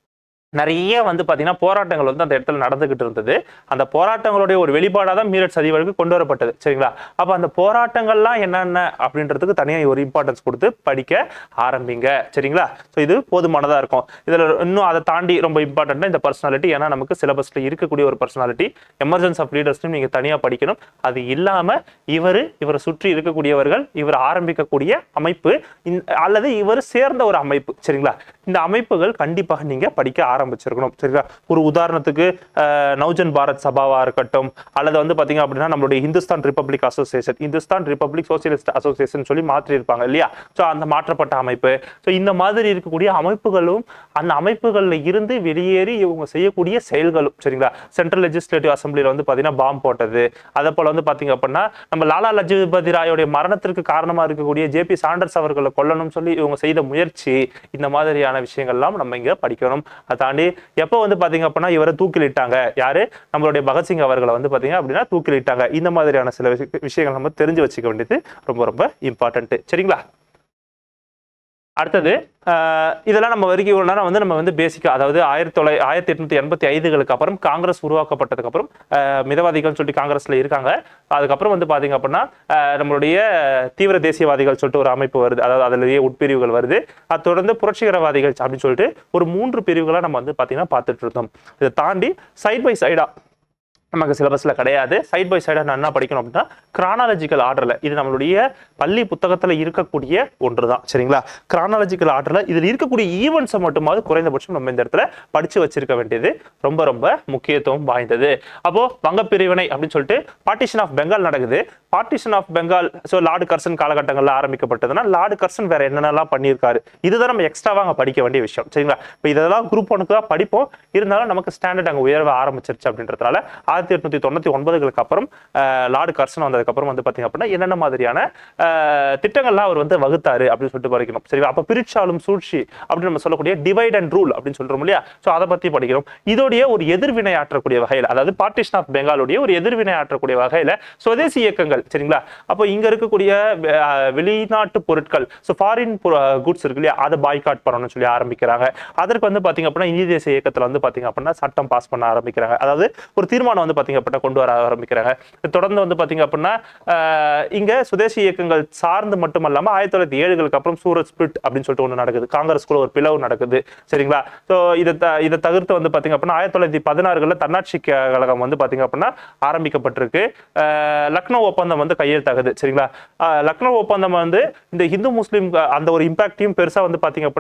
நிறைய வந்து பாத்தீங்கன்னா போராட்டங்கள் வந்து அந்த இடத்துல நடந்துகிட்டு இருந்தது அந்த போராட்டங்களுடைய ஒரு வெளிப்பாடாக தான் மீரட் சதி வழக்கு கொண்டு வரப்பட்டது சரிங்களா அப்ப அந்த போராட்டங்கள்லாம் என்னென்ன அப்படின்றதுக்கு தனியா ஒரு இம்பார்ட்டன்ஸ் கொடுத்து படிக்க ஆரம்பிங்க சரிங்களா ஸோ இது போதுமானதா இருக்கும் இதுல இன்னும் அதை தாண்டி ரொம்ப இம்பார்ட்டன்ட் இந்த பர்சனாலிட்டி ஏன்னா நமக்கு சிலபஸ்ல இருக்கக்கூடிய ஒரு பர்சனாலிட்டி எமர்ஜென்ஸ் ஆஃப் லீடர்ஸ்னு நீங்க தனியா படிக்கணும் அது இல்லாம இவர் இவரை சுற்றி இருக்கக்கூடியவர்கள் இவர் ஆரம்பிக்கக்கூடிய அமைப்பு இந்த- அல்லது இவர் சேர்ந்த ஒரு அமைப்பு சரிங்களா இந்த அமைப்புகள் கண்டிப்பாக நீங்க படிக்க ஆரம்பிச்சிருக்கணும் சரிங்களா ஒரு உதாரணத்துக்கு அஹ், நவ்ஜன் பாரத் சபாவா இருக்கட்டும் அல்லது வந்து பாத்தீங்க அப்படின்னா நம்மளுடைய Hindustan republic association Hindustan republic socialist association சொல்லி மாற்றி இருப்பாங்க இல்லையா ஸோ அந்த மாற்றப்பட்ட அமைப்பு ஸோ இந்த மாதிரி இருக்கக்கூடிய அமைப்புகளும் அந்த அமைப்புகள்ல இருந்து வெளியேறி இவங்க செய்யக்கூடிய செயல்களும் சரிங்களா சென்ட்ரல் லெஜிஸ்லேட்டிவ் அசம்பிளியில் வந்து பாத்தீங்கன்னா பாம் போட்டது அதே போல வந்து பாத்தீங்க அப்படின்னா நம்ம லாலா லஜபதி ராயோடைய மரணத்திற்கு காரணமா இருக்கக்கூடிய ஜேபி சாண்டர்ஸ் அவர்களை கொல்லணும்னு சொல்லி இவங்க செய்த முயற்சி இந்த மாதிரியான விஷயங்கள்லாம் நம்ம இங்க படிக்கணும் அதை தாண்டி எப்போ வந்து பாத்தீங்க அப்படின்னா இவரை தூக்கிலிட்டாங்க யாரு நம்மளுடைய பகத்சிங் அவர்களை வந்து பாத்தீங்க அப்படின்னா தூக்கிலிட்டாங்க இந்த மாதிரியான சில விஷய- விஷயங்கள் நம்ம தெரிஞ்சு வச்சுக்க வேண்டியது ரொம்ப ரொம்ப இம்பார்ட்டன்ட் சரிங்களா அடுத்தது ஆஹ் இதெல்லாம் நம்ம வரைக்கும் இவ்வளவு நேரம் வந்து நம்ம வந்து பேசிக்கா அதாவது ஆயிரத்தி தொள்ளாயிரத்தி ஆயிரத்தி எட்நூத்தி எண்பத்தி ஐந்துகளுக்கு அப்புறம் காங்கிரஸ் உருவாக்கப்பட்டதுக்கு அப்புறம் ஆஹ் மிதவாதிகள் சொல்லிட்டு காங்கிரஸ்ல இருக்காங்க அதுக்கப்புறம் வந்து பாத்தீங்க அப்படின்னா ஆஹ் நம்மளுடைய தீவிர தேசியவாதிகள் சொல்லிட்டு ஒரு அமைப்பு வருது அதாவது அதுலயே உட்பிரிவுகள் வருது அது தொடர்ந்து புரட்சிகரவாதிகள் அப்படின்னு சொல்லிட்டு ஒரு மூன்று பிரிவுகளா நம்ம வந்து பாத்தீங்கன்னா பார்த்துட்டு இருந்தோம் இதை தாண்டி சைட் பை சைடா நமக்கு சிலபஸ்ல கிடையாது சைட் பை சைடா நான் என்ன படிக்கணும் அப்படின்னா கிரானாலஜிக்கல் ஆர்டர்ல இது நம்மளுடைய பள்ளி புத்தகத்துல இருக்கக்கூடிய ஒன்று தான் சரிங்களா கிரானாலஜிக்கல் ஆர்டர்ல இதுல இருக்கக்கூடிய ஈவெண்ட்ஸை மட்டுமாவது குறைந்தபட்சம் நம்ம இந்த இடத்துல படிச்சு வச்சிருக்க வேண்டியது ரொம்ப ரொம்ப முக்கியத்துவம் வாய்ந்தது அப்போ வங்க பிரிவினை அப்படின்னு சொல்லிட்டு பார்ட்டிஷன் ஆஃப் பெங்கால் நடக்குது partition of Bengal so lord Curzon காலகட்டங்கள்ல ஆரம்பிக்கப்பட்டதுன்னா லார்டு கர்சன் வேற என்னென்னலாம் பண்ணியிருக்காரு இதுதான் நம்ம எக்ஸ்ட்ராவா அங்க படிக்க வேண்டிய விஷயம் சரிங்களா இப்போ இதெல்லாம் குரூப் ஒனுக்கு தான் படிப்போம் இருந்தாலும் நமக்கு ஸ்டாண்டர்ட் அங்க உயர்வ ஆரம்பிச்சிருச்சு அப்படின்றதுனால ஆயிரத்தி எட்நூத்தி தொண்ணூத்தி ஒன்பதுகளுக்கு அப்புறம் அஹ், லார்டு கர்சன் வந்ததுக்கு அப்புறம் வந்து பாத்தீங்க அப்படின்னா என்னென்ன மாதிரியான அஹ், திட்டங்கள்லாம் அவர் வந்து வகுத்தாரு அப்படின்னு சொல்லிட்டு படிக்கணும் சரிங்களா அப்ப பிரிச்சாலும் சூழ்ச்சி அப்படின்னு நம்ம சொல்லக்கூடிய டிவைட் அண்ட் ரூல் அப்படின்னு சொல்றோம் இல்லையா ஸோ அதை பத்தி படிக்கிறோம் இதோடைய ஒரு எதிர்வினை ஆற்றக்கூடிய வகையில் அதாவது பார்ட்டிஷன் ஆஃப் பெங்காலுடைய ஒரு எதிர்வினை ஆற்றக்கூடிய வகையில சுதேசி இயக்கங்கள் சரிங்களா அப்போ இங்க இருக்கக்கூடிய அஹ், வெளிநாட்டு பொருட்கள் ஸோ ஃபாரின் குட்ஸ் இருக்கு இல்லையா அதை பாய்காட் பண்ணணும்னு சொல்லி ஆரம்பிக்கிறாங்க அதற்கு வந்து பாத்தீங்க அப்படின்னா இந்திய தேசிய இயக்கத்துல வந்து பாத்தீங்க அப்படின்னா சட்டம் பாஸ் பண்ண ஆரம்பிக்கிறாங்க அதாவது ஒரு தீர்மானம் வந்து பாத்தீங்க அப்படின்னா கொண்டு வர ஆரம்பிக்கிறாங்க தொடர்ந்து வந்து பாத்தீங்க அப்படின்னா ஆஹ், இங்க சுதேசி இயக்கங்கள் சார்ந்து மட்டுமல்லாம ஆயிரத்தி தொள்ளாயிரத்தி ஏழுகளுக்கு அப்புறம் சூரத் ஸ்பிரிட் அப்படின்னு சொல்லிட்டு ஒன்று நடக்குது காங்கிரஸ்குள்ள ஒரு பிளவு நடக்குது சரிங்களா ஸோ இதை த- இதை தவிர்த்து வந்து பாத்தீங்க அப்படின்னா ஆயிரத்தி தொள்ளாயிரத்தி பதினாறுகளில் தன்னாட்சி க- கழகம் வந்து பாத்தீங்க அப்படின்னா ஆரம்பிக்கப்பட்டிருக்கு ஆஹ், லக்னோ ஒப்பந்தம் வந்து கையெழுத்தாகுது சரிங்களா ஆஹ், லக்னோ ஒப்பந்தம் வந்து இந்த இந்து முஸ்லீம் அந்த ஒரு இம்பாக்டையும் பெருசா வந்து பாத்தீங்க அப்படின்னா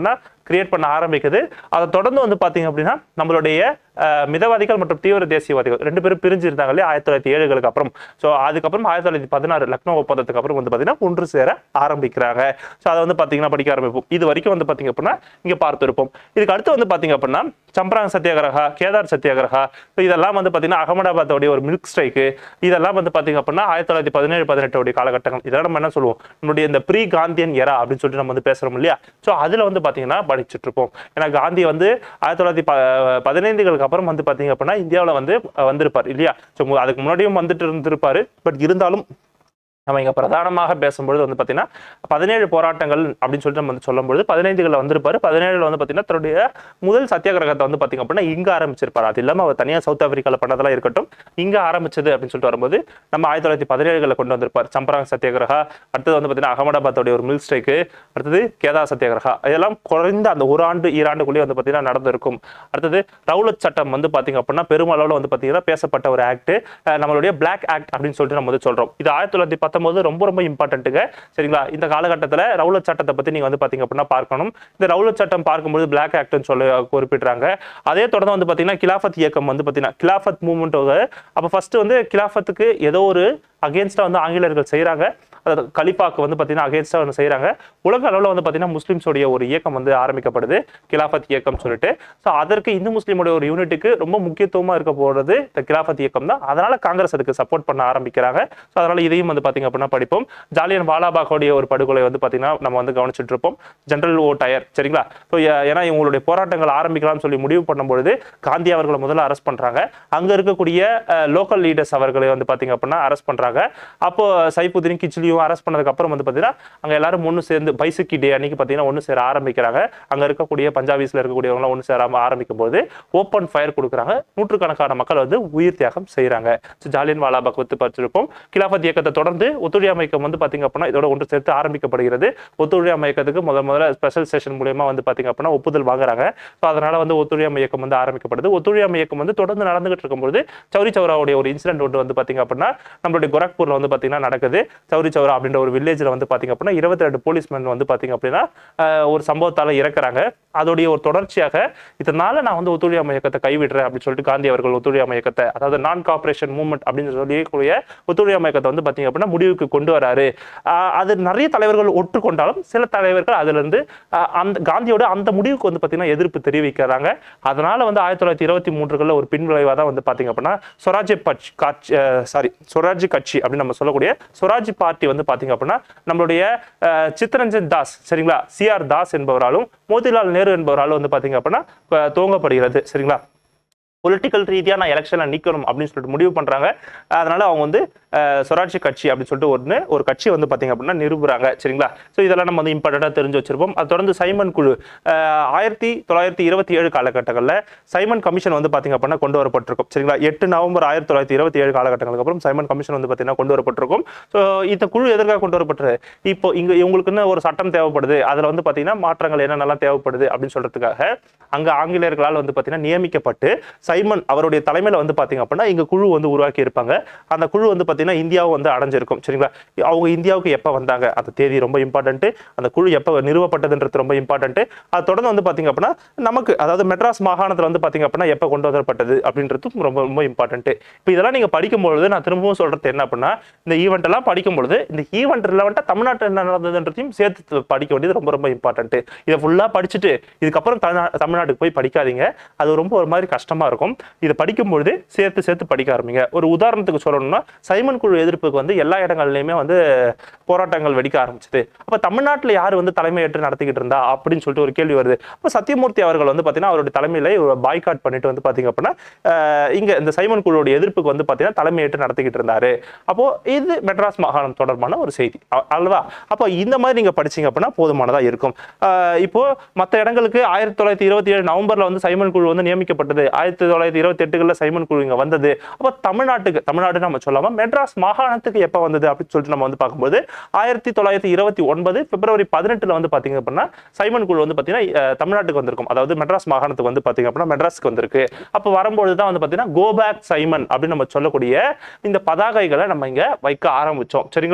கிரியேட் பண்ண ஆரம்பிக்குது அதை தொடர்ந்து வந்து பாத்தீங்க அப்படின்னா நம்மளுடைய அஹ், மிதவாதிகள் மற்றும் தீவிர தேசியவாதிகள் ரெண்டு பேரும் பிரிஞ்சு இருந்தாங்க இல்லையா ஆயிரத்தி தொள்ளாயிரத்தி ஏழுகளுக்கு அப்புறம் ஸோ அதுக்கப்புறம் ஆயிரத்தி தொள்ளாயிரத்தி பதினாறு லக்னோ ஒப்பந்தத்துக்கு அப்புறம் வந்து பாத்தீங்கன்னா ஒன்று சேர ஆரம்பிக்கிறாங்க ஸோ அதை வந்து பாத்தீங்கன்னா படிக்க ஆரம்பிப்போம் இது வரைக்கும் வந்து பாத்தீங்க அப்படின்னா இங்க பார்த்திருப்போம் இதுக்கு அடுத்து வந்து பாத்தீங்க அப்படின்னா சம்பராங் சத்தியாகிரகா கேதார் சத்தியாகிரகா ஸோ இதெல்லாம் வந்து பாத்தீங்கன்னா அகமதாபாத்தோடைய ஒரு மில்க் ஸ்ட்ரைக்கு இதெல்லாம் வந்து பாத்தீங்க அப்படின்னா ஆயிரத்தி தொள்ளாயிரத்தி பதினேழு பதினெட்டோடைய காலகட்டங்கள் இதெல்லாம் நம்ம என்ன சொல்லுவோம் நம்மளுடைய இந்த ப்ரீ காந்தியன் எரா அப்படின்னு சொல்லிட்டு நம்ம வந்து பேசுறோம் இல்லையா ஸோ அதுல வந்து பாத்தீங்கன்னா படிச்சுட்டு இருப்போம் ஏன்னா காந்தி வந்து ஆயிரத்தி தொள்ளாயிரத்தி ப- பதினைந்துகளுக்கு அப்புறம் வந்து பாத்தீங்க அப்படின்னா இந்தியாவில் வந்து அஹ், வந்திருப்பார் இல்லையா ஸோ அதுக்கு முன்னாடியும் வந்துட்டு இருந்திருப்பாரு பட் இருந்தாலும் நம்ம இங்க பிரதானமாக பேசும்பொழுது வந்து பாத்தீங்கன்னா பதினேழு போராட்டங்கள் அப்படின்னு சொல்லிட்டு நம்ம வந்து சொல்லும்பொழுது பதினைந்துகளில் வந்திருப்பாரு பதினேழுல வந்து பாத்தீங்கன்னா தன்னுடைய முதல் சத்தியாகிரகத்தை வந்து பாத்தீங்க அப்படின்னா இங்க ஆரம்பிச்சிருப்பாரு அது இல்லாம அவர் தனியா சவுத் ஆப்பிரிக்கால பண்ணதெல்லாம் இருக்கட்டும் இங்க ஆரம்பிச்சது அப்படின்னு சொல்லிட்டு வரும்போது நம்ம ஆயிரத்தி தொள்ளாயிரத்தி பதினேழுகளில் கொண்டு வந்திருப்பார் சம்பராங் சத்தியாகிரகா அடுத்தது வந்து பாத்தீங்கன்னா அகமதாபாத்தோடைய ஒரு மில் ஸ்ட்ரைக்கு அடுத்தது கேதா சத்தியாகிரகா இதெல்லாம் குறைந்த அந்த ஒரு ஆண்டு ஈராண்டுக்குள்ளேயே வந்து பாத்தீங்கன்னா நடந்திருக்கும் அடுத்தது ரவுலட் சட்டம் வந்து பாத்தீங்க அப்படின்னா பெருமளவில் வந்து பாத்தீங்கன்னா பேசப்பட்ட ஒரு ஆக்ட் நம்மளுடைய பிளாக் ஆக்ட் அப்படின்னு சொல்லிட்டு நம்ம வந்து சொல்றோம் இது ஆயிரத்தி தொள்ளாயிரத்தி பத்தொன்பது ரொம்ப ரொம்ப இம்பார்ட்டன்ட்டுங்க சரிங்களா இந்த காலகட்டத்தில் ரவுலட் சட்டத்தை பத்தி நீங்க வந்து பாத்தீங்க அப்படின்னா பார்க்கணும் இந்த ரவுலட் சட்டம் பார்க்கும்போது பிளாக் ஆக்ட்னு சொல்லி குறிப்பிடுறாங்க அதே தொடர்ந்து வந்து பாத்தீங்கன்னா கிலாஃபத் இயக்கம் வந்து பாத்தீங்கன்னா கிலாஃபத் மூவ்மெண்ட் அப்போ ஃபர்ஸ்ட் வந்து கிலாஃபத்துக்கு ஏதோ ஒரு அகேன்ஸ்டா வந்து ஆங்கிலேயர்கள் செய்றாங்க அதாவது கலிப்பாக்கு வந்து பார்த்தீங்கன்னா அகேன்ஸ்டாக வந்து செய்கிறாங்க உலக அளவில் வந்து பார்த்தீங்கன்னா முஸ்லீம்ஸோடைய ஒரு இயக்கம் வந்து ஆரம்பிக்கப்படுது கிலாஃபத் இயக்கம் சொல்லிட்டு ஸோ அதற்கு இந்து முஸ்லீமோட ஒரு யூனிட்டுக்கு ரொம்ப முக்கியத்துவமாக இருக்க போகிறது இந்த கிலாஃபத் இயக்கம் தான் அதனால காங்கிரஸ் அதுக்கு சப்போர்ட் பண்ண ஆரம்பிக்கிறாங்க ஸோ அதனால இதையும் வந்து பார்த்தீங்க அப்படின்னா படிப்போம் ஜாலியன் வாலாபாகோடைய ஒரு படுகொலை வந்து பார்த்தீங்கன்னா நம்ம வந்து கவனிச்சுட்டு இருப்போம் ஜென்ரல் ஓ டயர் சரிங்களா ஸோ ஏன்னா இவங்களுடைய போராட்டங்கள் ஆரம்பிக்கலாம்னு சொல்லி முடிவு பண்ணும்பொழுது காந்தி அவர்களை முதல்ல அரெஸ்ட் பண்றாங்க அங்க இருக்கக்கூடிய லோக்கல் லீடர்ஸ் அவர்களை வந்து பாத்தீங்க அப்படின்னா அரெஸ்ட் பண்றாங்க அப்போ சைபுதீன் கிச்லியும் அரெஸ்ட் பண்ணதுக்கு அப்புறம் வந்து பாத்தீங்கன்னா அங்க எல்லாரும் ஒன்று சேர்ந்து பைசக்கி டே அன்னைக்கு பாத்தீங்கன்னா ஒன்று சேர ஆரம்பிக்கிறாங்க அங்க இருக்கக்கூடிய பஞ்சாபிஸ்ல இருக்கக்கூடியவங்க ஒன்று சேராம ஆரம்பிக்கும் போது ஓப்பன் ஃபயர் கொடுக்குறாங்க நூற்றுக்கணக்கான மக்கள் வந்து உயிர் தியாகம் செய்றாங்க ஸோ ஜாலியன் வாலாபாக் வந்து பார்த்துருப்போம் கிலாஃபத் இயக்கத்தை தொடர்ந்து ஒத்துழையாமை இயக்கம் வந்து பாத்தீங்க அப்படின்னா இதோட ஒன்று சேர்த்து ஆரம்பிக்கப்படுகிறது ஒத்துழையாமை இயக்கத்துக்கு முதல் முதல்ல ஸ்பெஷல் செஷன் மூலியமா வந்து பாத்தீங்க அப்படின்னா ஒப்புதல் வாங்குறாங்க ஸோ அதனால வந்து ஒத்துழையாமை இயக்கம் வந்து ஆரம்பிக்கப்படுது ஒத்துழையாமை இயக்கம் வந்து தொடர்ந்து நடந்துகிட்டு இருக்கும்போது சௌரி சௌராவுடைய ஒரு இன்சிடென்ட் ஒன்று வந்து பாத்தீங்க அப்படின்னா நம்மளுடைய கோரக்பூர்ல வந்து பாத்தீங்கன்னா நடக்குது சௌரி சௌரா அப்படின்ற ஒரு வில்லேஜ்ல வந்து பாத்தீங்க அப்படின்னா இருபத்தி ரெண்டு போலீஸ்மேன் வந்து பாத்தீங்க அப்படின்னா ஆஹ், ஒரு சம்பவத்தால இறக்குறாங்க அதோடைய ஒரு தொடர்ச்சியாக இதனால நான் வந்து ஒத்துழையாமை இயக்கத்தை கைவிடுறேன் அப்படின்னு சொல்லிட்டு காந்தி அவர்கள் ஒத்துழையாமை இயக்கத்தை அதாவது நான் கார்பரேஷன் மூவ்மெண்ட் அப்படின்னு சொல்லக்கூடிய ஒத்துழையாமை இயக்கத்தை வந்து பாத்தீங்க அப்படின்னா முடிவுக்கு கொண்டு வராரு ஆஹ், அது நிறைய தலைவர்கள் ஒற்றுக்கொண்டாலும் சில தலைவர்கள் அதுல இருந்து ஆஹ், அந்த காந்தியோட அந்த முடிவுக்கு வந்து பாத்தீங்கன்னா எதிர்ப்பு தெரிவிக்கிறாங்க அதனால வந்து ஆயிரத்தி தொள்ளாயிரத்தி இருபத்தி மூன்றுகளில் ஒரு பின்விளைவாக தான் வந்து பாத்தீங்க அப்படின்னா ஸ்வராஜ்ய பட்சி காட்சி சாரி ஸ்வராஜ் கட்சி அப்படின்னு நம்ம சொல்லக்கூடிய ஸ்வராஜ் பார்ட்டி வந்து பாத்தீங்க அப்படின்னா நம்மளுடைய அஹ், சித்தரஞ்சன் தாஸ் சரிங்களா சிஆர் தாஸ் என்பவராலும் மோதிலால் நேரு என்பவராலும் வந்து பாத்தீங்க அப்படின்னா அஹ், துவங்கப்படுகிறது சரிங்களா பொலிட்டிக்கல் ரீதியா நான் எலெக்ஷன்ல நிக்கணும் அப்படின்னு சொல்லிட்டு முடிவு பண்றாங்க அதனால அவங்க வந்து அஹ், சுராட்சி கட்சி அப்படின்னு சொல்லிட்டு ஒன்று ஒரு கட்சி வந்து பாத்தீங்க அப்படின்னா நிறுவுறாங்க சரிங்களா ஸோ இதெல்லாம் நம்ம வந்து இம்பார்ட்டண்டா தெரிஞ்சு வச்சிருப்போம் அது தொடர்ந்து சைமன் குழு அஹ், ஆயிரத்தி தொள்ளாயிரத்தி இருபத்தி ஏழு காலகட்டங்களில் சைமன் கமிஷன் வந்து பாத்தீங்க அப்படின்னா கொண்டு வரப்பட்டிருக்கும் சரிங்களா எட்டு நவம்பர் ஆயிரத்தி தொள்ளாயிரத்தி இருபத்தி ஏழு காலகட்டங்களுக்கு அப்புறம் சைமன் கமிஷன் வந்து பாத்தீங்கன்னா கொண்டு வரப்பட்டிருக்கும் ஸோ இந்த குழு எதற்காக கொண்டு வரப்பட்டது இப்போ இங்க இவங்களுக்குன்னு ஒரு சட்டம் தேவைப்படுது அதுல வந்து பாத்தீங்கன்னா மாற்றங்கள் என்னென்னலாம் தேவைப்படுது அப்படின்னு சொல்றதுக்காக அங்க ஆங்கிலேயர்களால் வந்து பாத்தீங்கன்னா நியமிக்கப்பட்டு சைமன் அவருடைய தலைமையில வந்து பாத்தீங்க அப்படின்னா இங்க குழு வந்து உருவாக்கி இருப்பாங்க அந்த குழு வந்து பாத்தீங்கன்னா இந்தியாவும் வந்து அடைஞ்சிருக்கும் சரிங்களா அவங்க இந்தியாவுக்கு எப்ப வந்தாங்க அந்த தேதி ரொம்ப இம்பார்ட்டன்ட் அந்த குழு எப்ப நிறுவப்பட்டதுன்றது ரொம்ப இம்பார்ட்டன்ட் அது தொடர்ந்து வந்து பாத்தீங்க அப்படின்னா நமக்கு அதாவது மெட்ராஸ் மாகாணத்துல வந்து பாத்தீங்க அப்படின்னா எப்ப கொண்டு வரப்பட்டது அப்படின்றதும் ரொம்ப ரொம்ப இம்பார்ட்டன்ட் இப்போ இதெல்லாம் நீங்க படிக்கும்பொழுது நான் திரும்பவும் சொல்றது என்ன அப்படின்னா இந்த ஈவெண்ட் எல்லாம் படிக்கும்பொழுது இந்த ஈவெண்ட் ரிலவெண்டா தமிழ்நாட்டில் என்ன நடந்ததுன்றதையும் சேர்த்து படிக்க வேண்டியது ரொம்ப ரொம்ப இம்பார்ட்டன்ட் இதை ஃபுல்லா படிச்சுட்டு இதுக்கப்புறம் தமிழ்நா- தமிழ்நாட்டுக்கு போய் படிக்காதீங்க அது ரொம்ப ஒரு மாதிரி கஷ்டமா இருக்கும் இதை படிக்கும்பொழுது சேர்த்து சேர்த்து படிக்க ஆரம்பிங்க ஒரு உதாரணத்துக்கு சொல்லணும்னா சைமன் குழு எதிர்ப்புக்கு வந்து எல்லா இடங்கள்லயுமே வந்து போராட்டங்கள் வெடிக்க ஆரம்பிச்சது அப்ப தமிழ்நாட்டுல யார் வந்து தலைமையேற்று நடத்திக்கிட்டு இருந்தா அப்படின்னு சொல்லிட்டு ஒரு கேள்வி வருது அப்ப சத்தியமூர்த்தி அவர்கள் வந்து பாத்தீங்கன்னா அவருடைய தலைமையில பாய்காட் பண்ணிட்டு வந்து பாத்தீங்க அப்படின்னா அஹ், இங்க இந்த சைமன் குழுவோட எதிர்ப்புக்கு வந்து பாத்தீங்கன்னா தலைமையேற்று நடத்திக்கிட்டு இருந்தாரு அப்போ இது மெட்ராஸ் மாகாணம் தொடர்பான ஒரு செய்தி அ- அல்லவா அப்போ இந்த மாதிரி நீங்க படிச்சீங்க அப்படின்னா போதுமானதா இருக்கும் அஹ், இப்போ மற்ற இடங்களுக்கு ஆயிரத்தி தொள்ளாயிரத்தி இருபத்தி ஏழு நவம்பர்ல வந்து சைமன் குழு வந்து நியமிக்கப்பட்டது ஆயிரத்தி தொள்ளாயிரத்தி இருபத்தி எட்டுகள்ல சைமன் குழு இங்க வந்தது அப்போ தமிழ்நாட்டுக்கு தமிழ்நாடு நம்ம சொல்லாம மெட்ராஸ் மாகாணத்துக்கு எப்ப வந்தது அப்படின்னு சொல்லிட்டு நம்ம வந்து பார்க்கும்போது ஆயிரத்தி தொள்ளாயிரத்தி இருபத்தி ஒன்பது பிப்ரவரி பதினெட்டுல வந்து பாத்தீங்க அப்படின்னா சைமன் குழு வந்து பாத்தீங்கன்னா அஹ், தமிழ்நாட்டுக்கு வந்திருக்கும் அதாவது மெட்ராஸ் மாகாணத்துக்கு வந்து பாத்தீங்க அப்படின்னா மெட்ராஸ்க்கு வந்திருக்கு அப்போ வரும்பொழுது தான் வந்து பாத்தீங்கன்னா கோ பேக் சைமன் அப்படின்னு நம்ம சொல்லக்கூடிய இந்த பதாகைகளை நம்ம இங்க வைக்க ஆரம்பிச்சோம் சரிங்களா ஸோ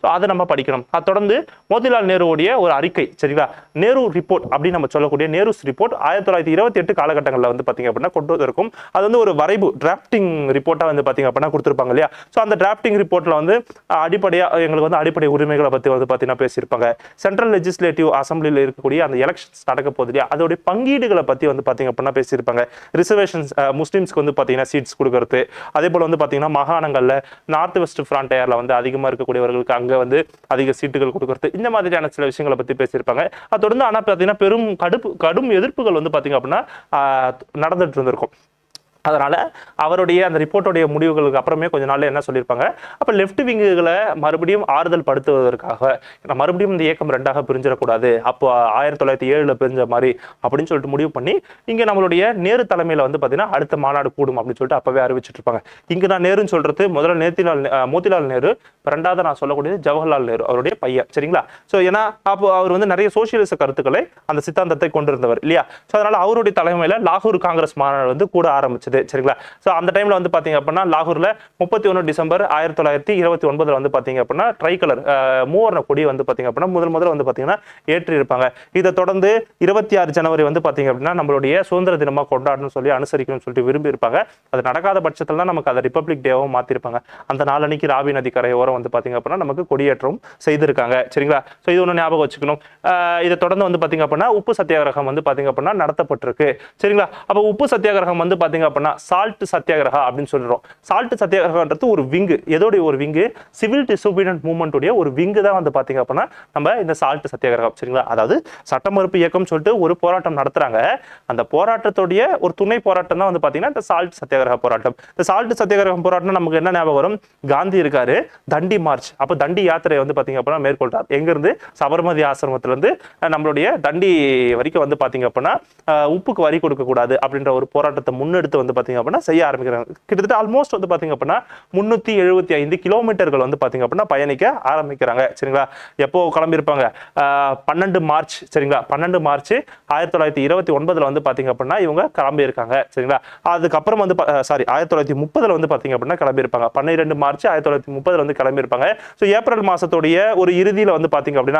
அதை நம்ம படிக்கணும் அது தொடர்ந்து மோதிலால் நேருவுடைய ஒரு அறிக்கை சரிங்களா நேரு ரிப்போர்ட் அப்படின்னு நம்ம சொல்லக்கூடிய நேருஸ் ரிப்போர்ட் ஆயிரத்தி தொள்ளாயிரத்தி இருபத்தி எட்டு காலகட்டங்களில் வந்து பார்த்தீங்க அப்படின்னா கொண்டு வந்திருக்கும் அது வந்து ஒரு வரைவு டிராஃப்டிங் ரிப்போர்ட்டாக வந்து பார்த்தீங்க அப்படின்னா கொடுத்துருப்பாங்க இல்லையா ஸோ அந்த டிராஃப்டிங் ரிப்போர்ட்டில் வந்து அடிப்படையாக எங்களுக்கு வந்து அடிப்படை உரிமைகளை பற்றி வந்து பார்த்தீங்கன்னா பேசியிருப்பாங்க சென்ட்ரல் லெஜிஸ்லேட்டிவ் அசம்பிளியில் இருக்கக்கூடிய அந்த எலெக்ஷன்ஸ் நடக்க போகுது இல்லையா அதோடைய பங்கீடுகளை பற்றி வந்து பார்த்தீங்க அப்படின்னா பேசியிருப்பாங்க ரிசர்வேஷன்ஸ் முஸ்லீம்ஸ்க்கு வந்து பார்த்தீங்கன்னா சீட்ஸ் கொடுக்கறது அதே போல் வந்து பார்த்தீங்கன்னா மாகாணங்களில் நார்த் வெஸ்ட் ஃப்ரான்டையரில் வந்து அதிகமாக இருக்கக்கூடியவர்களுக்கு அங்கே வந்து அதிக சீட்டுகள் கொடுக்கறது இந்த மாதிரியான சில விஷயங்களை பற்றி பேசியிருப்பாங்க அது தொடர்ந்து ஆனால் பார்த்தீங்கன்னா பெரும் கடுப்பு கடும் எதிர்ப்புகள் வந்து பார்த்தீங்க அப்படின்னா ஆஹ், நடந்துட்டு இருந்திருக்கும் அதனால அவருடைய அந்த ரிப்போர்ட்டுடைய முடிவுகளுக்கு அப்புறமே கொஞ்ச நாள்ல என்ன சொல்லியிருப்பாங்க அப்ப லெஃப்ட் விங்குகளை மறுபடியும் ஆறுதல் படுத்துவதற்காக ஏன்னா மறுபடியும் இந்த இயக்கம் ரெண்டாக பிரிஞ்சிடக்கூடாது அப்போ ஆயிரத்தி தொள்ளாயிரத்தி ஏழுல பிரிஞ்ச மாதிரி அப்படின்னு சொல்லிட்டு முடிவு பண்ணி இங்க நம்மளுடைய நேரு தலைமையில வந்து பாத்தீங்கன்னா அடுத்த மாநாடு கூடும் அப்படின்னு சொல்லிட்டு அப்பவே அறிவிச்சிட்டு இருப்பாங்க இங்க நான் நேருன்னு சொல்றது முதல்ல நேத்திலால் அஹ், மோதிலால் நேரு ரெண்டாவது நான் சொல்லக்கூடியது ஜவஹர்லால் நேரு அவருடைய பையன் சரிங்களா சோ ஏன்னா அப்போ அவர் வந்து நிறைய சோசியலிச கருத்துக்களை அந்த சித்தாந்தத்தை கொண்டிருந்தவர் இல்லையா சோ அதனால அவருடைய தலைமையில லாகூர் காங்கிரஸ் மாநாடு வந்து கூட ஆரம்பிச்சது சரிங்களா சோ அந்த டைம்ல வந்து பாத்தீங்க அப்படின்னா லாகூர்ல முப்பத்தி ஒன்று டிசம்பர் ஆயிரத்தி தொள்ளாயிரத்தி இருபத்தி ஒன்பதுல வந்து பாத்தீங்க அப்படின்னா ட்ரை கலர் மூவர்ண கொடி வந்து பாத்தீங்க அப்படின்னா முதல் முதல்ல வந்து பாத்தீங்கன்னா ஏற்றி இருப்பாங்க இதை தொடர்ந்து இருபத்தி ஆறு ஜனவரி வந்து பாத்தீங்க அப்படின்னா நம்மளுடைய சுதந்திர தினமா கொண்டாடணும்னு சொல்லி அனுசரிக்கணும்னு சொல்லிட்டு விரும்பி இருப்பாங்க அது நடக்காத பட்சத்துல தான் நமக்கு அதை ரிப்பப்ளிக் டேவும் மாத்திருப்பாங்க அந்த நாளன்னைக்கு ராவி நதி கரையோரம் வந்து பாத்தீங்க அப்படின்னா நமக்கு கொடியேற்றம் செய்திருக்காங்க சரிங்களா ஸோ இது ஒன்று ஞாபகம் வச்சுக்கணும் ஆஹ் இதை தொடர்ந்து வந்து பாத்தீங்க அப்படின்னா உப்பு சத்தியாகிரகம் வந்து பாத்தீங்க அப்படின்னா நடத்தப்பட்டிருக்கு சரிங்களா அப்போ உப்பு சத்தியாகிரகம் வந்து பாத்தீங்க அப்படின்னா சால்ட் சத்தியாகிரகா அப்படின்னு சொல்றோம் சால்ட் சத்தியாகிரகன்றது ஒரு விங்கு எதோடைய ஒரு விங்கு சிவில் டிசோபீடியன்ட் மூவ்மெண்ட்டுடைய ஒரு விங்கு தான் வந்து பாத்தீங்க அப்படின்னா நம்ம இந்த சால்ட் சத்தியாகிரகம் சரிங்களா அதாவது சட்ட மறுப்பு இயக்கம் சொல்லிட்டு ஒரு போராட்டம் நடத்துறாங்க அந்த போராட்டத்துடைய ஒரு துணை போராட்டம் தான் வந்து பாத்தீங்கன்னா இந்த சால்ட் சத்தியாகிரக போராட்டம் இந்த சால்ட் சத்தியாகிரகம் போராட்டம் நமக்கு என்ன ஞாபகம் வரும் காந்தி இருக்காரு தண்டி மார்ச் அப்ப தண்டி யாத்திரை வந்து பாத்தீங்க அப்படின்னா மேற்கொள்றார் எங்க இருந்து சபர்மதி ஆசிரமத்துல இருந்து அஹ், நம்மளுடைய தண்டி வரைக்கும் வந்து பாத்தீங்க அப்படின்னா அஹ், உப்புக்கு வரி கொடுக்க கூடாது அப்படின்ற ஒரு போராட்டத்தை முன்னெடுத்து வந்து பாத்தீங்க அப்படின்னா செய்ய ஆரம்பிக்கிறாங்க கிட்டத்தட்ட ஆல்மோஸ்ட் வந்து பாத்தீங்க அப்படின்னா முன்னூத்தி எழுபத்தி ஐந்து கிலோமீட்டர்கள் வந்து பாத்தீங்க அப்படின்னா பயணிக்க ஆரம்பிக்கிறாங்க சரிங்களா எப்போ கிளம்பியிருப்பாங்க அஹ், பன்னெண்டு மார்ச் சரிங்களா பன்னெண்டு மார்ச் ஆயிரத்தி தொள்ளாயிரத்தி இருபத்தி ஒன்பதுல வந்து பாத்தீங்க அப்படின்னா இவங்க கிளம்பியிருக்காங்க சரிங்களா அதுக்கப்புறம் வந்து சாரி ஆயிரத்தி தொள்ளாயிரத்தி முப்பதுல வந்து பாத்தீங்க அப்படின்னா கிளம்பியிருப்பாங்க பன்னிரெண்டு மார்ச் ஆயிரத்தி தொள்ளாயிரத்தி முப்பதுல வந்து கிளம்பியிருப்பாங்க ஸோ ஏப்ரல் மாசத்துடைய ஒரு இறுதியில வந்து பாத்தீங்க அப்படின்னா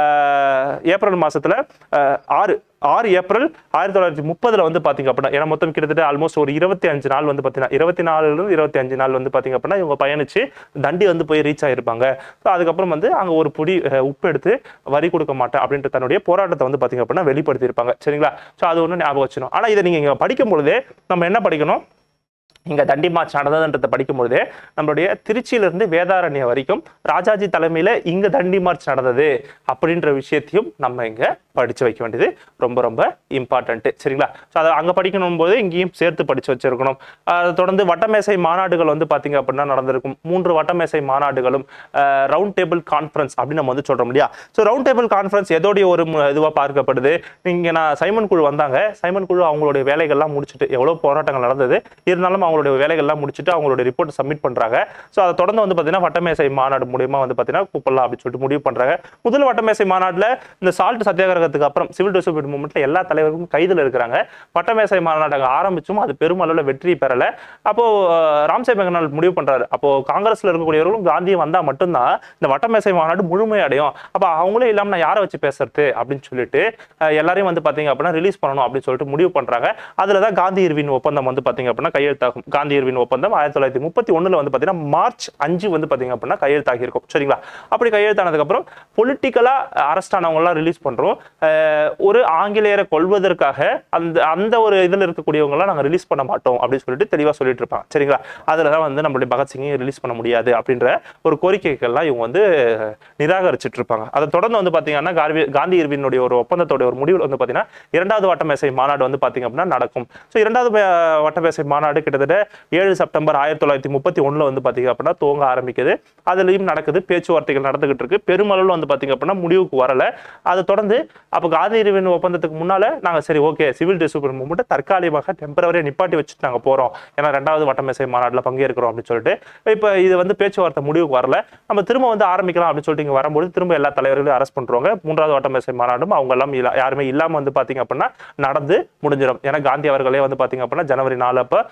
அஹ், ஏப்ரல் மாசத்துல அஹ், ஆறு ஆறு ஏப்ரல் ஆயிரத்தி தொள்ளாயிரத்தி முப்பதுல வந்து பாத்தீங்க அப்படின்னா ஏன்னா மொத்தம் கிட்டத்தட்ட ஆல்மோஸ்ட் ஒரு இருபத்தி அஞ்சு நாள் வந்து பாத்தீங்கன்னா இருபத்தி நாலுல இருந்து இருபத்தி அஞ்சு நாள் வந்து பாத்தீங்க அப்படின்னா இவங்க பயணிச்சு தண்டி வந்து போய் ரீச் ஆயிருப்பாங்க ஸோ அதுக்கப்புறம் வந்து அங்க ஒரு புடி அஹ், உப்பு எடுத்து வரி கொடுக்க மாட்டேன் அப்படின்ற தன்னுடைய போராட்டத்தை வந்து பாத்தீங்க அப்படின்னா வெளிப்படுத்தியிருப்பாங்க சரிங்களா ஸோ அது ஒன்று ஞாபகம் வச்சுக்கணும் ஆனா இதை நீங்க இங்க படிக்கும் பொழுதே நம்ம என்ன படிக்கணும் இங்க தண்டி மார்ச் நடந்ததுன்றதை படிக்கும் பொழுதே நம்மளுடைய திருச்சியிலிருந்து வேதாரண்யம் வரைக்கும் ராஜாஜி தலைமையில இங்க தண்டி மார்ச் நடந்தது அப்படின்ற விஷயத்தையும் நம்ம இங்க படிச்சு வைக்க வேண்டியது ரொம்ப ரொம்ப இம்பார்ட்டன்ட் சரிங்களா ஸோ அதை அங்க படிக்கணும் போது இங்கேயும் சேர்த்து படிச்சு வச்சிருக்கணும் அதை தொடர்ந்து வட்டமேசை மாநாடுகள் வந்து பாத்தீங்க அப்படின்னா நடந்திருக்கும் மூன்று வட்டமேசை மாநாடுகளும் ரவுண்ட் டேபிள் கான்ஃபரன்ஸ் அப்படின்னு நம்ம வந்து சொல்றோம் இல்லையா ஸோ ரவுண்ட் டேபிள் கான்ஃபரன்ஸ் எதோடைய ஒரு மு- இதுவா பார்க்கப்படுது இங்க நான் சைமன் குழு வந்தாங்க சைமன் குழு அவங்களுடைய வேலைகள்லாம் முடிச்சுட்டு எவ்வளவு போராட்டங்கள் நடந்தது இருந்தாலும் அவங்களுடைய வேலைகள்லாம் முடிச்சுட்டு அவங்களுடைய ரிப்போர்ட் சப்மிட் பண்றாங்க ஸோ அதை தொடர்ந்து வந்து பார்த்தீங்கன்னா வட்டமேசை மாநாடு மூலியமா வந்து பார்த்தீங்கன்னா கூப்பிடலாம் அப்படின்னு சொல்லிட்டு முடிவு பண்றாங்க முதல் வட்டமேசை மாநாடுல இந்த சால்ட் சத்தியாகிரகத்துக்கு அப்புறம் சிவில் டிசோபியட் மூவ்மெண்ட்ல எல்லா தலைவர்களும் கைதுல இருக்கிறாங்க வட்டமேசை மாநாடு அங்க ஆரம்பிச்சும் அது பெருமளவுல வெற்றி பெறல அப்போ அஹ், ராம்சே மெகனால் முடிவு பண்றாரு அப்போ காங்கிரஸ்ல இருக்கக்கூடியவர்களும் காந்தியும் வந்தா மட்டும்தான் இந்த வட்டமேசை மாநாடு முழுமை அடையும் அப்ப அவங்களே இல்லாம நான் யாரை வச்சு பேசுறது அப்படின்னு சொல்லிட்டு அஹ், எல்லாரையும் வந்து பாத்தீங்க அப்படின்னா ரிலீஸ் பண்ணணும் அப்படின்னு சொல்லிட்டு முடிவு பண்றாங்க அதுல தான் காந்தி இர்வின் ஒப்பந்தம் வந்து பாத்தீங்க அப்படின்னா கையெழுத்தாகும் காந்தி இர்வின் ஒப்பந்தம் ஆயிரத்தி தொள்ளாயிரத்தி முப்பத்தி ஒண்ணுல வந்து பாத்தீங்கன்னா மார்ச் அஞ்சு வந்து பாத்தீங்க அப்படின்னா கையெழுத்தாகி இருக்கும் சரிங்களா அப்படி கையெழுத்தானதுக்கு அப்புறம் பொலிட்டிக்கலா அரெஸ்ட் ஆனவங்க எல்லாம் ரிலீஸ் பண்றோம் அஹ், ஒரு ஆங்கிலேயரை கொள்வதற்காக அந்த அந்த ஒரு இதுல இருக்கக்கூடியவங்க எல்லாம் நாங்க ரிலீஸ் பண்ண மாட்டோம் அப்படின்னு சொல்லிட்டு தெளிவா சொல்லிட்டு இருப்பாங்க சரிங்களா அதுல தான் வந்து நம்மளுடைய பகத்சிங்கை ரிலீஸ் பண்ண முடியாது அப்படின்ற ஒரு கோரிக்கைகள்லாம் இவங்க வந்து நிராகரிச்சுட்டு இருப்பாங்க அதை தொடர்ந்து வந்து பாத்தீங்கன்னா காந்தி காந்தி இர்வினுடைய ஒரு ஒப்பந்தத்தோட ஒரு முடிவில் வந்து பாத்தீங்கன்னா இரண்டாவது வட்டமேசை மாநாடு வந்து பாத்தீங்க அப்படின்னா நடக்கும் ஸோ இரண்டாவது மே- வட்டமேசை மாநாடு கிட்டத்தட்ட ஏழு செப்டம்பர் ஆயிரத்தி தொள்ளாயிரத்தி முப்பத்தி ஒண்ணுல வந்து பாத்தீங்க அப்படின்னா துவங்க ஆரம்பிக்குது அதுலயும் நடக்குது பேச்சுவார்த்தைகள் நடந்துகிட்டு இருக்கு பெருமளவில் வந்து பாத்தீங்க அப்படின்னா முடிவுக்கு வரல அதை தொடர்ந்து அப்போ காந்தி இர்வின் ஒப்பந்தத்துக்கு முன்னால நாங்க சரி ஓகே சிவில் டிசோபியன் மூவ்மெண்ட் தற்காலிகமாக டெம்பரவரியா நிப்பாட்டி வச்சுட்டு நாங்க போறோம் ஏன்னா ரெண்டாவது வட்டமேசை மாநாடுல பங்கேற்கிறோம் அப்படின்னு சொல்லிட்டு இப்போ இது வந்து பேச்சுவார்த்தை முடிவுக்கு வரல நம்ம திரும்ப வந்து ஆரம்பிக்கலாம் அப்படின்னு சொல்லிட்டு இங்க வரும்போது திரும்ப எல்லா தலைவர்களையும் அரெஸ்ட் பண்றாங்க மூன்றாவது வட்டமேசை மாநாடும் அவங்க எல்லாம் இல்ல- யாருமே இல்லாம வந்து பாத்தீங்க அப்படின்னா நடந்து முடிஞ்சிடும் ஏன்னா காந்தி அவர்களே வந்து பாத்தீங்க அப்படின்னா ஜனவரி நாலு அப்ப ஆயிரத்தி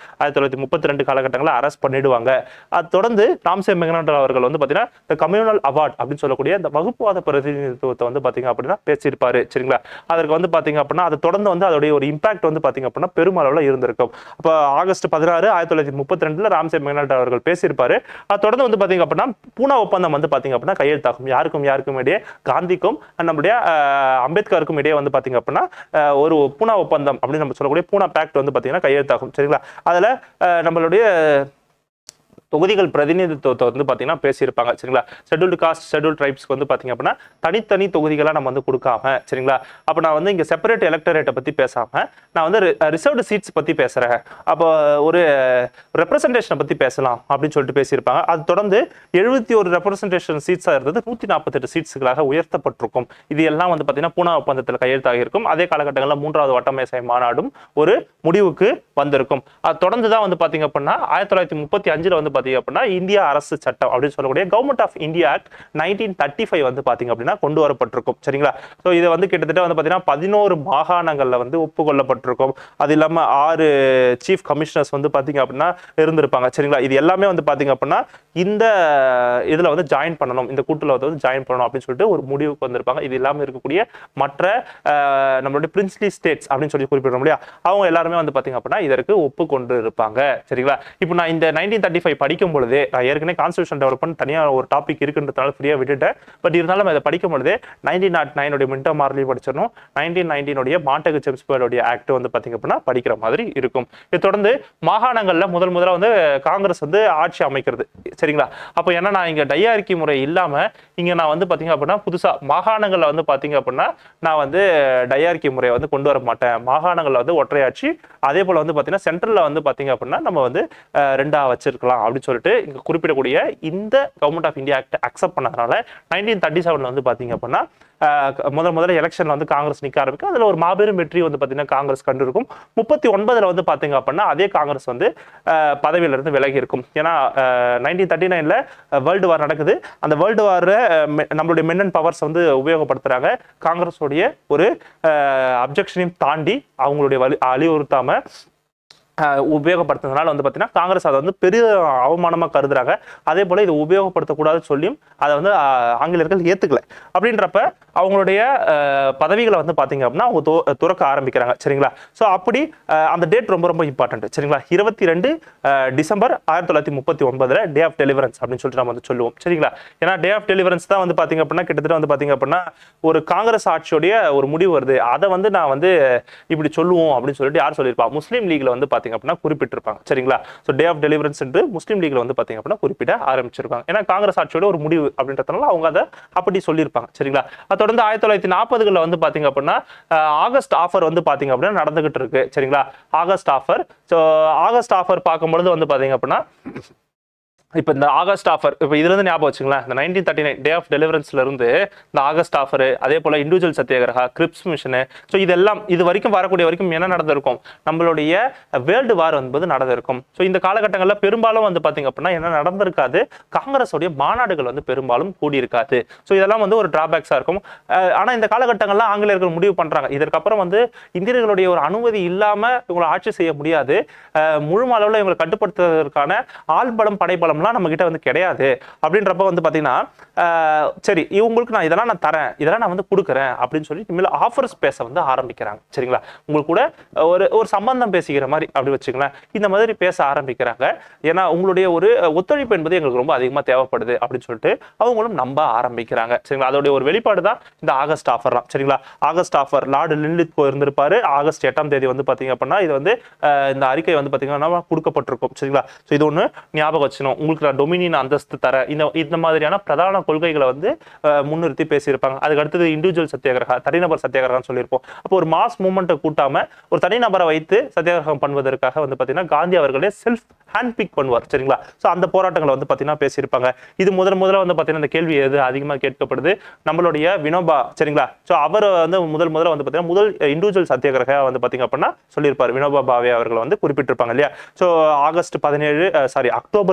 தொள்ளாயிரத்தி முப்பத்தி ரெண்டு காலகட்டங்களில் அரெஸ்ட் பண்ணிடுவாங்க அது தொடர்ந்து ராம்சே மெக்னாண்டல் அவர்கள் வந்து பார்த்தீங்கன்னா இந்த கம்யூனல் அவார்ட் அப்படின்னு சொல்லக்கூடிய இந்த வகுப்புவாத பிரதிநிதித்துவத்தை வந்து பார்த்தீங்க அப்படின்னா பேசியிருப்பாரு சரிங்களா அதற்கு வந்து பார்த்தீங்க அப்படின்னா அதை தொடர்ந்து வந்து அதோடைய ஒரு இம்பாக்ட் வந்து பார்த்தீங்க அப்படின்னா பெருமளவில் இருந்திருக்கும் அப்போ ஆகஸ்ட் பதினாறு ஆயிரத்தி தொள்ளாயிரத்தி முப்பத்தி ரெண்டுல ராம்சே மெக்னாண்டல் அவர்கள் பேசியிருப்பாரு அது தொடர்ந்து வந்து பார்த்தீங்க அப்படின்னா பூனா ஒப்பந்தம் வந்து பார்த்தீங்க அப்படின்னா கையெழுத்தாகும் யாருக்கும் யாருக்கும் இடையே காந்திக்கும் and நம்முடைய அஹ், அம்பேத்கருக்கும் இடையே வந்து பார்த்தீங்க அப்படின்னா அஹ், ஒரு பூனா ஒப்பந்தம் அப்படின்னு நம்ம சொல்லக்கூடிய பூனா பேக்ட் வந்து பார்த்தீங்கன்னா கையெழுத்தாகும் சரிங்களா அதில் நம்மளுடைய தொகுதிகள் பிரதிநிதித்துவத்தை வந்து பார்த்தீங்கன்னா பேசியிருப்பாங்க சரிங்களா ஷெட்யூல்டு காஸ்ட் ஷெட்யூல் ட்ரைப்ஸ்க்கு வந்து பார்த்தீங்க அப்படின்னா தனித்தனி தொகுதிகளாக நம்ம வந்து கொடுக்காம சரிங்களா அப்போ நான் வந்து இங்கே செப்பரேட் எலக்டரேட்டை பற்றி பேசாம நான் வந்து ரிசர்வ்டு சீட்ஸ் பற்றி பேசுகிறேன் அப்போ ஒரு ரெப்ரசன்டேஷனை பற்றி பேசலாம் அப்படின்னு சொல்லிட்டு பேசியிருப்பாங்க அது தொடர்ந்து எழுபத்தி ஒரு ரெப்ரசன்டேஷன் சீட்ஸாக இருந்தது நூற்றி நாற்பத்தெட்டு சீட்ஸுகளாக உயர்த்தப்பட்டிருக்கும் இது எல்லாம் வந்து பார்த்தீங்கன்னா பூனா ஒப்பந்தத்தில் கையெழுத்தாகி இருக்கும் அதே காலகட்டங்களில் மூன்றாவது வட்டமேசை மாநாடும் ஒரு முடிவுக்கு வந்திருக்கும் அது தொடர்ந்து தான் வந்து பார்த்தீங்க அப்படின்னா ஆயிரத்தி தொள்ளாயிரத்தி முப்பத்தி அஞ்சில் வந்து பார்த்தீங்க அப்படின்னா இந்தியா அரசு சட்டம் அப்படின்னு சொல்லக்கூடிய government of India act nineteen thirty five வந்து பார்த்தீங்க அப்படின்னா கொண்டு வரப்பட்டிருக்கும் சரிங்களா ஸோ இது வந்து கிட்டத்தட்ட வந்து பார்த்தீங்கன்னா பதினோரு மாகாணங்களில் வந்து ஒப்புக்கொள்ளப்பட்டிருக்கும் அது இல்லாமல் ஆறு சீஃப் கமிஷனர்ஸ் வந்து பார்த்தீங்க அப்படின்னா இருந்திருப்பாங்க சரிங்களா இது எல்லாமே வந்து பார்த்தீங்க அப்படின்னா இந்த இதில் வந்து ஜாயின் பண்ணணும் இந்த கூட்டில் வந்து ஜாயின் பண்ணணும் அப்படின்னு சொல்லிட்டு ஒரு முடிவுக்கு வந்திருப்பாங்க இது இல்லாமல் இருக்கக்கூடிய மற்ற அஹ், நம்மளுடைய பிரின்ஸ்லி ஸ்டேட்ஸ் அப்படின்னு சொல்லி குறிப்பிட முடியாது அவங்க எல்லாருமே வந்து பார்த்தீங்க அப்படின்னா இதற்கு ஒப்புக்கொண்டு இருப்பாங்க சரிங்களா இப்போ நான் இந்த நைன்டீன் தேர்ட்டி ஃபைவ் படிக்கும் பொழுதே நான் ஏற்கனவே கான்ஸ்டியூஷன் டெவலப்மெண்ட் தனியாக ஒரு டாபிக் இருக்குன்றதுனால ஃப்ரீயாக விட்டுட்டேன் பட் இருந்தாலும் அதை படிக்கும் பொழுதே நைன்டீன் நாட் நைனுடைய மின்டோ மார்லையும் படிச்சிடணும் நைன்டீன் நைன்டீனுடைய மாண்டகு செம்ஸ்பேர்டுடைய ஆக்ட் வந்து பார்த்தீங்க அப்படின்னா படிக்கிற மாதிரி இருக்கும் இது தொடர்ந்து மாகாணங்களில் முதல் முதல்ல வந்து காங்கிரஸ் வந்து ஆட்சி அமைக்கிறது சரிங்களா அப்போ ஏன்னா நான் இங்கே டையாரிக்கி முறை இல்லாமல் இங்கே நான் வந்து பார்த்தீங்க அப்படின்னா புதுசாக மாகாணங்களில் வந்து பார்த்தீங்க அப்படின்னா நான் வந்து டையாரிக்கி முறையை வந்து கொண்டு வர மாட்டேன் மாகாணங்களில் வந்து ஒற்றையாட்சி அதே போல் வந்து பார்த்தீங்கன்னா சென்ட்ரலில் வந்து பார்த்தீங்க அப்படின்னா நம்ம வந்து அஹ், ரெண்டா வச்சிருக்கலாம் அப்படின்னு சொல்லிட்டு இங்கே குறிப்பிடக்கூடிய இந்த government of India act accept பண்ணதுனால நைன்டீன் தேர்ட்டி செவனில் வந்து பார்த்தீங்க அப்படின்னா அஹ், முதல் முதல்ல எலெக்ஷன்ல வந்து காங்கிரஸ் நிற்க ஆரம்பிக்கும் அதில் ஒரு மாபெரும் வெற்றி வந்து பார்த்தீங்கன்னா காங்கிரஸ் கண்டு இருக்கும் முப்பத்தி ஒன்பதுல வந்து பார்த்தீங்க அப்படின்னா அதே காங்கிரஸ் வந்து அஹ், பதவியில இருந்து விலகி இருக்கும் ஏன்னா நைன்டீன் தேர்ட்டி நைன்ல வேர்ல்டு வார் நடக்குது அந்த வேர்ல்டு வார் நம்மளுடைய மின்னன் பவர்ஸ் வந்து உபயோகப்படுத்துறாங்க காங்கிரஸோடைய ஒரு அப்ஜெக்ஷனையும் தாண்டி அவங்களுடைய வலி அழிவுறுத்தாம அஹ் உபயோகப்படுத்துறதுனால வந்து பார்த்தீங்கன்னா காங்கிரஸ் அதை வந்து பெரிய அவமானமாக கருதுறாங்க அதே போல் இதை உபயோகப்படுத்தக்கூடாதுன்னு சொல்லியும் அதை வந்து அஹ், ஆங்கிலேயர்கள் ஏற்றுக்கல அப்படின்றப்ப அவங்களுடைய அஹ், பதவிகளை வந்து பார்த்தீங்க அப்படின்னா அவங்க து- துறக்க ஆரம்பிக்கிறாங்க சரிங்களா ஸோ அப்படி அஹ், அந்த டேட் ரொம்ப ரொம்ப இம்பார்ட்டன்ட் சரிங்களா இருபத்தி ரெண்டு டிசம்பர் ஆயிரத்தி தொள்ளாயிரத்தி முப்பத்தி ஒன்பதுல டே ஆஃப் டெலிவரன்ஸ் அப்படின்னு சொல்லிட்டு நம்ம வந்து சொல்லுவோம் சரிங்களா ஏன்னா டே ஆஃப் டெலிவரன்ஸ் தான் வந்து பார்த்தீங்க அப்படின்னா கிட்டத்தட்ட வந்து பார்த்தீங்க அப்படின்னா ஒரு காங்கிரஸ் ஆட்சியோடைய ஒரு முடிவு வருது அதை வந்து நான் வந்து இப்படி சொல்லுவோம் அப்படின்னு சொல்லிட்டு யார் சொல்லியிருப்பா முஸ்லீம் லீக்ல வந்து பார்த்தீங்க அப்படின்னா குறிப்பிட்டிருப்பாங்க சரிங்களா ஸோ டே ஆஃப் டெலிவரன்ஸ் என்று முஸ்லீம் லீக்ல வந்து பார்த்தீங்க அப்படின்னா குறிப்பிட ஆரம்பிச்சிருப்பாங்க ஏன்னா காங்கிரஸ் ஆட்சியோட ஒரு முடிவு அப்படின்றதுனால அவங்க அதை அப்படி சொல்லியிருப்பாங்க சரிங்களா அது தொடர்ந்து ஆயிரத்தி தொள்ளாயிரத்தி நாற்பதுகளில் வந்து பார்த்தீங்க அப்படின்னா அஹ், ஆகஸ்ட் ஆஃபர் வந்து பார்த்தீங்க அப்படின்னா நடந்துகிட்டு இருக்கு சரிங்களா August offer so August offer பார்க்கும்பொழுது வந்து பார்த்தீங்க அப்படின்னா இப்போ இந்த ஆகஸ்ட் ஆஃபர் இப்போ இதுல இருந்து ஞாபகம் வச்சுங்களேன் இந்த nineteen thirty nine day of டெலிவரன்ஸ்ல இருந்து இந்த ஆகஸ்ட் ஆஃபர் அதே போல individual satyagraha Cripps mission so இதெல்லாம் இது வரைக்கும் வரக்கூடிய வரைக்கும் என்ன நடந்திருக்கும் நம்மளுடைய வேர்ல்டு வார் என்பது நடந்திருக்கும் ஸோ இந்த காலகட்டங்களில் பெரும்பாலும் வந்து பார்த்தீங்க அப்படின்னா என்ன நடந்திருக்காது காங்கிரஸோடைய மாநாடுகள் வந்து பெரும்பாலும் கூடியிருக்காது ஸோ இதெல்லாம் வந்து ஒரு டிராபேக்ஸாக இருக்கும் அஹ் ஆனா இந்த காலகட்டங்கள்ல ஆங்கிலேயர்கள் முடிவு பண்றாங்க இதற்கப்புறம் வந்து இந்தியர்களுடைய ஒரு அனுமதி இல்லாம இவங்களை ஆட்சி செய்ய முடியாது அஹ் முழு அளவில் இவங்களை கட்டுப்படுத்துவதற்கான ஆள்பலம் படைபலம்லாம் நம்ம கிட்ட வந்து கிடையாது அப்படின்றப்ப வந்து பாத்தீங்கன்னா அஹ் சரி இவங்களுக்கு நான் இதெல்லாம் நான் தரேன் இதெல்லாம் நான் வந்து கொடுக்குறேன் அப்படின்னு சொல்லி இனிமேல் ஆஃபர்ஸ் பேச வந்து ஆரம்பிக்கிறாங்க சரிங்களா உங்களுக்கு கூட ஒரு ஒரு சம்பந்தம் பேசிக்கிற மாதிரி அப்படி வச்சுங்களேன் இந்த மாதிரி பேச ஆரம்பிக்கிறாங்க ஏன்னா உங்களுடைய ஒரு ஒத்துழைப்பு என்பது எங்களுக்கு ரொம்ப அதிகமாக தேவைப்படுது அப்படின்னு சொல்லிட்டு அவங்களும் நம்ப ஆரம்பிக்கிறாங்க சரிங்களா அதோடைய ஒரு வெளிப்பாடு தான் இந்த ஆகஸ்ட் ஆஃபர்லாம் சரிங்களா ஆகஸ்ட் ஆஃபர் லார்டு லின்லித்கோ இருந்திருப்பாரு ஆகஸ்ட் எட்டாம் தேதி வந்து பாத்தீங்க அப்படின்னா இது வந்து அஹ், இந்த அறிக்கை வந்து பாத்தீங்கன்னா கொடுக்கப்பட்டிருக்கும் சரிங்களா ஸோ இது ஒன்று ஞாபகம் வச்சுக்கணும் உங்களுக்கு நான் டொமினியன் அந்தஸ்து தரேன் இந்த இந்த மாதிரியான பிரதான கொள்கைகளை வந்து அஹ், முன்னிறுத்தி பேசியிருப்பாங்க அதுக்கு அடுத்தது இண்டிவிஜுவல் சத்தியாகிரகா தனிநபர் சத்தியாகிரகம் சொல்லியிருப்போம் அப்போ ஒரு மாஸ் மூமெண்ட்டை கூட்டாம ஒரு தனிநபரை வைத்து சத்தியாகிரகம் பண்ணுவதற்காக வந்து பாத்தீங்கன்னா காந்தி அவர்களே செல்ஃப் ஹேண்ட் பிக் பண்ணுவார் சரிங்களா ஸோ அந்த போராட்டங்களை வந்து பாத்தீங்கன்னா பேசியிருப்பாங்க இது முதல் முதல்ல வந்து பாத்தீங்கன்னா இந்த கேள்வி எது அதிகமாக கேட்கப்படுது நம்மளுடைய வினோபா சரிங்களா ஸோ அவர் வந்து முதல் முதல்ல வந்து பாத்தீங்கன்னா முதல் இண்டிவிஜுவல் சத்தியாகிரக வந்து பாத்தீங்க அப்படின்னா சொல்லியிருப்பார் வினோபா பாவே அவர்களை வந்து குறிப்பிட்டிருப்பாங்க இல்லையா ஸோ ஆகஸ்ட் பதினேழு சாரி அக்டோபர் பதினேழு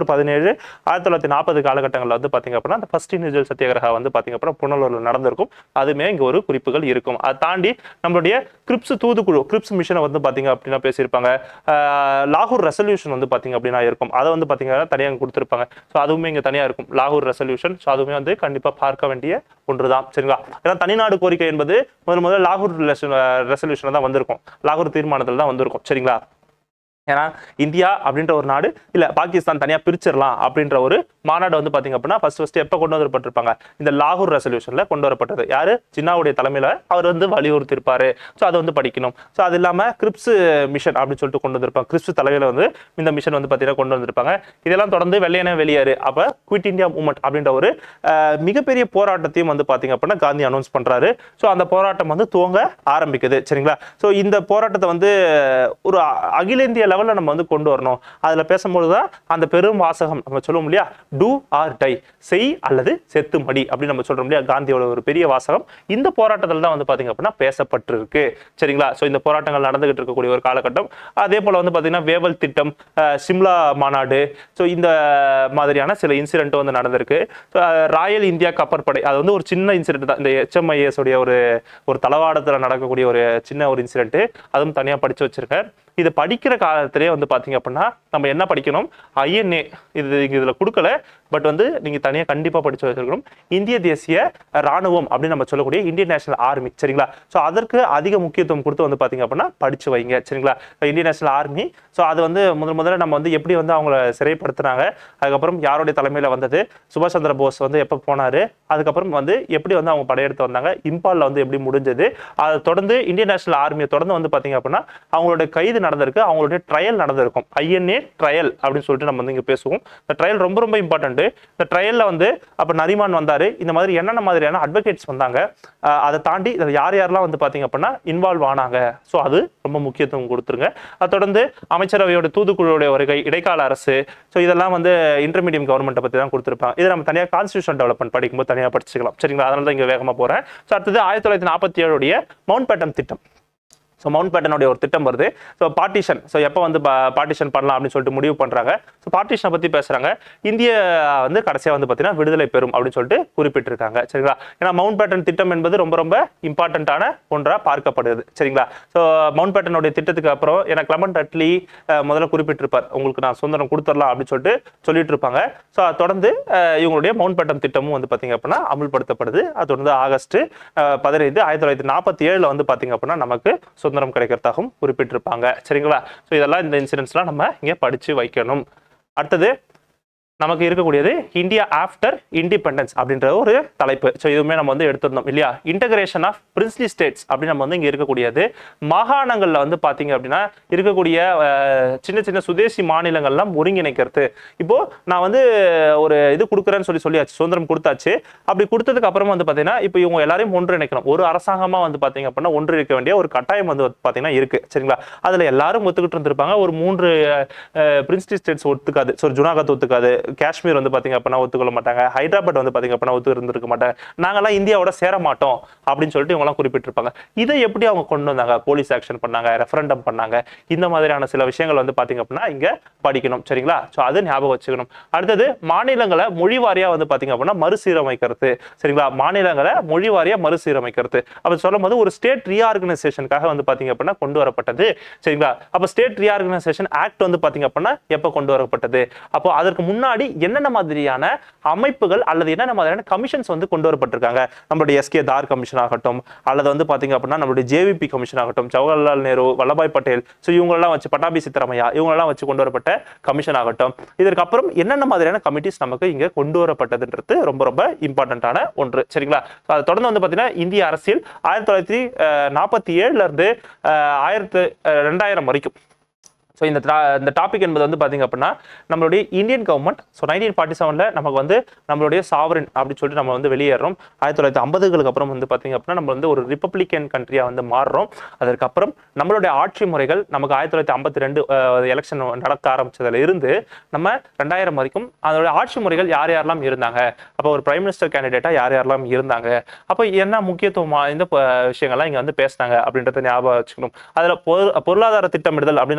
பதினேழு ஆயிரத்தி தொள்ளாயிரத்தி நாற்பது காலகட்டங்களில் வந்து பார்த்தீங்க அப்படின்னா அந்த ஃபர்ஸ்ட் இண்டிவிஜுவல் சத்தியாகிரகா வந்து பார்த்தீங்க அப்படின்னா புனலூரில் நடந்திருக்கும் அதுமே இங்கே ஒரு குறிப்புகள் இருக்கும் அதை தாண்டி நம்மளுடைய கிரிப்ஸ் தூதுக்குழு கிரிப்ஸ் மிஷனை வந்து பார்த்தீங்க அப்படின்னா பேசியிருப்பாங்க ஆஹ் லாகூர் ரெசல்யூஷன் வந்து பார்த்தீங்க அப்படின்னா இருக்கும் அதை வந்து பார்த்தீங்கன்னா தனியாக கொடுத்துருப்பாங்க ஸோ அதுவுமே இங்கே தனியாக இருக்கும் லாகூர் ரெசல்யூஷன் ஸோ அதுவுமே வந்து கண்டிப்பாக பார்க்க வேண்டிய ஒன்று தான் சரிங்களா ஏன்னா தனிநாடு கோரிக்கை என்பது முதல் முதல்ல லாகூர் ரெசல்யூஷன் தான் வந்திருக்கும் லாகூர் தீர்மானத்தில் தான் வந்திருக்கும் சரிங்களா ஏன்னா இந்தியா அப்படின்ற ஒரு நாடு இல்ல பாகிஸ்தான் தனியா பிரிச்சிடலாம் அப்படின்ற ஒரு மாநாடு வந்து பாத்தீங்க அப்படின்னா ஃபர்ஸ்ட் ஃபர்ஸ்ட் எப்ப கொண்டு வரப்பட்டிருப்பாங்க இந்த லாகூர் ரெசல்யூஷன்ல கொண்டு வரப்பட்டது யாரு ஜின்னாவுடைய தலைமையில அவர் வந்து வலியுறுத்திருப்பாரு ஸோ அதை வந்து படிக்கணும் ஸோ அது இல்லாம கிரிப்ஸ் மிஷன் அப்படின்னு சொல்லிட்டு கொண்டு வந்திருப்பாங்க கிரிப்ஸ் தலைமையில வந்து இந்த மிஷன் வந்து பாத்தீங்கன்னா கொண்டு வந்திருப்பாங்க இதெல்லாம் தொடர்ந்து வெள்ளையனே வெளியேறு அப்ப குவிட் இந்தியா மூவ்மெண்ட் அப்படின்ற ஒரு அஹ், மிகப்பெரிய போராட்டத்தையும் வந்து பாத்தீங்க அப்படின்னா காந்தி அனௌன்ஸ் பண்றாரு ஸோ அந்த போராட்டம் வந்து துவங்க ஆரம்பிக்குது சரிங்களா ஸோ இந்த போராட்டத்தை வந்து ஒரு அ- அகில இந்திய லெவலில் நம்ம வந்து கொண்டு வரணும் அதில் பேசும்போது தான் அந்த பெரும் வாசகம் நம்ம சொல்லுவோம் இல்லையா டூ ஆர் டை செய் அல்லது செத்து மடி அப்படின்னு நம்ம சொல்றோம் இல்லையா காந்தியோட ஒரு பெரிய வாசகம் இந்த போராட்டத்தில் தான் வந்து பார்த்தீங்க அப்படின்னா பேசப்பட்டிருக்கு சரிங்களா ஸோ இந்த போராட்டங்கள் நடந்துகிட்டு இருக்கக்கூடிய ஒரு காலகட்டம் அதே போல் வந்து பார்த்தீங்கன்னா வேவல் திட்டம் அஹ், சிம்லா மாநாடு ஸோ இந்த மாதிரியான சில இன்சிடென்ட் வந்து நடந்திருக்கு ஸோ ராயல் இந்தியா கப்பற்படை அது வந்து ஒரு சின்ன இன்சிடென்ட் தான் இந்த HMIS உடைய ஒரு ஒரு தளவாடத்தில் நடக்கக்கூடிய ஒரு சின்ன ஒரு இன்சிடென்ட் அதுவும் தனியாக படிச்சு வச்சிருக்கேன் இது படிக்கிற காலத்திலே வந்து பார்த்தீங்க அப்படின்னா நம்ம என்ன படிக்கணும் ஐஎன்ஏ இது இங்க இதுல கொடுக்கல பட் வந்து நீங்க தனியாக கண்டிப்பாக படிச்சு வச்சிருக்கணும் இந்திய தேசிய ராணுவம் அப்படின்னு நம்ம சொல்லக்கூடிய இந்தியன் நேஷனல் ஆர்மி சரிங்களா ஸோ அதற்கு அதிக முக்கியத்துவம் கொடுத்து வந்து பார்த்தீங்க அப்படின்னா படிச்சு வைங்க சரிங்களா இந்தியன் நேஷனல் ஆர்மி ஸோ அது வந்து முதல் முதல்ல நம்ம வந்து எப்படி வந்து அவங்கள சிறைப்படுத்துனாங்க அதுக்கப்புறம் யாருடைய தலைமையில் வந்தது சுபாஷ் சந்திர போஸ் வந்து எப்போ போனாரு அதுக்கப்புறம் வந்து எப்படி வந்து அவங்க படையெடுத்து வந்தாங்க இம்பாலில் வந்து எப்படி முடிஞ்சது அதை தொடர்ந்து இந்தியன் நேஷனல் ஆர்மியை தொடர்ந்து வந்து பார்த்தீங்க அப்படின்னா அவங்களோட கைது நடந்திருக்கு அவங்களுடைய ட்ரையல் நடந்திருக்கும் ஐஎன்ஏ ட்ரையல் அப்படின்னு சொல்லிட்டு நம்ம வந்து இங்கே பேசுவோம் இந்த ட்ரையல் ரொம்ப ரொம்ப இம்பார்ட்டன்ட் இந்த ட்ரையலில் வந்து அப்போ நரிமான் வந்தாரு இந்த மாதிரி என்னென்ன மாதிரியான அட்வொகேட்ஸ் வந்தாங்க அஹ் அதை தாண்டி இதுல யார் யாரெல்லாம் வந்து பார்த்தீங்க அப்படின்னா இன்வால்வ் ஆனாங்க ஸோ அது ரொம்ப முக்கியத்துவம் கொடுத்துருங்க அதை தொடர்ந்து அமைச்சரவையோட தூதுக்குழுவுடைய வருகை இடைக்கால அரசு ஸோ இதெல்லாம் வந்து இன்டர்மீடியம் கவர்மெண்ட்டை பற்றி தான் கொடுத்துருப்பாங்க இதை நம்ம தனியாக கான்ஸ்டியூஷன் டெவலப்மெண்ட் படிக்கும்போது தனியாக படிச்சுக்கலாம் சரிங்களா அதனால தான் இங்கே வேகமாக போகிறேன் ஸோ அடுத்தது ஆயிரத்தி தொள்ளாயிரத்தி நாற்பத்தி ஏழுடைய மவுண்ட் பேட்டன் திட்டம் ஸோ மவுண்ட் பேட்டனுடைய ஒரு திட்டம் வருது ஸோ பார்ட்டிஷன் ஸோ எப்போ வந்து பார்ட்டிஷன் பண்ணலாம் அப்படின்னு சொல்லிட்டு முடிவு பண்ணுறாங்க ஸோ பார்ட்டிஷனை பற்றி பேசுகிறாங்க இந்திய வந்து கடைசியாக வந்து பார்த்தீங்கன்னா விடுதலை பெறும் அப்படின்னு சொல்லிட்டு குறிப்பிட்டிருக்காங்க சரிங்களா ஏன்னா மவுண்ட் பேட்டன் திட்டம் என்பது ரொம்ப ரொம்ப இம்பார்ட்டண்ட்டான ஒன்றாக பார்க்கப்படுது சரிங்களா ஸோ மவுண்ட் பேட்டனுடைய திட்டத்துக்கு அப்புறம் ஏன்னா கிளமண்ட் அட்லி அஹ், முதல்ல குறிப்பிட்டிருப்பார் உங்களுக்கு நான் சுதந்திரம் கொடுத்துடலாம் அப்படின்னு சொல்லிட்டு சொல்லிட்டு இருப்பாங்க ஸோ அதை தொடர்ந்து அஹ், இவங்களுடைய மவுண்ட் பேட்டன் திட்டமும் வந்து பார்த்தீங்க அப்படின்னா அமுல்படுத்தப்படுது அது தொடர்ந்து ஆகஸ்ட் அஹ், பதினைந்து ஆயிரத்தி தொள்ளாயிரத்தி நாற்பத்தி ஏழில் வந்து பார்த்தீங்க அப்படின்னா நமக்கு சுதந்திரம் கிடைக்கிறதாகவும் குறிப்பிட்டிருப்பாங்க சரிங்களா ஸோ இதெல்லாம் இந்த இன்சிடென்ட்ஸ்லாம் நம்ம இங்கே படித்து வைக்கணும் அடுத்தது நமக்கு இருக்கக்கூடியது இந்தியா ஆஃப்டர் இண்டிபெண்டன்ஸ் அப்படின்ற ஒரு தலைப்பு ஸோ இதுவுமே நம்ம வந்து எடுத்திருந்தோம் இல்லையா இன்டகிரேஷன் ஆஃப் பிரின்ஸ்லி ஸ்டேட்ஸ் அப்படின்னு நம்ம வந்து இங்கே இருக்கக்கூடியது மாகாணங்களில் வந்து பார்த்தீங்க அப்படின்னா இருக்கக்கூடிய அஹ், சின்ன சின்ன சுதேசி மாநிலங்கள்லாம் ஒருங்கிணைக்கிறது இப்போ நான் வந்து ஒரு இது கொடுக்குறேன்னு சொல்லி சொல்லியாச்சு சுதந்திரம் கொடுத்தாச்சு அப்படி கொடுத்ததுக்கு அப்புறம் வந்து பார்த்தீங்கன்னா இப்போ இவங்க எல்லாரையும் ஒன்றிணைக்கணும் ஒரு அரசாங்கமா வந்து பார்த்தீங்க அப்படின்னா ஒன்றிணைக்க வேண்டிய ஒரு கட்டாயம் வந்து பார்த்தீங்கன்னா இருக்கு சரிங்களா அதில் எல்லாரும் ஒத்துக்கிட்டு இருந்திருப்பாங்க ஒரு மூன்று பிரின்ஸ்லி ஸ்டேட்ஸ் ஒத்துக்காது ஸோ ஜுனாகத் ஒத்துக்காது காஷ்மீர் வந்து பார்த்தீங்க அப்படின்னா ஒத்துக்கொள்ள மாட்டாங்க ஹைதராபாத் வந்து பார்த்தீங்க அப்படின்னா ஒத்து இருந்திருக்க மாட்டாங்க நாங்கெல்லாம் இந்தியாவோட சேர மாட்டோம் அப்படின்னு சொல்லிட்டு இவங்கெல்லாம் குறிப்பிட்டிருப்பாங்க இதை எப்படி அவங்க கொண்டு வந்தாங்க போலீஸ் ஆக்ஷன் பண்ணாங்க ரெஃபரண்டம் பண்ணாங்க இந்த மாதிரியான சில விஷயங்கள் வந்து பார்த்தீங்க அப்படின்னா இங்க படிக்கணும் சரிங்களா ஸோ அது ஞாபகம் வச்சுக்கணும் அடுத்தது மாநிலங்களை மொழி வாரியா வந்து பார்த்தீங்க அப்படின்னா மறுசீரமைக்கிறது சரிங்களா மாநிலங்களை மொழி வாரியா மறுசீரமைக்கிறது அப்ப சொல்லும் போது ஒரு ஸ்டேட் ரீஆர்கனைசேஷனுக்காக வந்து பார்த்தீங்க அப்படின்னா கொண்டு வரப்பட்டது சரிங்களா அப்போ ஸ்டேட் ரீஆர்கனைசேஷன் ஆக்ட் வந்து பார்த்தீங்க அப்படின்னா எப்போ கொண்டு வரப்பட்டது அப்போ அதற்கு முன்னாடி என்னென்ன மாதிரியான அமைப்புகள் அல்லது என்னென்ன மாதிரியான கமிஷன்ஸ் வந்து கொண்டு வரப்பட்டிருக்காங்க நம்மளுடைய எஸ்கே தார் கமிஷன் ஆகட்டும் அல்லது வந்து பார்த்தீங்க அப்படின்னா நம்மளுடைய ஜேவிபி கமிஷன் ஆகட்டும் ஜவஹர்லால் நேரு வல்லபாய் பட்டேல் ஸோ இவங்களெல்லாம் வச்சு பட்டாபி சித்தராமையா இவங்களெல்லாம் வச்சு கொண்டு வரப்பட்ட கமிஷன் ஆகட்டும் இதற்கு அப்புறம் என்னென்ன மாதிரியான கமிட்டிஸ் நமக்கு இங்கே கொண்டு வரப்பட்டதுன்றது ரொம்ப ரொம்ப இம்பார்ட்டண்ட்டான ஒன்று சரிங்களா So, அதை தொடர்ந்து வந்து பார்த்தீங்கன்னா இந்திய அரசியல் ஆயிரத்தி தொள்ளாயிரத்தி நாற்பத்தி ஏழுல இருந்து அஹ், ஆயிரத்து அஹ், ரெண்டாயிரம் வரைக்கும் ஸோ இந்த tra- இந்த டாபிக் என்பது வந்து பார்த்தீங்க அப்படின்னா நம்மளுடைய Indian government so nineteen forty செவனில் நமக்கு வந்து நம்மளுடைய சாவரின் அப்படின்னு சொல்லிட்டு நம்ம வந்து வெளியேறோம் ஆயிரத்தி தொள்ளாயிரத்தி ஐம்பதுகளுக்கு அப்புறம் வந்து பார்த்தீங்க அப்படின்னா நம்ம வந்து ஒரு ரிப்பப்ளிகன் கண்ட்ரியாக வந்து மாறுறோம் அதற்கப்புறம் நம்மளுடைய ஆட்சி முறைகள் நமக்கு ஆயிரத்தி தொள்ளாயிரத்தி ஐம்பத்தி ரெண்டு எலெக்ஷன் நடக்க ஆரம்பிச்சதுல இருந்து நம்ம ரெண்டாயிரம் வரைக்கும் அதோட ஆட்சி முறைகள் யார் யாரெல்லாம் இருந்தாங்க அப்போ ஒரு பிரைம் மினிஸ்டர் கேண்டிடேட்டாக யார் யாரெல்லாம் இருந்தாங்க அப்போ என்ன முக்கியத்துவம் இந்த ப- விஷயங்கள்லாம் இங்கே வந்து பேசினாங்க அப்படின்றத ஞாபகம் வச்சுக்கணும் அதில் பொருளாதார திட்டமிடுதல் அப்படின்னு அவங்க வந்து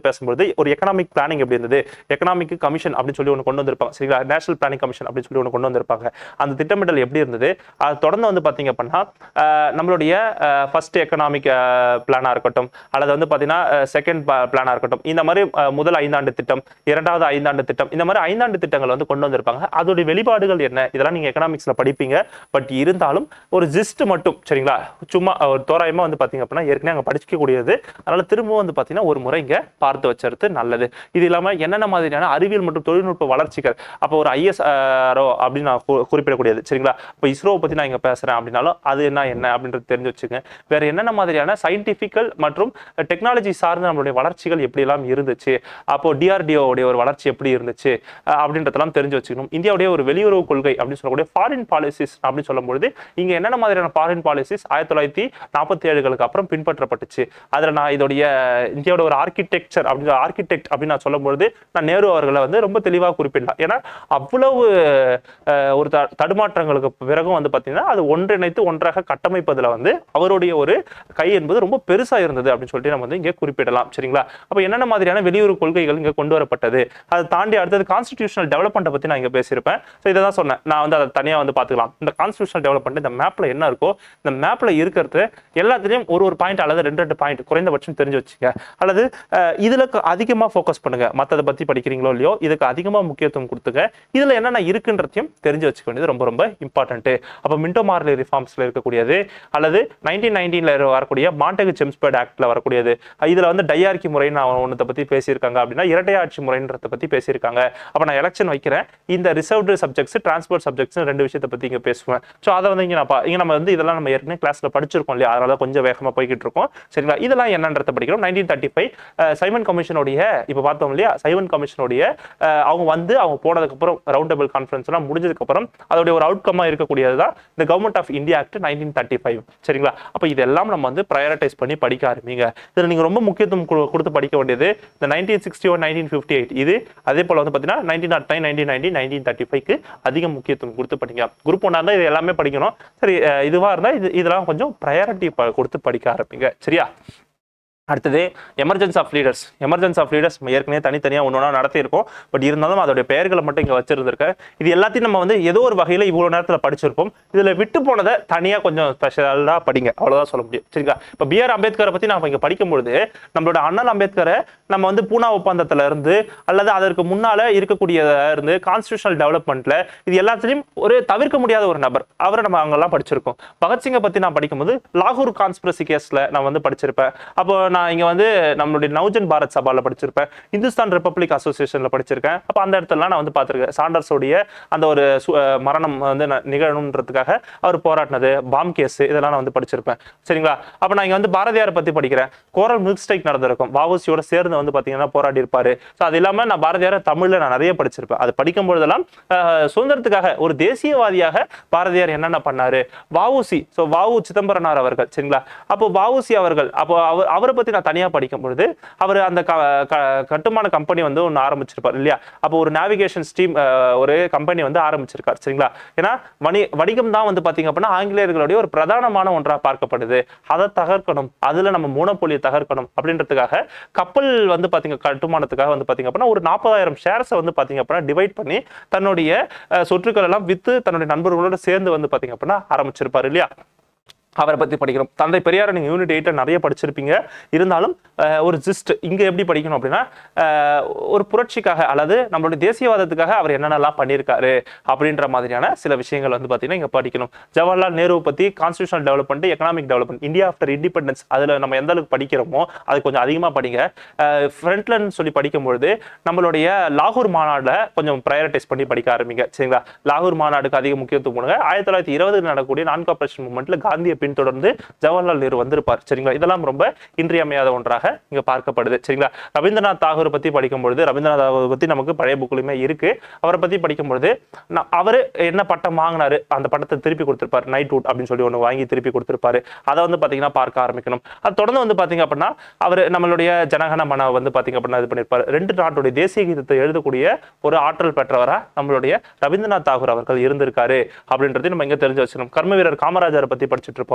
பேசும்போது ஒரு எக்கனாமிக் பிளானிங் எப்படி இருந்தது எக்கனாமிக் கமிஷன் அப்படின்னு சொல்லி ஒன்று கொண்டு வந்திருப்பாங்க சரிங்களா நேஷனல் பிளானிங் கமிஷன் அப்படின்னு சொல்லி ஒன்று கொண்டு வந்திருப்பாங்க அந்த திட்டமிடல் எப்படி இருந்தது அது தொடர்ந்து வந்து பார்த்தீங்க அப்படின்னா ஆஹ் நம்மளுடைய ஃபர்ஸ்ட் எக்கனாமிக் பிளானாக இருக்கட்டும் அல்லது வந்து பார்த்தீங்கன்னா செகண்ட் பிளானாக இருக்கட்டும் இந்த மாதிரி ஆஹ் முதல் ஐந்தாண்டு திட்டம் இரண்டாவது ஐந்தாண்டு திட்டம் இந்த மாதிரி ஐந்தாண்டு திட்டங்கள் வந்து கொண்டு வந்திருப்பாங்க அதோடைய வெளிப்பாடுகள் என்ன இதெல்லாம் நீங்க எக்கனாமிக்ஸ்ல படிப்பீங்க பட் இருந்தாலும் ஒரு ஜிஸ்ட் மட்டும் சரிங்களா சும்மா ஒரு தோராயமா வந்து பாத்தீங்க அப்படின்னா ஏற்கனவே அங்க படிக்கக்கூடியது அதனால திரும்பவும் வந்து பாத்தீங்கன்னா ஒரு முறை இங்க பார்த்து வச்சுறது நல்லது இது இல்லாம என்னென்ன மாதிரியான அறிவியல் மற்றும் தொழில்நுட்ப வளர்ச்சிகள் அப்போ ஒரு ஐஎஸ் அப்படின்னு நான் கு- குறிப்பிடக்கூடியது சரிங்களா இப்போ இஸ்ரோவை பத்தி நான் இங்க பேசுறேன் அப்படின்னாலும் அது என்ன என்ன அப்படின்றது தெரிஞ்சு வச்சுங்க வேற என்னென்ன மாதிரியான சயின்டிபிக்கல் மற்றும் டெக்னாலஜி சார்ந்த நம்மளுடைய வளர்ச்சிகள் எப்படி எல்லாம் இருந்துச்சு அப்போ டிஆர்டிஓ உடைய ஒரு வளர்ச்சி எப்படி இருந்துச்சு அஹ் அப்படின்றதெல்லாம் தெரிஞ்சு வச்சுக்கணும் இந்தியாவுடைய ஒரு வெளியுறவு கொள்கை அப்படின்னு சொல்லக்கூடிய ஃபாரின் பாலிசிஸ் அப்படின்னு சொல்லும்பொழுது இங்க என்னென்ன மாதிரியான ஃபாரின் பாலிசிஸ் ஆயிரத்தி தொள்ளாயிரத்தி நாற்பத்தி ஏழுகளுக்கு அப்புறம் பின்பற்றப்பட்டுச்சு அதுல நான் இதோடைய இந்தியாவோட ஒரு ஆர்கிடெக்சர் அப்படின்னு ஆர்கிடெக்ட் அப்படின்னு நான் சொல்லும்பொழுது நான் நேரு அவர்களை வந்து ரொம்ப தெளிவாக குறிப்பிடலாம் ஏன்னா அவ்வளவு அஹ், ஒரு த- தடுமாற்றங்களுக்கு பிறகும் வந்து பாத்தீங்கன்னா அது ஒன்றிணைத்து ஒன்றாக கட்டமைப்பதுல வந்து அவருடைய ஒரு கை என்பது ரொம்ப பெருசா இருந்தது அப்படின்னு சொல்லிட்டு நம்ம வந்து இங்கே குறிப்பிடலாம் சரிங்களா அப்ப என்னென்ன மாதிரியான வெளியுறவு கொள்கைகள் இங்க கொண்டு வரப்பட்டது அதை தாண்டி அடுத்தது கான்ஸ்டிடியூஷனல் டெவலப்மெண்ட்டை பத்தி நான் இங்க பேசியிருப்பேன் ஸோ இதை தான் சொன்னேன் நான் வந்து அதை தனியா வந்து பாத்துக்கலாம் இந்த கான்ஸ்டிடியூஷனல் டெவலப்மெண்ட் இந்த மேப்ல என்ன இருக்கோ இந்த மேப்ல இருக்கிறது எல்லாத்துலயும் ஒரு ஒரு பாயிண்ட் அல்லது ரெண்டு ரெண்டு பாயிண்ட் குறைந்தபட்சம் தெரிஞ்சு வச்சுங்க அல்லது அஹ், இதுல க- அதிகமா ஃபோக்கஸ் பண்ணுங்க மத்ததை பத்தி படிக்கிறீங்களோ இல்லையோ இதுக்கு அதிகமா முக்கியத்துவம் கொடுத்துங்க இதுல என்னென்ன இருக்குன்றதையும் தெரிஞ்சு வச்சுக்க வேண்டியது ரொம்ப ரொம்ப இம்பார்ட்டன்ட் அப்ப மின்டோ மார்லி ரிஃபார்ம்ஸ்ல இருக்கக்கூடியது அல்லது நைன்டீன் நைன்டீன்ல வரக்கூடிய மாண்டகு செம்ஸ்பேட் ஆக்ட்ல வரக்கூடியது அஹ் இதுல வந்து டையார்கி முறைன்னு நான் ஒன்றத்தை பத்தி பேசியிருக்காங்க அப்படின்னா இரட்டையாட்சி முறைன்றத பத்தி பேசியிருக்காங்க அப்ப நான் எலெக்ஷன் வைக்கிறேன் இந்த ரிசர்வ்டு சப்ஜெக்ட்ஸ் டிரான்ஸ்போர்ட் சப்ஜெக்ட்ஸ் ரெண்டு விஷயத்தை பத்தி இங்க பேசுவேன் ஸோ அதை வந்து இங்க நான் பா- இங்க நம்ம வந்து இதெல்லாம் நம்ம ஏற்கனவே கிளாஸ்ல படிச்சிருக்கோம் இல்லையா அதனால கொஞ்சம் வேகமா போய்கிட்டு இருக்கோம் சரிங்களா இதெல்லாம் என்னன்றத படிக்கிறோம் நைன்டீன் தேர்ட்டி ஃபைவ் சைமன் கமிஷனுடைய இப்போ பார்த்தோம் இல்லையா சைமன் கமிஷனுடைய அஹ், அவங்க வந்து அவங்க போனதுக்கு அப்புறம் ரவுண்ட் டேபிள் கான்ஃபரன்ஸ் எல்லாம் முடிஞ்சதுக்கு அப்புறம் அதோடைய ஒரு அவுட்கமா இருக்கக்கூடியது தான் இந்த government of India act nineteen thirty five சரிங்களா அப்போ இதெல்லாம் நம்ம வந்து ப்ரையாரிட்டைஸ் பண்ணி படிக்க ஆரம்பிங்க இதில் நீங்க ரொம்ப முக்கியத்துவம் கொடு- கொடுத்து படிக்க வேண்டியது இந்த nineteen sixty one nineteen fifty eight இது அதே போல வந்து பார்த்தீங்கன்னா nineteen naught nine nineteen nineteen nineteen thirty ஃபைவ்க்கு அதிக முக்கியத்துவம் கொடுத்து படிங்க குரூப் ஒன்றா இருந்தால் இது எல்லாமே படிக்கணும் சரி அஹ், இதுவா இருந்தால் இது இதெல்லாம் கொஞ்சம் ப்ரையாரிட்டி கொடுத்து படிக்க ஆரம்பிங்க சரியா அடுத்தது emergence of leaders emergence of leaders ஏற்கனவே தனித்தனியாக ஒன்று ஒன்றா நடத்தியிருக்கோம் பட் இருந்தாலும் அதோடைய பெயர்களை மட்டும் இங்கே வச்சிருந்திருக்கேன் இது எல்லாத்தையும் நம்ம வந்து ஏதோ ஒரு வகையில் இவ்வளோ நேரத்தில் படிச்சிருப்போம் இதில் விட்டு போனதை தனியாக கொஞ்சம் ஸ்பெஷலாக படிங்க அவ்வளோதான் சொல்ல முடியும் சரிங்களா இப்போ பிஆர் அம்பேத்கரை பற்றி நம்ம இங்கே படிக்கும்பொழுது நம்மளோட அண்ணல் அம்பேத்கரை நம்ம வந்து பூனா ஒப்பந்தத்துல இருந்து அல்லது அதற்கு முன்னால இருக்கக்கூடியதா இருந்து கான்ஸ்டியூஷனல் டெவலப்மெண்ட்ல இது எல்லாத்துலயும் ஒரு தவிர்க்க முடியாத ஒரு நபர் அவரை நம்ம அங்கெல்லாம் படிச்சிருக்கோம் பகத்சிங்கை பத்தி நான் படிக்கும்போது லாகூர் கான்ஸ்பிரசி கேஸ்ல நான் வந்து படிச்சிருப்பேன் அப்போ நான் இங்க வந்து நம்மளுடைய நவ்ஜன் பாரத் சபால படிச்சிருப்பேன் இந்துஸ்தான் ரிப்பப்ளிக் அசோசியேஷன்ல படிச்சிருக்கேன் அப்போ அந்த இடத்துல நான் வந்து பார்த்திருக்கேன் சாண்டர்ஸோடைய அந்த ஒரு சு- அஹ் மரணம் வந்து ந- நிகழணுன்றதுக்காக அவர் போராடினது பாம் கேஸ் இதெல்லாம் நான் வந்து படிச்சிருப்பேன் சரிங்களா அப்போ நான் இங்க வந்து பாரதியாரை பத்தி படிக்கிறேன் கோரல் மில்க் ஸ்ட்ரைக் நடந்திருக்கும் வாவுசியோட சேர்ந்து வந்து பாத்தீங்கன்னா போராடி இருப்பாரு ஸோ அது இல்லாம நான் பாரதியாரை தமிழ்ல நான் நிறைய படிச்சிருப்பேன் அது படிக்கும் பொழுதெல்லாம் அஹ், சுதந்திரத்துக்காக ஒரு தேசியவாதியாக பாரதியார் என்னென்ன பண்ணாரு வாவுசி ஸோ வாவு சிதம்பரனார் அவர்கள் சரிங்களா அப்போ வாவுசி அவர்கள் அப்போ அவர் அவரை பத்தி நான் தனியா படிக்கும் பொழுது அவர் அந்த க- க- கட்டுமான கம்பெனி வந்து ஒன்று ஆரம்பிச்சிருப்பார் இல்லையா அப்போ ஒரு நேவிகேஷன் ஸ்டீம் ஒரு கம்பெனி வந்து ஆரம்பிச்சிருக்கார் சரிங்களா ஏன்னா வணி வணிகம் தான் வந்து பாத்தீங்க அப்படின்னா ஆங்கிலேயர்களுடைய ஒரு பிரதானமான ஒன்றா பார்க்கப்படுது அதை தகர்க்கணும் அதுல நம்ம மூனப்பொலியை தகர்க்கணும் அப்படின்றதுக்காக கப்பல் வந்து பாத்தீங்க கட்டுமானத்துக்காக வந்து பாத்தீங்க அப்படின்னா ஒரு நாற்பதாயிரம் ஷேர்ஸை வந்து பாத்தீங்க அப்படின்னா டிவைட் பண்ணி தன்னுடைய அஹ், சொத்துக்கள் எல்லாம் வித்து தன்னுடைய நண்பர்களோட சேர்ந்து வந்து பாத்தீங்க அப்படின்னா ஆரம்பிச்சிருப்பாரு இல்லையா அவரை பத்தி படிக்கணும் தந்தை பெரியார் நீங்க யூனிட் எயிட்ட நிறைய படிச்சிருப்பீங்க இருந்தாலும் அஹ், ஒரு ஜிஸ்ட் இங்க எப்படி படிக்கணும் அப்படின்னா அஹ், ஒரு புரட்சிக்காக அல்லது நம்மளுடைய தேசியவாதத்துக்காக அவர் என்னென்னலாம் பண்ணியிருக்காரு அப்படின்ற மாதிரியான சில விஷயங்கள் வந்து பாத்தீங்கன்னா இங்க படிக்கணும் ஜவஹர்லால் நேரு பத்தி constitutional development economic development India after independence அதுல நம்ம எந்த அளவுக்கு படிக்கிறோமோ அது கொஞ்சம் அதிகமா படிங்க ஃப்ரண்ட்லன்னு சொல்லி படிக்கும்பொழுது நம்மளுடைய லாகூர் மாநாடுல கொஞ்சம் ப்ரையாரிட்டைஸ் பண்ணி படிக்க ஆரம்பிங்க சரிங்களா லாகூர் மாநாடுக்கு அதிக முக்கியத்துவம் கொடுங்க ஆயிரத்தி தொள்ளாயிரத்தி இருபதுல நடக்கக்கூடிய நான் கார்பரேஷன் மூவ்மெண்ட்ல காந்தியை பின்தொடர்ந்து ஜவஹர்லால் நேரு வந்திருப்பார் சரிங்களா இதெல்லாம் ரொம்ப இன்றியமையாத ஒன்றாக இங்க பார்க்கப்படுது சரிங்களா ரவீந்திரநாத் தாகூர் பத்தி படிக்கும்பொழுது ரவீந்திரநாத் தாகூர் பத்தி நமக்கு பழைய புக்லையுமே இருக்கு அவரை பத்தி படிக்கும்பொழுது நான் அவரு என்ன பட்டம் வாங்கினாரு அந்த பட்டத்தை திருப்பி கொடுத்திருப்பாரு நைட்வுட் அப்படின்னு சொல்லி ஒன்று வாங்கி திருப்பி கொடுத்திருப்பாரு அதை வந்து பாத்தீங்கன்னா பார்க்க ஆரம்பிக்கணும் அது தொடர்ந்து வந்து பாத்தீங்க அப்படின்னா அவர் நம்மளுடைய ஜனகன மன வந்து பாத்தீங்க அப்படின்னா இது பண்ணியிருப்பாரு ரெண்டு நாட்டுடைய தேசிய கீதத்தை எழுதக்கூடிய ஒரு ஆற்றல் பெற்றவரா நம்மளுடைய ரவீந்திரநாத் தாகூர் அவர்கள் இருந்திருக்காரு அப்படின்றதையும் நம்ம இங்க தெரிஞ்சு வச்சுக்கணும் கர்ம வீரர் காமராஜரை பத்தி படிச்சுட்டு இருப்போம்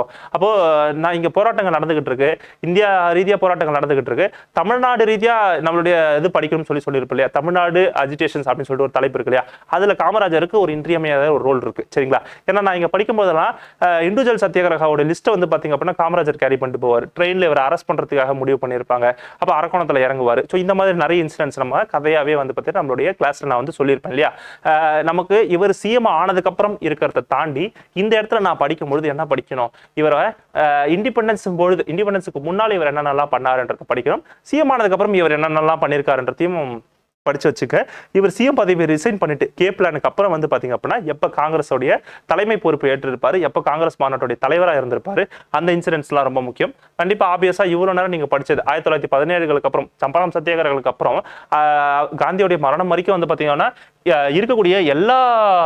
படிச்சிருப்போம் அப்போ நான் இங்க போராட்டங்கள் நடந்துகிட்டு இருக்கு இந்தியா ரீதியா போராட்டங்கள் நடந்துகிட்டு இருக்கு தமிழ்நாடு ரீதியா நம்மளுடைய இது படிக்கணும்னு சொல்லி சொல்லியிருப்போம் இல்லையா தமிழ்நாடு அஜிடேஷன்ஸ் அப்படின்னு சொல்லிட்டு ஒரு தலைப்பு இருக்கு இல்லையா அதுல காமராஜருக்கு ஒரு இன்றியமையாத ஒரு ரோல் இருக்கு சரிங்களா ஏன்னா நான் இங்க படிக்கும் போதெல்லாம் இண்டிவிஜுவல் சத்தியாகிரகாவோட லிஸ்ட்டை வந்து பாத்தீங்க அப்படின்னா காமராஜர் கேரி பண்ணிட்டு போவார் ட்ரெயின்ல இவர் அரெஸ்ட் பண்றதுக்காக முடிவு பண்ணியிருப்பாங்க அப்ப அரக்கோணத்துல இறங்குவார் ஸோ இந்த மாதிரி நிறைய இன்சிடென்ட்ஸ் நம்ம கதையாவே வந்து பார்த்தீங்கன்னா நம்மளுடைய கிளாஸ்ல நான் வந்து சொல்லியிருப்பேன் இல்லையா அஹ் நமக்கு இவர் சிஎம் ஆனதுக்கு அப்புறம் இருக்கிறத தாண்டி இந்த இடத்துல நான் படிக்கும் பொழுது என்ன படிக்கணும் இவரை இண்டிபெண்டன்ஸ் பொழுது இண்டிபெண்டன்ஸுக்கு முன்னால இவர் என்னென்னலாம் பண்ணாருன்றத படிக்கணும் சிஎம் ஆனதுக்கு அப்புறம் இவர் என்னென்னலாம் பண்ணியிருக்காருன்றதையும் படிச்சு வச்சுக்க இவர் சிஎம் பதவியை ரிசைன் பண்ணிட்டு கே பிளானுக்கு அப்புறம் வந்து பாத்தீங்க அப்படின்னா எப்ப காங்கிரஸோடைய தலைமை பொறுப்பு ஏற்றிருப்பாரு எப்ப காங்கிரஸ் மாநாட்டுடைய தலைவராக இருந்திருப்பாரு அந்த இன்சிடென்ட்ஸ்லாம் ரொம்ப முக்கியம் கண்டிப்பா ஆபியஸா இவ்வளவு நேரம் நீங்க படிச்சது ஆயிரத்தி தொள்ளாயிரத்தி பதினேழுகளுக்கு அப்புறம் சம்பளம் சத்தியாகிரகளுக்கு அப்புறம் ஆஹ், காந்தியோடைய மரணம் வரைக்கும் வந்து பாத்தீங்கன்னா அஹ், இருக்கக்கூடிய எல்லா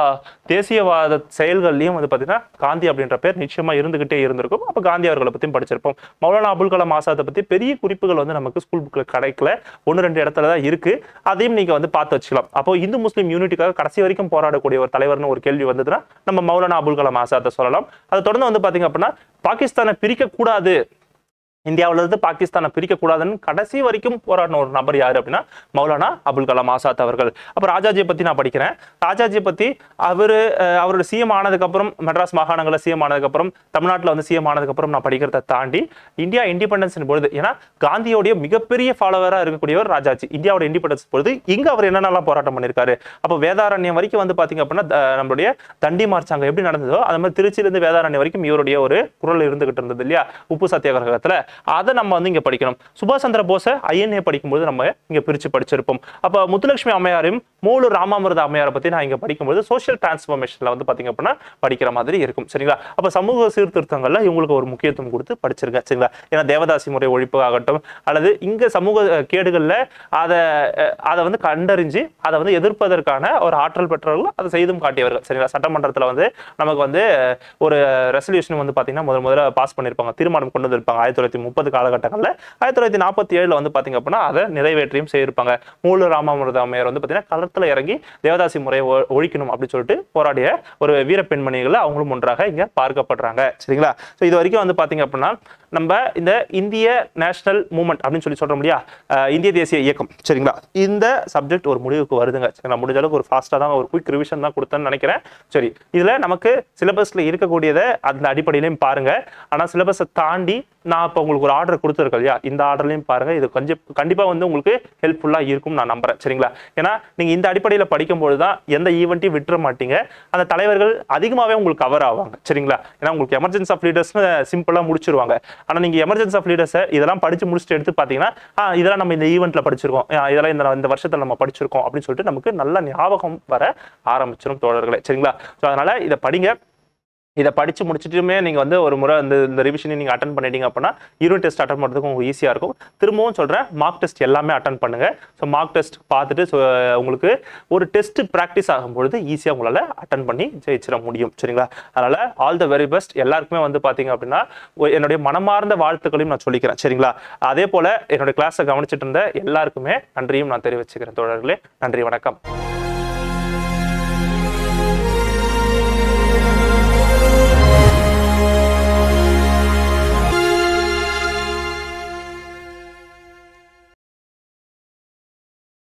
தேசியவாத செயல்கள்லயும் வந்து பாத்தீங்கன்னா காந்தி அப்படின்ற பேர் நிச்சயமா இருந்துகிட்டே இருந்திருக்கும் அப்ப காந்தி அவர்களை பத்தியும் படிச்சிருப்போம் மௌலானா அபுல் கலாம் ஆசாத்தை பத்தி பெரிய குறிப்புகள் வந்து நமக்கு ஸ்கூல் புக்ல கிடைக்கல ஒன்று ரெண்டு இடத்துல தான் இருக்கு அதையும் நீங்க வந்து பார்த்து வச்சுக்கலாம் அப்போ இந்து முஸ்லீம் யூனிட்டிக்காக கடைசி வரைக்கும் போராடக்கூடிய ஒரு தலைவர்னு ஒரு கேள்வி வந்ததுன்னா நம்ம மௌலானா அபுல் கலாம் ஆசாத்தை சொல்லலாம் அதை தொடர்ந்து வந்து பாத்தீங்க அப்படின்னா பாகிஸ்தானை பிரிக்க கூடாது இந்தியாவுல இருந்து பாகிஸ்தானை பிரிக்க கூடாதுன்னு கடைசி வரைக்கும் போராடின ஒரு நபர் யாரு அப்படின்னா மௌலானா அபுல் கலாம் ஆசாத் அவர்கள் அப்ப ராஜாஜியை பத்தி நான் படிக்கிறேன் ராஜாஜியை பத்தி அவரு அஹ், அவரோட சிஎம் ஆனதுக்கு அப்புறம் மெட்ராஸ் மாகாணங்களில் சிஎம் ஆனதுக்கு அப்புறம் தமிழ்நாட்டுல வந்து சிஎம் ஆனதுக்கு அப்புறம் நான் படிக்கிறத தாண்டி இந்தியா இண்டிபெண்டன்ஸ் பொழுது ஏன்னா காந்தியோடைய மிகப்பெரிய ஃபாலோவரா இருக்கக்கூடியவர் ராஜாஜி இந்தியாவோட இண்டிபெண்டன்ஸ் பொழுது இங்க அவர் என்னென்னலாம் போராட்டம் பண்ணியிருக்காரு அப்போ வேதாரண்யம் வரைக்கும் வந்து பாத்தீங்க அப்படின்னா த- நம்மளுடைய தண்டி மார்ச் அங்க எப்படி நடந்ததோ அது மாதிரி திருச்சியிலிருந்து வேதாரண்யம் வரைக்கும் இவருடைய ஒரு குரல் இருந்துகிட்டு இருந்தது இல்லையா உப்பு சத்தியாகிரகத்துல அதை நம்ம வந்து இங்க படிக்கணும் சுபாஷ் சந்திர போஸை ஐஎன்ஏ படிக்கும்போது நம்ம இங்க பிரிச்சு படிச்சிருப்போம் அப்ப முத்துலட்சுமி அம்மையாரையும் மூலூர் ராமாமிர்த அம்மையாரை பத்தி நான் இங்க படிக்கும்போது சோஷியல் டிரான்ஸ்ஃபர்மேஷன்ல வந்து பாத்தீங்க அப்படின்னா படிக்கிற மாதிரி இருக்கும் சரிங்களா அப்ப சமூக சீர்திருத்தங்கள்ல இவங்களுக்கு ஒரு முக்கியத்துவம் கொடுத்து படிச்சிருங்க சரிங்களா ஏன்னா தேவதாசி முறை ஒழிப்பு ஆகட்டும் அல்லது இங்க சமூக அஹ், கேடுகள்ல அதை அஹ், அதை வந்து கண்டறிஞ்சு அதை வந்து எதிர்ப்பதற்கான ஒரு ஆற்றல் பெற்றவர்கள் அதை செய்தும் காட்டியவர்கள் சரிங்களா சட்டமன்றத்துல வந்து நமக்கு வந்து அஹ், ஒரு ரெசல்யூஷன் வந்து பாத்தீங்கன்னா முதல் முதல்ல பாஸ் பண்ணிருப்பாங்க தீர்மானம் கொண்டு வந்திருப்பாங்க ஆயிரத்தி தொள்ளாயிரத்தி முப்பது காலகட்டங்களில் ஆயிரத்தி தொள்ளாயிரத்தி நாற்பத்தி ஏழுல வந்து பாத்தீங்க அப்படின்னா அதை நிறைவேற்றியும் செய்திருப்பாங்க மூலூர் ராமாமிர்த அம்மையார் வந்து பாத்தீங்கன்னா களத்துல இறங்கி தேவதாசி முறையை ஒ- ஒழிக்கணும் அப்படின்னு சொல்லிட்டு போராடிய ஒரு வீர பெண்மணிகள் அவங்களும் ஒன்றாக இங்க பார்க்கப்படுறாங்க சரிங்களா ஸோ இது வரைக்கும் வந்து பாத்தீங்க அப்படின்னா நம்ம இந்த இந்திய நேஷனல் மூமெண்ட் அப்படின்னு சொல்லி சொல்றோம் இல்லையா அஹ் இந்திய தேசிய இயக்கம் சரிங்களா இந்த சப்ஜெக்ட் ஒரு முடிவுக்கு வருதுங்க சரிங்களா முடிஞ்ச அளவுக்கு ஒரு ஃபாஸ்ட்டாக தான் ஒரு குயிக் ரிவிஷன் தான் கொடுத்தேன்னு நினைக்கிறேன் சரி இதுல நமக்கு சிலபஸ்ல இருக்கக்கூடியதை அந்த அடிப்படையிலையும் பாருங்க ஆனா சிலபஸை தாண்டி நான் இப்போ உங்களுக்கு ஒரு ஆர்டர் கொடுத்துருக்கேன் இல்லையா இந்த ஆர்டர்லையும் பாருங்க இது கொஞ்சம் கண்டிப்பா வந்து உங்களுக்கு ஹெல்ப்ஃபுல்லா இருக்கும் நான் நம்புறேன் சரிங்களா ஏன்னா நீங்க இந்த அடிப்படையில படிக்கும்போது தான் எந்த ஈவெண்ட்டையும் விட்டுற மாட்டீங்க அந்த தலைவர்கள் அதிகமாவே உங்களுக்கு கவர் ஆவாங்க சரிங்களா ஏன்னா உங்களுக்கு எமர்ஜென்சி ஆஃப் லீடர்ஸ்னு சிம்பிளா முடிச்சிருவாங்க ஆனா நீங்க எமர்ஜென்சி ஆஃப் லீடர்ஸை இதெல்லாம் படிச்சு முடிச்சுட்டு எடுத்து பாத்தீங்கன்னா ஆ இதெல்லாம் நம்ம இந்த ஈவெண்ட்ல படிச்சிருக்கோம் ஆ, இதெல்லாம் இந்த இந்த வருஷத்துல நம்ம படிச்சிருக்கோம் அப்படின்னு சொல்லிட்டு நமக்கு நல்ல ஞாபகம் வர ஆரம்பிச்சிடும் தோழர்களே சரிங்களா ஸோ அதனால இதை படிங்க இதை படிச்சு முடிச்சிட்டுமே நீங்க வந்து ஒரு முறை இந்த இந்த ரிவிஷனை நீங்க அட்டன் பண்ணிட்டீங்க அப்படின்னா யூனிட் டெஸ்ட் அட்டன் பண்ணுறதுக்கு உங்களுக்கு ஈஸியா இருக்கும் திரும்பவும் சொல்றேன் மார்க் டெஸ்ட் எல்லாமே அட்டன் பண்ணுங்க ஸோ மார்க் டெஸ்ட் பார்த்துட்டு so, உங்களுக்கு ஒரு டெஸ்ட் ப்ராக்டிஸ் ஆகும்பொழுது ஈஸியா உங்களால அட்டன் பண்ணி ஜெயிச்சிட முடியும் சரிங்களா அதனால ஆல் த வெரி பெஸ்ட் எல்லாருக்குமே வந்து பாத்தீங்க அப்படின்னா ஒ- என்னுடைய மனமார்ந்த வாழ்த்துக்களையும் நான் சொல்லிக்கிறேன் சரிங்களா அதே போல என்னுடைய கிளாஸை கவனிச்சிட்டு இருந்த எல்லாருக்குமே நன்றியும் நான் தெரிவிச்சுக்கிறேன் தோழர்களே நன்றி வணக்கம்